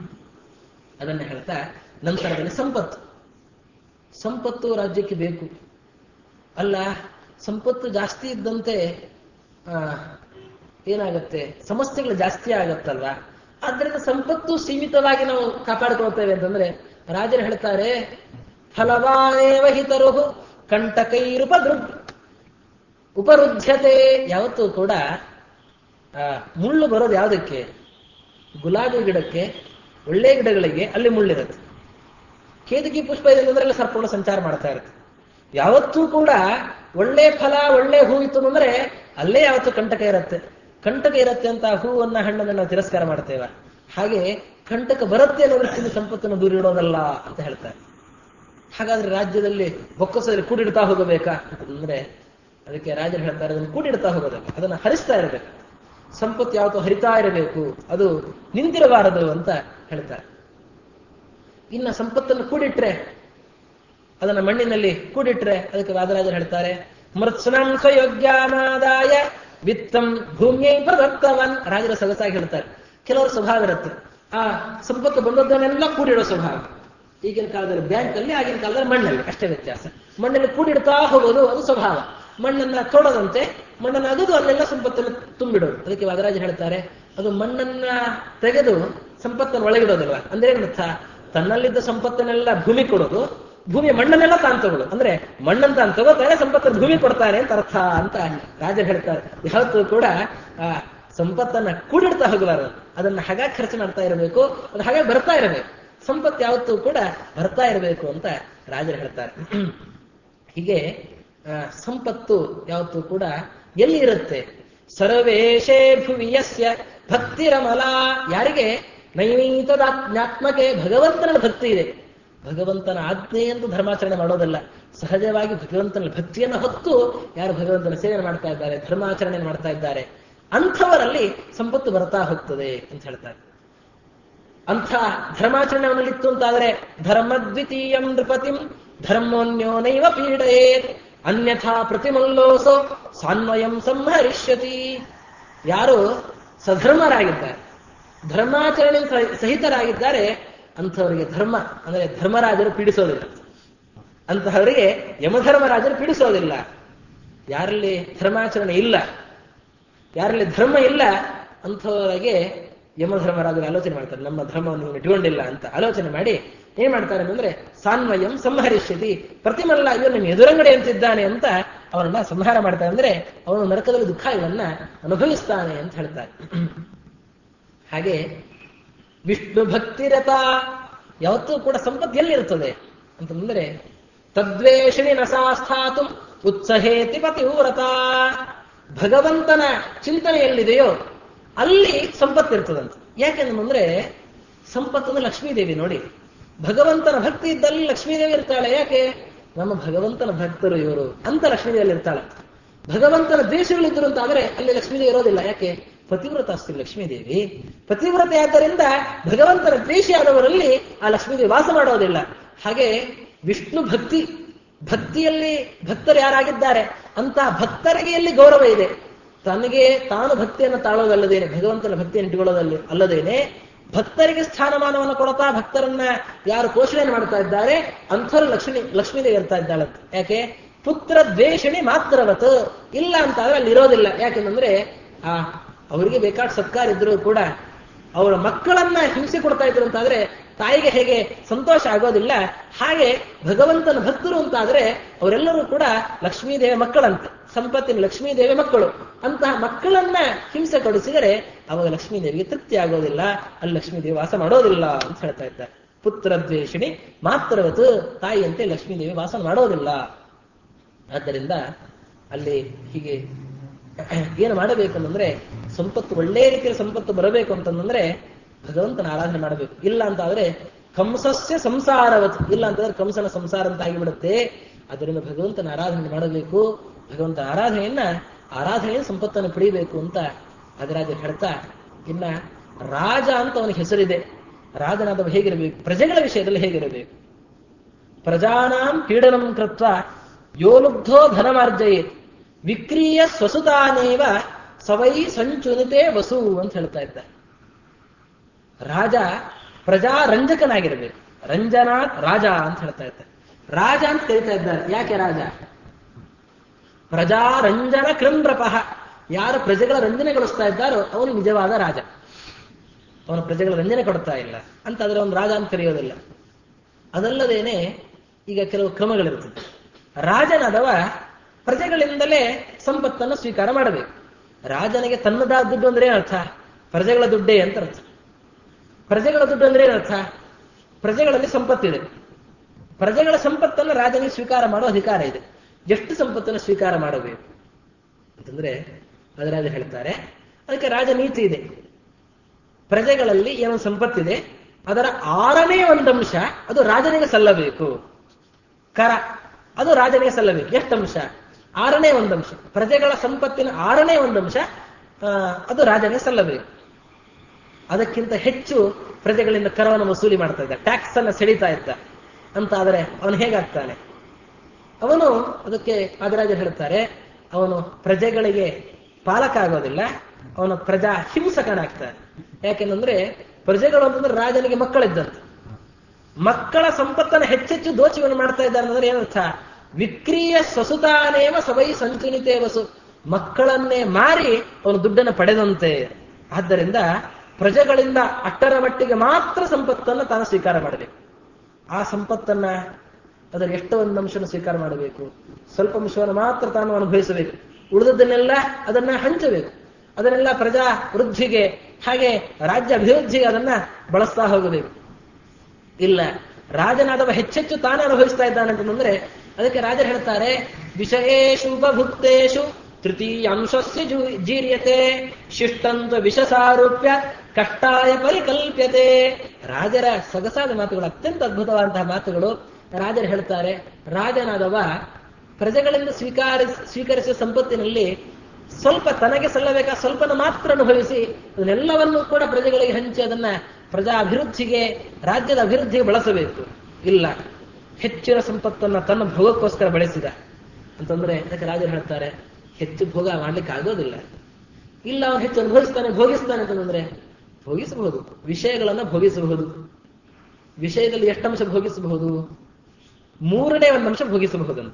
ಅದನ್ನ ಹೇಳ್ತಾ ನಂತರದಲ್ಲಿ ಸಂಪತ್ತು ಸಂಪತ್ತು ರಾಜ್ಯಕ್ಕೆ ಬೇಕು ಅಲ್ಲ ಸಂಪತ್ತು ಜಾಸ್ತಿ ಇದ್ದಂತೆ ಆ, ಏನಾಗತ್ತೆ ಸಮಸ್ಯೆಗಳು ಜಾಸ್ತಿ ಆಗತ್ತಲ್ವಾ ಆದ್ರಿಂದ ಸಂಪತ್ತು ಸೀಮಿತವಾಗಿ ನಾವು ಕಾಪಾಡ್ಕೊಳ್ತೇವೆ ಅಂತಂದ್ರೆ ರಾಜರು ಹೇಳ್ತಾರೆ ಫಲವಾನೇವ ಹಿತರು ಕಂಟಕೈರುಪದೃ ಉಪರುದ್ಧತೆ ಯಾವತ್ತೂ ಕೂಡ ಆ, ಮುಳ್ಳು ಬರೋದು ಯಾವುದಕ್ಕೆ ಗುಲಾಬಿ ಗಿಡಕ್ಕೆ ಒಳ್ಳೆ ಗಿಡಗಳಿಗೆ ಅಲ್ಲಿ ಮುಳ್ಳಿರುತ್ತೆ ಕೇತಕಿ ಪುಷ್ಪ ಇದೆ ಅಂದ್ರೆ ಅಲ್ಲಿ ಸರ್ಪಗಳು ಸಂಚಾರ ಮಾಡ್ತಾ ಇರುತ್ತೆ ಯಾವತ್ತೂ ಕೂಡ ಒಳ್ಳೆ ಫಲ ಒಳ್ಳೆ ಹೂ ಇತ್ತು ಅಂದ್ರೆ ಅಲ್ಲೇ ಯಾವತ್ತೂ ಕಂಟಕ ಇರುತ್ತೆ ಕಂಟಕ ಇರುತ್ತೆ ಅಂತ ಆ ಹೂವನ್ನ ಹಣ್ಣನ್ನ ನಾವು ತಿರಸ್ಕಾರ ಮಾಡ್ತೇವೆ ಹಾಗೆ ಕಂಟಕ ಬರುತ್ತೆ ಅನ್ನೋ ದೃಷ್ಟಿಯಿಂದ ಸಂಪತ್ತನ್ನು ದೂರ ಇಡೋದಲ್ಲ ಅಂತ ಹೇಳ್ತಾರೆ ಹಾಗಾದ್ರೆ ರಾಜ್ಯದಲ್ಲಿ ಬೊಕ್ಕಸದಲ್ಲಿ ಕೂಡಿಡ್ತಾ ಹೋಗಬೇಕಾ ಅಂತಂದ್ರೆ ಅದಕ್ಕೆ ರಾಜರು ಹೇಳ್ತಾರೆ ಅದನ್ನು ಕೂಡಿಡ್ತಾ ಹೋಗೋದಲ್ಲ ಅದನ್ನ ಹರಿಸ್ತಾ ಇರಬೇಕು ಸಂಪತ್ತು ಯಾವತ್ತೂ ಹರಿತಾ ಇರಬೇಕು ಅದು ನಿಂತಿರಬಾರದು ಅಂತ ಹೇಳ್ತಾರೆ ಇನ್ನ ಸಂಪತ್ತನ್ನು ಕೂಡಿಟ್ರೆ ಅದನ್ನ ಮಣ್ಣಿನಲ್ಲಿ ಕೂಡಿಟ್ರೆ ಅದಕ್ಕೆ ವಾದರಾಜರು ಹೇಳ್ತಾರೆ ಮೃತ್ಸುನಂ ಸ್ವಯೋಗ್ಯಾನಾದಾಯ ವಿತ್ತಂ ಭೂಮಿಯೈ ಪ್ರದತ್ತವನ್ ರಾಜರ ಸೊಗಸಾಗಿ ಹೇಳ್ತಾರೆ ಕೆಲವರ ಸ್ವಭಾವ ಇರುತ್ತೆ ಆ ಸಂಪತ್ತು ಬಂದದ್ದನ್ನೆಲ್ಲ ಕೂಡಿಡೋ ಸ್ವಭಾವ ಈಗಿನ ಕಾಲದಲ್ಲಿ ಬ್ಯಾಂಕ್ ಅಲ್ಲಿ ಆಗಿನ ಕಾಲದಲ್ಲಿ ಮಣ್ಣಲ್ಲಿ ಅಷ್ಟೇ ವ್ಯತ್ಯಾಸ ಮಣ್ಣಲ್ಲಿ ಕೂಡಿಡ್ತಾ ಹೋಗೋದು ಅದು ಸ್ವಭಾವ ಮಣ್ಣನ್ನ ತೋಡದಂತೆ ಮಣ್ಣನ್ನು ಅಗದು ಅಲ್ಲೆಲ್ಲ ಸಂಪತ್ತನ್ನು ತುಂಬಿಡೋದು ಅದಕ್ಕೆ ವಾದರಾಜರು ಹೇಳ್ತಾರೆ ಅದು ಮಣ್ಣನ್ನ ತೆಗೆದು ಸಂಪತ್ತನ್ನು ಒಳಗಿಡೋದಿಲ್ವಾ ಅಂದ್ರೆ ಏನರ್ಥ ತನ್ನಲ್ಲಿದ್ದ ಸಂಪತ್ತನ್ನೆಲ್ಲ ಭೂಮಿ ಕೊಡೋದು ಭೂಮಿಯ ಮಣ್ಣನ್ನೆಲ್ಲ ತಾನು ತಗೊಳ್ಳೋದು ಅಂದ್ರೆ ಮಣ್ಣನ್ನು ತಾನು ತಗೋತಾನೆ ಸಂಪತ್ತನ್ನು ಭೂಮಿ ಕೊಡ್ತಾನೆ ಅಂತ ಅರ್ಥ ಅಂತ ರಾಜರು ಹೇಳ್ತಾರೆ ಯಾವತ್ತೂ ಕೂಡ ಆ ಸಂಪತ್ತನ್ನ ಕೂಡಿಡ್ತಾ ಹೋಗಬಾರದು ಅದನ್ನ ಹಾಗಾಗಿ ಖರ್ಚು ಮಾಡ್ತಾ ಇರಬೇಕು ಅದು ಹಾಗೆ ಬರ್ತಾ ಇರಬೇಕು ಸಂಪತ್ತು ಯಾವತ್ತೂ ಕೂಡ ಬರ್ತಾ ಇರಬೇಕು ಅಂತ ರಾಜರು ಹೇಳ್ತಾರೆ ಹೀಗೆ ಆ, ಸಂಪತ್ತು ಯಾವತ್ತೂ ಕೂಡ ಎಲ್ಲಿ ಇರುತ್ತೆ ಸರ್ವೇಶೇ ಭುವಿಯಸ್ಯ ಭಕ್ತಿರಮಲ ಯಾರಿಗೆ ನೈಮಿತದಾತ್ಮ್ಯಾತ್ಮಕ್ಕೆ ಭಗವಂತನ ಭಕ್ತಿ ಇದೆ ಭಗವಂತನ ಆಜ್ಞೆ ಎಂದು ಧರ್ಮಾಚರಣೆ ಮಾಡೋದಲ್ಲ ಸಹಜವಾಗಿ ಭಗವಂತನ ಭಕ್ತಿಯನ್ನು ಹೊತ್ತು ಯಾರು ಭಗವಂತನ ಸೇವೆ ಮಾಡ್ತಾ ಇದ್ದಾರೆ ಧರ್ಮಾಚರಣೆ ಮಾಡ್ತಾ ಇದ್ದಾರೆ ಅಂಥವರಲ್ಲಿ ಸಂಪತ್ತು ಬರ್ತಾ ಹೋಗ್ತದೆ ಅಂತ ಹೇಳ್ತಾರೆ ಅಂಥ ಧರ್ಮಾಚರಣೆ ಅವನಲ್ಲಿತ್ತು ಅಂತಾದರೆ ಧರ್ಮದ್ವಿತೀಯಂ ನೃಪತಿಂ ಧರ್ಮೋನ್ಯೋನೈವ ಪೀಡಯೇತ್ ಅನ್ಯಥಾ ಪ್ರತಿಮಲ್ಲೋಸೋ ಸಾನ್ವಯಂ ಸಂಹರಿಷ್ಯತಿ ಯಾರು ಸಧರ್ಮರಾಗಿದ್ದಾರೆ ಧರ್ಮಾಚರಣೆ ಸಹ- ಸಹಿತರಾಗಿದ್ದಾರೆ ಅಂಥವರಿಗೆ ಧರ್ಮ ಅಂದರೆ ಧರ್ಮರಾಜರು ಪೀಡಿಸೋದಿಲ್ಲ ಅಂತಹವರಿಗೆ ಯಮಧರ್ಮರಾಜರು ಪೀಡಿಸೋದಿಲ್ಲ ಯಾರಲ್ಲಿ ಧರ್ಮಾಚರಣೆ ಇಲ್ಲ ಯಾರಲ್ಲಿ ಧರ್ಮ ಇಲ್ಲ ಅಂಥವರಿಗೆ ಯಮಧರ್ಮರಾಜರು ಆಲೋಚನೆ ಮಾಡ್ತಾರೆ ನಮ್ಮ ಧರ್ಮವನ್ನು ಇವನು ಇಟ್ಕೊಂಡಿಲ್ಲ ಅಂತ ಆಲೋಚನೆ ಮಾಡಿ ಏನ್ ಮಾಡ್ತಾರೆ ಅಂದ್ರೆ ಸಾನ್ವಯಂ ಸಂಹರಿಷ್ಯತಿ ಪ್ರತಿಮಲ್ಲ ಇವನು ನಿಮ್ಮ ಎದುರಂಗಡೆ ಅಂತಿದ್ದಾನೆ ಅಂತ ಅವರನ್ನ ಸಂಹಾರ ಮಾಡ್ತಾರೆ ಅಂದ್ರೆ ಅವನು ನರಕದಲ್ಲಿ ದುಃಖಗಳನ್ನ ಅನುಭವಿಸ್ತಾನೆ ಅಂತ ಹೇಳ್ತಾರೆ ಹಾಗೆ ವಿಷ್ಣು ಭಕ್ತಿರತ ಯಾವತ್ತೂ ಕೂಡ ಸಂಪತ್ತು ಎಲ್ಲಿರ್ತದೆ ಅಂತಂದ್ರೆ ತದ್ವೇಷಣಿ ನಸಾಸ್ಥಾತು ಉತ್ಸಹೇತಿ ಪತಿವ್ರತ ಭಗವಂತನ ಚಿಂತನೆ ಎಲ್ಲಿದೆಯೋ ಅಲ್ಲಿ ಸಂಪತ್ತಿರ್ತದಂತ ಯಾಕೆಂದ್ರೆ ಸಂಪತ್ತು ಅಂದ್ರೆ ಲಕ್ಷ್ಮೀದೇವಿ ನೋಡಿ ಭಗವಂತನ ಭಕ್ತಿ ಇದ್ದಲ್ಲಿ ಲಕ್ಷ್ಮೀದೇವಿ ಇರ್ತಾಳೆ ಯಾಕೆ ನಮ್ಮ ಭಗವಂತನ ಭಕ್ತರು ಇವರು ಅಂತ ಲಕ್ಷ್ಮೀದೇವಿಯಲ್ಲಿ ಇರ್ತಾಳೆ ಭಗವಂತನ ದ್ವೇಷಗಳಿದ್ರು ಅಂತ ಆದ್ರೆ ಅಲ್ಲಿ ಲಕ್ಷ್ಮೀದೇವಿ ಇರೋದಿಲ್ಲ ಯಾಕೆ ಪತಿವ್ರತ ಅಸ್ತಿ ಲಕ್ಷ್ಮೀದೇವಿ ಪತಿವ್ರತೆ ಆದ್ದರಿಂದ ಭಗವಂತನ ದ್ವೇಷಿಯಾದವರಲ್ಲಿ ಆ ಲಕ್ಷ್ಮೀದೇವಿ ವಾಸ ಮಾಡೋದಿಲ್ಲ ಹಾಗೆ ವಿಷ್ಣು ಭಕ್ತಿ ಭಕ್ತಿಯಲ್ಲಿ ಭಕ್ತರು ಯಾರಾಗಿದ್ದಾರೆ ಅಂತ ಭಕ್ತರಿಗೆ ಎಲ್ಲಿ ಗೌರವ ಇದೆ ತನಗೆ ತಾನು ಭಕ್ತಿಯನ್ನು ತಾಳೋದಲ್ಲದೇನೆ ಭಗವಂತನ ಭಕ್ತಿಯನ್ನು ಇಟ್ಟುಕೊಳ್ಳೋದಲ್ಲಿ ಅಲ್ಲದೇನೆ ಭಕ್ತರಿಗೆ ಸ್ಥಾನಮಾನವನ್ನು ಕೊಡ್ತಾ ಭಕ್ತರನ್ನ ಯಾರು ಪೋಷಣೆ ಮಾಡ್ತಾ ಇದ್ದಾರೆ ಅಂಥವ್ರು ಲಕ್ಷ್ಮಿ ಲಕ್ಷ್ಮೀದೇವಿ ಇರ್ತಾ ಇದ್ದಾಳಂತೆ ಯಾಕೆ ಪುತ್ರ ದ್ವೇಷಣೆ ಮಾತ್ರವತ್ ಇಲ್ಲ ಅಂತ ಆದ್ರೆ ಅಲ್ಲಿ ಇರೋದಿಲ್ಲ ಯಾಕೆಂದ್ರೆ ಆ ಅವರಿಗೆ ಬೇಕಾದ ಸತ್ಕಾರ ಇದ್ರೂ ಕೂಡ ಅವರ ಮಕ್ಕಳನ್ನ ಹಿಂಸೆ ಕೊಡ್ತಾ ಇದ್ರು ಅಂತಾದ್ರೆ ತಾಯಿಗೆ ಹೇಗೆ ಸಂತೋಷ ಆಗೋದಿಲ್ಲ ಹಾಗೆ ಭಗವಂತನ ಭಕ್ತರು ಅಂತಾದ್ರೆ ಅವರೆಲ್ಲರೂ ಕೂಡ ಲಕ್ಷ್ಮೀದೇವಿ ಮಕ್ಕಳಂತೆ ಸಂಪತ್ತಿನ ಲಕ್ಷ್ಮೀದೇವಿ ಮಕ್ಕಳು ಅಂತಹ ಮಕ್ಕಳನ್ನ ಹಿಂಸೆ ಕೊಡಿಸಿದರೆ ಅವಾಗ ಲಕ್ಷ್ಮೀದೇವಿಗೆ ತೃಪ್ತಿ ಆಗೋದಿಲ್ಲ ಅಲ್ಲಿ ಲಕ್ಷ್ಮೀದೇವಿ ವಾಸ ಮಾಡೋದಿಲ್ಲ ಅಂತ ಹೇಳ್ತಾ ಇದ್ದಾರೆ ಪುತ್ರ ದ್ವೇಷಿಣಿ ಮಾತ್ರವತ್ತು ತಾಯಿಯಂತೆ ಲಕ್ಷ್ಮೀದೇವಿ ವಾಸ ಮಾಡೋದಿಲ್ಲ ಆದ್ದರಿಂದ ಅಲ್ಲಿ ಹೀಗೆ ಏನು ಮಾಡಬೇಕಂದ್ರೆ ಸಂಪತ್ತು ಒಳ್ಳೆ ರೀತಿಯಲ್ಲಿ ಸಂಪತ್ತು ಬರಬೇಕು ಅಂತಂದ್ರೆ ಭಗವಂತನ ಆರಾಧನೆ ಮಾಡಬೇಕು ಇಲ್ಲ ಅಂತ ಆದ್ರೆ ಕಂಸಸ್ಯ ಸಂಸಾರವತ್ ಇಲ್ಲ ಅಂತಂದ್ರೆ ಕಂಸನ ಸಂಸಾರ ಅಂತ ಆಗಿಬಿಡುತ್ತೆ ಅದರಿಂದ ಭಗವಂತನ ಆರಾಧನೆ ಮಾಡಬೇಕು ಭಗವಂತನ ಆರಾಧನೆಯನ್ನ ಆರಾಧನೆಯ ಸಂಪತ್ತನ್ನು ಪಡಿಬೇಕು ಅಂತ ಅದರಾಜ ಹೇಳ್ತಾ ಇನ್ನ ರಾಜ ಅಂತ ಅವನಿಗೆ ಹೆಸರಿದೆ ರಾಜನಾದವ ಹೇಗಿರಬೇಕು ಪ್ರಜೆಗಳ ವಿಷಯದಲ್ಲಿ ಹೇಗಿರಬೇಕು ಪ್ರಜಾನಾಂ ಪೀಡನಂ ಕೃತ್ವ ಯೋಲುಬ್ಧೋ ಧನಮಾರ್ಜಯೇತ್ ವಿಕ್ರೀಯ ಸ್ವಸುತಾನೇವ ಸವೈ ಸಂಚುನಿತೆ ವಸು ಅಂತ ಹೇಳ್ತಾ ಇದ್ದಾರೆ ರಾಜ ಪ್ರಜಾರಂಜಕನಾಗಿರಬೇಕು ರಂಜನಾಥ್ ರಾಜ ಅಂತ ಹೇಳ್ತಾ ಇದ್ದಾರೆ ರಾಜ ಅಂತ ಕರೀತಾ ಇದ್ದಾರೆ ಯಾಕೆ ರಾಜ ಪ್ರಜಾರಂಜನ ಕೃಂದ್ರಪಃ ಯಾರು ಪ್ರಜೆಗಳ ರಂಜನೆಗೊಳಿಸ್ತಾ ಇದ್ದಾರೋ ಅವನು ನಿಜವಾದ ರಾಜ ಅವನು ಪ್ರಜೆಗಳ ರಂಜನೆ ಕೊಡ್ತಾ ಇಲ್ಲ ಅಂತ ಆದ್ರೆ ಅವನು ರಾಜ ಅಂತ ಕರೆಯೋದಿಲ್ಲ ಅದಲ್ಲದೇನೆ ಈಗ ಕೆಲವು ಕ್ರಮಗಳಿರ್ತದೆ ರಾಜನಾದವ ಪ್ರಜೆಗಳಿಂದಲೇ ಸಂಪತ್ತನ್ನು ಸ್ವೀಕಾರ ಮಾಡಬೇಕು ರಾಜನಿಗೆ ತನ್ನದಾದ ದುಡ್ಡು ಅಂದ್ರೆ ಏನರ್ಥ ಪ್ರಜೆಗಳ ದುಡ್ಡೇ ಅಂತ ಅರ್ಥ ಪ್ರಜೆಗಳ ದುಡ್ಡು ಅಂದ್ರೆ ಏನರ್ಥ ಪ್ರಜೆಗಳಲ್ಲಿ ಸಂಪತ್ತಿದೆ ಪ್ರಜೆಗಳ ಸಂಪತ್ತನ್ನು ರಾಜನಿಗೆ ಸ್ವೀಕಾರ ಮಾಡೋ ಅಧಿಕಾರ ಇದೆ ಎಷ್ಟು ಸಂಪತ್ತನ್ನು ಸ್ವೀಕಾರ ಮಾಡಬೇಕು ಅಂತಂದ್ರೆ ಅದರಾಜ ಹೇಳ್ತಾರೆ ಅದಕ್ಕೆ ರಾಜ ನೀತಿ ಇದೆ ಪ್ರಜೆಗಳಲ್ಲಿ ಏನೋ ಸಂಪತ್ತಿದೆ ಅದರ ಆರನೇ ಒಂದಂಶ ಅದು ರಾಜನಿಗೆ ಸಲ್ಲಬೇಕು ಕರ ಅದು ರಾಜನಿಗೆ ಸಲ್ಲಬೇಕು ಎಷ್ಟಂಶ ಆರನೇ ಒಂದಂಶ ಪ್ರಜೆಗಳ ಸಂಪತ್ತಿನ ಆರನೇ ಒಂದಂಶ ಆ, ಅದು ರಾಜನಿಗೆ ಸಲ್ಲಬೇಕು ಅದಕ್ಕಿಂತ ಹೆಚ್ಚು ಪ್ರಜೆಗಳಿಂದ ಕರವನ್ನು ವಸೂಲಿ ಮಾಡ್ತಾ ಇದ್ದ ಟ್ಯಾಕ್ಸ್ ಅನ್ನ ಸೆಳೀತಾ ಇದ್ದ ಅಂತ ಆದರೆ ಅವನು ಹೇಗಾಗ್ತಾನೆ ಅವನು ಅದಕ್ಕೆ ಆದರಾಜ ಹೇಳ್ತಾರೆ ಅವನು ಪ್ರಜೆಗಳಿಗೆ ಪಾಲಕ ಆಗೋದಿಲ್ಲ ಅವನು ಪ್ರಜಾ ಹಿಂಸಕನಾಗ್ತಾನೆ ಯಾಕೆಂದ್ರೆ ಪ್ರಜೆಗಳು ಅಂತಂದ್ರೆ ರಾಜನಿಗೆ ಮಕ್ಕಳಿದ್ದಂತೆ ಮಕ್ಕಳ ಸಂಪತ್ತನ್ನು ಹೆಚ್ಚೆಚ್ಚು ದೋಚಿವನ್ನು ಮಾಡ್ತಾ ಇದ್ದಾರೆ ಅಂದ್ರೆ ಏನರ್ಥ ವಿಕ್ರಿಯ ಸ್ವಸುತಾನೇವ ಸವೈ ಸಂಚುನಿತೆ ವಸು ಮಕ್ಕಳನ್ನೇ ಮಾರಿ ಅವನು ದುಡ್ಡನ್ನು ಪಡೆದಂತೆ ಆದ್ದರಿಂದ ಪ್ರಜೆಗಳಿಂದ ಅಟ್ಟರ ಮಟ್ಟಿಗೆ ಮಾತ್ರ ಸಂಪತ್ತನ್ನು ತಾನು ಸ್ವೀಕಾರ ಮಾಡಬೇಕು ಆ ಸಂಪತ್ತನ್ನ ಅದರ ಎಷ್ಟೋ ಒಂದು ಅಂಶವನ್ನು ಸ್ವೀಕಾರ ಮಾಡಬೇಕು ಸ್ವಲ್ಪ ಅಂಶವನ್ನು ಮಾತ್ರ ತಾನು ಅನುಭವಿಸಬೇಕು ಉಳಿದದ್ದನ್ನೆಲ್ಲ ಅದನ್ನ ಹಂಚಬೇಕು ಅದನ್ನೆಲ್ಲ ಪ್ರಜಾ ವೃದ್ಧಿಗೆ ಹಾಗೆ ರಾಜ್ಯ ಅಭಿವೃದ್ಧಿಗೆ ಅದನ್ನ ಬಳಸ್ತಾ ಹೋಗಬೇಕು ಇಲ್ಲ ರಾಜನಾದವ ಹೆಚ್ಚೆಚ್ಚು ತಾನೇ ಅನುಭವಿಸ್ತಾ ಇದ್ದಾನೆ ಅಂತಂದ್ರೆ ಅದಕ್ಕೆ ರಾಜರು ಹೇಳ್ತಾರೆ ವಿಷಯೇಶು ಉಪಭುಕ್ತೇಶು ತೃತೀಯಾಂಶಸ್ಯ ಜೂ- ಜೀರ್ಯತೆ ಶಿಷ್ಟಂತ ವಿಷಸಾರೂಪ್ಯ ಕಷ್ಟಾಯ ಪರಿಕಲ್ಪ್ಯತೆ ರಾಜರ ಸೊಗಸಾದ ಮಾತುಗಳು ಅತ್ಯಂತ ಅದ್ಭುತವಾದಂತಹ ಮಾತುಗಳು ರಾಜರು ಹೇಳ್ತಾರೆ ರಾಜನಾದವ ಪ್ರಜೆಗಳಿಂದ ಸ್ವೀಕಾರ ಸ್ವೀಕರಿಸಿದ ಸಂಪತ್ತಿನಲ್ಲಿ ಸ್ವಲ್ಪ ತನಗೆ ಸಲ್ಲಬೇಕಾದ ಸ್ವಲ್ಪನ ಮಾತ್ರ ಅನುಭವಿಸಿ ಅದನ್ನೆಲ್ಲವನ್ನೂ ಕೂಡ ಪ್ರಜೆಗಳಿಗೆ ಹಂಚಿ ಅದನ್ನ ಪ್ರಜಾ ಅಭಿವೃದ್ಧಿಗೆ ರಾಜ್ಯದ ಅಭಿವೃದ್ಧಿಗೆ ಬಳಸಬೇಕು ಇಲ್ಲ ಹೆಚ್ಚಿನ ಸಂಪತ್ತನ್ನ ತನ್ನ ಭೋಗಕ್ಕೋಸ್ಕರ ಬಳಸಿದ ಅಂತಂದ್ರೆ ಅದಕ್ಕೆ ರಾಜರು ಹೇಳ್ತಾರೆ ಹೆಚ್ಚು ಭೋಗ ಮಾಡ್ಲಿಕ್ಕೆ ಆಗೋದಿಲ್ಲ ಇಲ್ಲ ಅವನು ಹೆಚ್ಚು ಅನುಭವಿಸ್ತಾನೆ ಭೋಗಿಸ್ತಾನೆ ಅಂತಂದ್ರೆ ಭೋಗಿಸಬಹುದು ವಿಷಯಗಳನ್ನ ಭೋಗಿಸಬಹುದು ವಿಷಯದಲ್ಲಿ ಎಷ್ಟು ಅಂಶ ಭೋಗಿಸಬಹುದು ಮೂರನೇ ಒಂದು ಅಂಶ ಭೋಗಿಸಬಹುದಂತ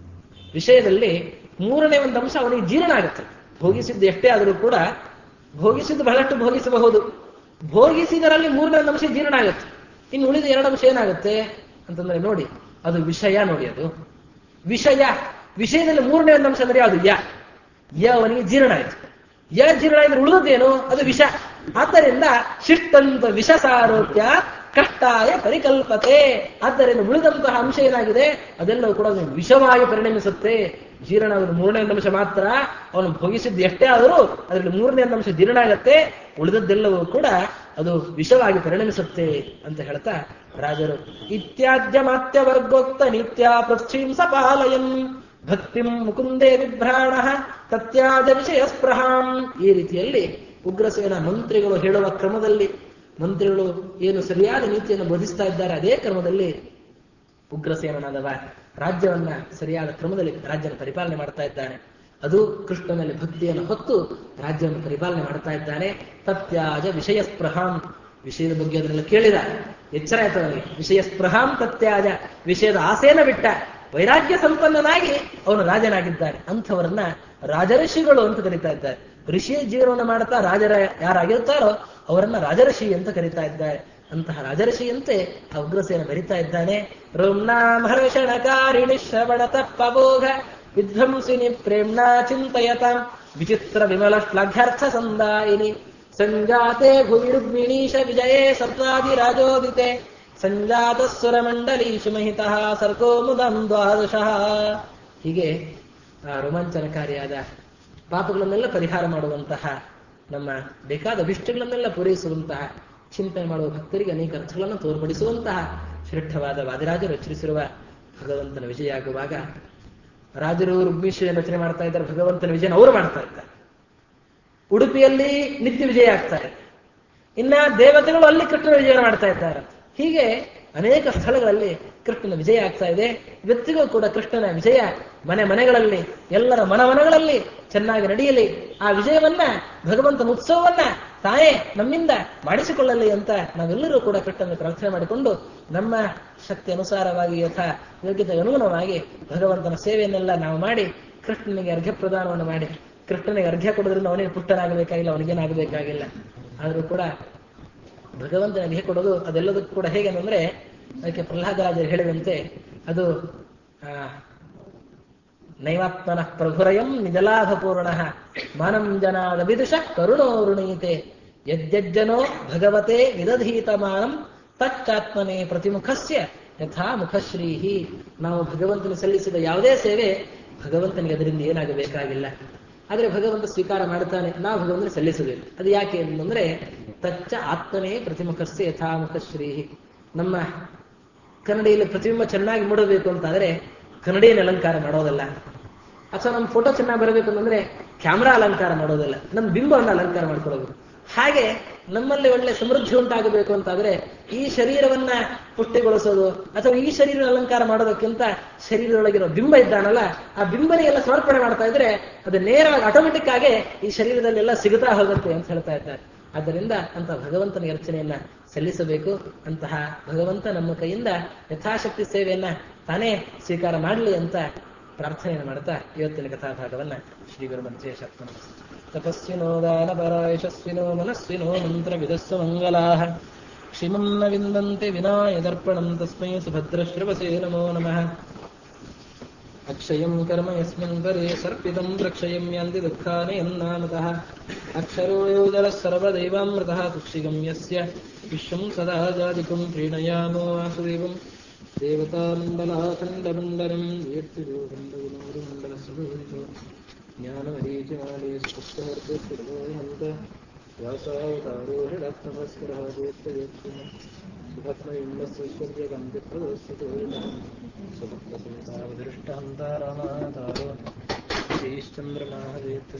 ವಿಷಯದಲ್ಲಿ ಮೂರನೇ ಒಂದು ಅಂಶ ಅವನಿಗೆ ಜೀರ್ಣ ಆಗುತ್ತೆ ಭೋಗಿಸಿದ್ದು ಎಷ್ಟೇ ಆದರೂ ಕೂಡ ಭೋಗಿಸಿದ್ದು ಬಹಳಷ್ಟು ಭೋಗಿಸಬಹುದು ಭೋಗಿಸಿದರಲ್ಲಿ ಮೂರನೇ ಒಂದು ಅಂಶ ಜೀರ್ಣ ಆಗುತ್ತೆ ಇನ್ನು ಉಳಿದ ಎರಡು ಅಂಶ ಏನಾಗುತ್ತೆ ಅಂತಂದ್ರೆ ನೋಡಿ ಅದು ವಿಷಯ ನೋಡಿ ಅದು ವಿಷಯ ವಿಷಯದಲ್ಲಿ ಮೂರನೇ ಒಂದು ಅಂಶ ಅಂದ್ರೆ ಯಾವುದು ಯ ಯ ಅವನಿಗೆ ಜೀರ್ಣ ಆಯ್ತು ಯ ಜೀರ್ಣ ಇದ್ರೆ ಉಳಿದದ್ದೇನು ಅದು ವಿಷ ಆದ್ದರಿಂದ ಶಿಷ್ಟಂತ ವಿಷ ಸಾರೋಗ್ಯ ಕಷ್ಟಾಯ ಪರಿಕಲ್ಪತೆ ಆದ್ದರಿಂದ ಉಳಿದಂತಹ ಅಂಶ ಏನಾಗಿದೆ ಅದೆಲ್ಲವೂ ಕೂಡ ಅದು ವಿಷವಾಗಿ ಪರಿಣಮಿಸುತ್ತೆ ಜೀರ್ಣ ಆಗೋದು ಮೂರನೇ ಒಂದು ಅಂಶ ಮಾತ್ರ ಅವನು ಭೋಗಿಸಿದ್ದು ಎಷ್ಟೇ ಆದರೂ ಅದರಲ್ಲಿ ಮೂರನೇ ಒಂದು ಅಂಶ ಜೀರ್ಣ ಆಗತ್ತೆ ಉಳಿದದ್ದೆಲ್ಲವೂ ಕೂಡ ಅದು ವಿಷವಾಗಿ ಪರಿಣಮಿಸುತ್ತೆ ಅಂತ ಹೇಳ್ತಾ ರಾಜರು ಇತ್ಯಾದ್ಯ ಮಾತ್ಯ ವರ್ಗೋಕ್ತ ನಿತ್ಯ ಪೃಥ್ವೀಂಸ ಪಾಲಯನ್ ಭಕ್ತಿಂ ಮುಕುಂದೇ ವಿಭ್ರಾಣ ತತ್ಯಾದ ವಿಷಯ ಸ್ಪೃಹಾಂ ಈ ರೀತಿಯಲ್ಲಿ ಉಗ್ರಸೇನ ಮಂತ್ರಿಗಳು ಹೇಳುವ ಕ್ರಮದಲ್ಲಿ ಮಂತ್ರಿಗಳು ಏನು ಸರಿಯಾದ ನೀತಿಯನ್ನು ಬೋಧಿಸ್ತಾ ಇದ್ದಾರೆ ಅದೇ ಕ್ರಮದಲ್ಲಿ ಉಗ್ರಸೇನನಾದವ ರಾಜ್ಯವನ್ನ ಸರಿಯಾದ ಕ್ರಮದಲ್ಲಿ ರಾಜ್ಯವನ್ನು ಪರಿಪಾಲನೆ ಮಾಡ್ತಾ ಇದ್ದಾನೆ ಅದು ಕೃಷ್ಣನಲ್ಲಿ ಭಕ್ತಿಯನ್ನು ಹೊತ್ತು ರಾಜ್ಯವನ್ನು ಪರಿಪಾಲನೆ ಮಾಡ್ತಾ ಇದ್ದಾನೆ ತತ್ಯಾಜ ವಿಷಯ ಸ್ಪೃಹಾಂ ವಿಷಯದ ಬಗ್ಗೆ ಅದನ್ನೆಲ್ಲ ಕೇಳಿದ ಎಚ್ಚರ ಆಯ್ತು ಅವನಿಗೆ ವಿಷಯ ಸ್ಪೃಹಾಂ ತತ್ಯಾಜ ವಿಷಯದ ಆಸೆನ ಬಿಟ್ಟ ವೈರಾಗ್ಯ ಸಂಪನ್ನನಾಗಿ ಅವನು ರಾಜನಾಗಿದ್ದಾನೆ ಅಂಥವರನ್ನ ರಾಜಋಷಿಗಳು ಅಂತ ಕರೀತಾ ಇದ್ದಾರೆ ಋಷಿಯ ಜೀವನವನ್ನು ಮಾಡ್ತಾ ರಾಜರ ಯಾರಾಗಿರ್ತಾರೋ ಅವರನ್ನ ರಾಜಋಷಿ ಅಂತ ಕರೀತಾ ಇದ್ದಾರೆ ಅಂತಹ ರಾಜಋಷಿಯಂತೆ ಆ ಉಗ್ರಸೇನ ಬರಿತಾ ಇದ್ದಾನೆ ರೋಮ್ನಾಂ ಹರ್ಷಣಕಾರಿಣಿ ಶ್ರವಣ ತಪ್ಪಬೋಘ ವಿಧ್ವಂಸಿನಿ ಪ್ರೇಮ್ನಾ ಚಿಂತಯತಾಂ ವಿಚಿತ್ರ ವಿಮಲ ಶ್ಲಾಘ್ಯರ್ಥ ಸಂದಾಯಿನಿ ಸಂಜಾತೆ ಭುವಿ ರುಕ್ಮಿಣೀಶ ವಿಜಯೇ ಸಪ್ತಾದಿರಾಜೋದಿತೆ ಸಂಜಾತ ಸುರಮಂಡಲೀಶು ಮಹಿತಃ ಸರ್ಗೋ ಮುದಂ ದ್ವಾದಶಃ ಹೀಗೆ ಆ ರೋಮಾಂಚನಕಾರಿಯಾದ ಪಾಪಗಳನ್ನೆಲ್ಲ ಪರಿಹಾರ ಮಾಡುವಂತಹ ನಮ್ಮ ಬೇಕಾದ ಅಭಿಷ್ಟಗಳನ್ನೆಲ್ಲ ಪೂರೈಸುವಂತಹ ಚಿಂತನೆ ಮಾಡುವ ಭಕ್ತರಿಗೆ ಅನೇಕ ಅರ್ಥಗಳನ್ನು ತೋರ್ಪಡಿಸುವಂತಹ ಶ್ರೇಷ್ಠವಾದ ವಾದಿರಾಜರು ರಚಿಸಿರುವ ಭಗವಂತನ ವಿಜಯ ಆಗುವಾಗ ರಾಜರು ರುಗ್ಮೀಶ್ವರ ರಚನೆ ಮಾಡ್ತಾ ಇದ್ದಾರೆ ಭಗವಂತನ ವಿಜಯನ ಅವರು ಮಾಡ್ತಾ ಇದ್ದಾರೆ ಉಡುಪಿಯಲ್ಲಿ ನಿತ್ಯ ವಿಜಯ ಆಗ್ತಾ ಇದೆ ಇನ್ನ ದೇವತೆಗಳು ಅಲ್ಲಿ ಕೃಷ್ಣನ ವಿಜಯ ಮಾಡ್ತಾ ಇದ್ದಾರೆ ಹೀಗೆ ಅನೇಕ ಸ್ಥಳಗಳಲ್ಲಿ ಕೃಷ್ಣನ ವಿಜಯ ಆಗ್ತಾ ಇದೆ ಇವತ್ತಿಗೂ ಕೂಡ ಕೃಷ್ಣನ ವಿಜಯ ಮನೆ ಮನೆಗಳಲ್ಲಿ ಎಲ್ಲರ ಮನಮನಗಳಲ್ಲಿ ಚೆನ್ನಾಗಿ ನಡೆಯಲಿ ಆ ವಿಜಯವನ್ನ ಭಗವಂತನ ಉತ್ಸವವನ್ನ ತಾಯೇ ನಮ್ಮಿಂದ ಮಾಡಿಸಿಕೊಳ್ಳಲಿ ಅಂತ ನಾವೆಲ್ಲರೂ ಕೂಡ ಕೃಷ್ಣನ ಪ್ರಾರ್ಥನೆ ಮಾಡಿಕೊಂಡು ನಮ್ಮ ಶಕ್ತಿ ಅನುಸಾರವಾಗಿ ಯಥಾ ಯೋಗ್ಯತೆ ಅನುಗುಣವಾಗಿ ಭಗವಂತನ ಸೇವೆಯನ್ನೆಲ್ಲ ನಾವು ಮಾಡಿ ಕೃಷ್ಣನಿಗೆ ಅರ್ಘ್ಯ ಪ್ರದಾನವನ್ನು ಮಾಡಿ ಕೃಷ್ಣನಿಗೆ ಅರ್ಘ್ಯ ಕೊಡೋದ್ರಿಂದ ಅವನಿಗೆ ಪುಷ್ಟನಾಗಬೇಕಾಗಿಲ್ಲ ಅವನಿಗೇನಾಗಬೇಕಾಗಿಲ್ಲ ಆದರೂ ಕೂಡ ಭಗವಂತನ ಅರ್ಘ್ಯ ಕೊಡೋದು ಅದೆಲ್ಲದಕ್ಕೂ ಕೂಡ ಹೇಗೆ ಅಂದ್ರೆ ಅದಕ್ಕೆ ಪ್ರಹ್ಲಾದರಾಜರು ಹೇಳಿದಂತೆ ಅದು ಆ ನೈವಾತ್ಮನ ಪ್ರಭುರಯಂ ನಿಜಲಾಭಪೂರ್ಣ ಮಾನಂ ಜನಾದ ವಿದುಷ ಕರುಣೋ ಋಣೀತೆ ಯಜ್ಜನೋ ಭಗವತೆ ವಿದಧೀತ ಮಾನಂ ತಚ್ಚಾತ್ಮನೆ ಪ್ರತಿಮುಖಸ್ಯ ಯಥಾ ಮುಖಶ್ರೀಹಿ ನಾವು ಭಗವಂತನ ಸಲ್ಲಿಸಿದ ಯಾವುದೇ ಸೇವೆ ಭಗವಂತನಿಗೆ ಅದರಿಂದ ಏನಾಗಬೇಕಾಗಿಲ್ಲ ಆದ್ರೆ ಭಗವಂತ ಸ್ವೀಕಾರ ಮಾಡ್ತಾನೆ ನಾವು ಭಗವಂತನ ಸಲ್ಲಿಸಬೇಕು ಅದು ಯಾಕೆ ಅಂತಂದ್ರೆ ತಚ್ಚ ಆತ್ಮನೇ ಪ್ರತಿಮುಖಸ್ಯ ಯಥಾ ಮುಖಶ್ರೀಹಿ ನಮ್ಮ ಕನ್ನಡಿಯಲ್ಲಿ ಪ್ರತಿಬಿಂಬ ಚೆನ್ನಾಗಿ ಮೂಡಬೇಕು ಅಂತಾದ್ರೆ ಕನ್ನಡಿಯನ್ನು ಅಲಂಕಾರ ಮಾಡೋದಲ್ಲ ಅಥವಾ ನಮ್ಮ ಫೋಟೋ ಚೆನ್ನಾಗಿ ಬರಬೇಕು ಅಂತಂದ್ರೆ ಕ್ಯಾಮ್ರಾ ಅಲಂಕಾರ ಮಾಡೋದಿಲ್ಲ ನಮ್ಮ ಬಿಂಬವನ್ನು ಅಲಂಕಾರ ಮಾಡ್ಕೊಳ್ಳೋದು ಹಾಗೆ ನಮ್ಮಲ್ಲಿ ಒಳ್ಳೆ ಸಮೃದ್ಧಿ ಉಂಟಾಗಬೇಕು ಅಂತಾದ್ರೆ ಈ ಶರೀರವನ್ನ ಪುಷ್ಟಿಗೊಳಿಸೋದು ಅಥವಾ ಈ ಶರೀರ ಅಲಂಕಾರ ಮಾಡೋದಕ್ಕಿಂತ ಶರೀರದೊಳಗಿರೋ ಬಿಂಬ ಇದ್ದಾನಲ್ಲ ಆ ಬಿಂಬನಿಗೆಲ್ಲ ಸಮರ್ಪಣೆ ಮಾಡ್ತಾ ಇದ್ರೆ ಅದು ನೇರವಾಗಿ ಆಟೋಮೆಟಿಕ್ ಆಗಿ ಈ ಶರೀರದಲ್ಲೆಲ್ಲ ಸಿಗುತ್ತಾ ಹೋಗುತ್ತೆ ಅಂತ ಹೇಳ್ತಾ ಇದ್ದಾರೆ ಆದ್ದರಿಂದ ಅಂತ ಭಗವಂತನ ಅರ್ಚನೆಯನ್ನ ಸಲ್ಲಿಸಬೇಕು ಅಂತಹ ಭಗವಂತ ನಮ್ಮ ಕೈಯಿಂದ ಯಥಾಶಕ್ತಿ ಸೇವೆಯನ್ನ ತಾನೇ ಸ್ವೀಕಾರ ಮಾಡಲಿ ಅಂತ ಪ್ರಾರ್ಥನೆಯನ್ನು ಮಾಡ್ತಾ ಇವತ್ತಿನ ಕಥಾಭಾಗವನ್ನ ಶ್ರೀ ಗುರುಮಂತ್ರಿಯ ಶಕ್ತನ ತಪಸ್ವಿನೋ ದಾನಪರ ಯಶಸ್ವಿನೋ ಮನಸ್ವಿನೋ ಮಂತ್ರ ವಿಧಸ್ವ ಮಂಗಲಾಹ ಕ್ಷಿಮಂ ನ ವಿಂದಂತೆ ವಿನಾಯ ದರ್ಪಣಂ ತಸ್ಮೈ ಸುಭದ್ರಶ್ರವಸೇ ನಮೋ ನಮಃ ಅಕ್ಷಯಂ ಕರ್ಮ ಯಸ್ಮಿನ್ ಪರೇ ಸರ್ಪಿತಂ ಪ್ರಕ್ಷಯಂ ಯಾಂತಿ ದುಃಖಾನಿ ಯನ್ನಾಮತಃ ಅಕ್ಷರೋ ಯೋದರ ಸರ್ವದೈವಾಮೃತಃ ತುಕ್ಷಿಗಂ ಯಸ್ಯ ವಿಶ್ವಂ ಸದಾ ಜಾತಿಕಂ ಪ್ರೀಣಯಾಮೋ ವಾಸುದೇವಂ ದೇವತಾಮಂಡಲಾಖಂಡಮಂಡಲಂ ಯತ್ತಿರೋ ಖಂಡಗುಣೋರುಮಂಡಲ ಸ್ವರೂಪಿತೋ ज्ञानमरीचिमाले स्पुष्टवर्गस्फुटोऽहन्त व्यासावतारोहिडक्तमस्करादेत्ययक्षिण सुभक्मयुम्नस्वैश्वर्यगन्धित्वदोऽस्यतोरितम् सुभक्तसंसावदृष्टहन्ता रामावतारो श्रीश्चन्द्रमाहवेत्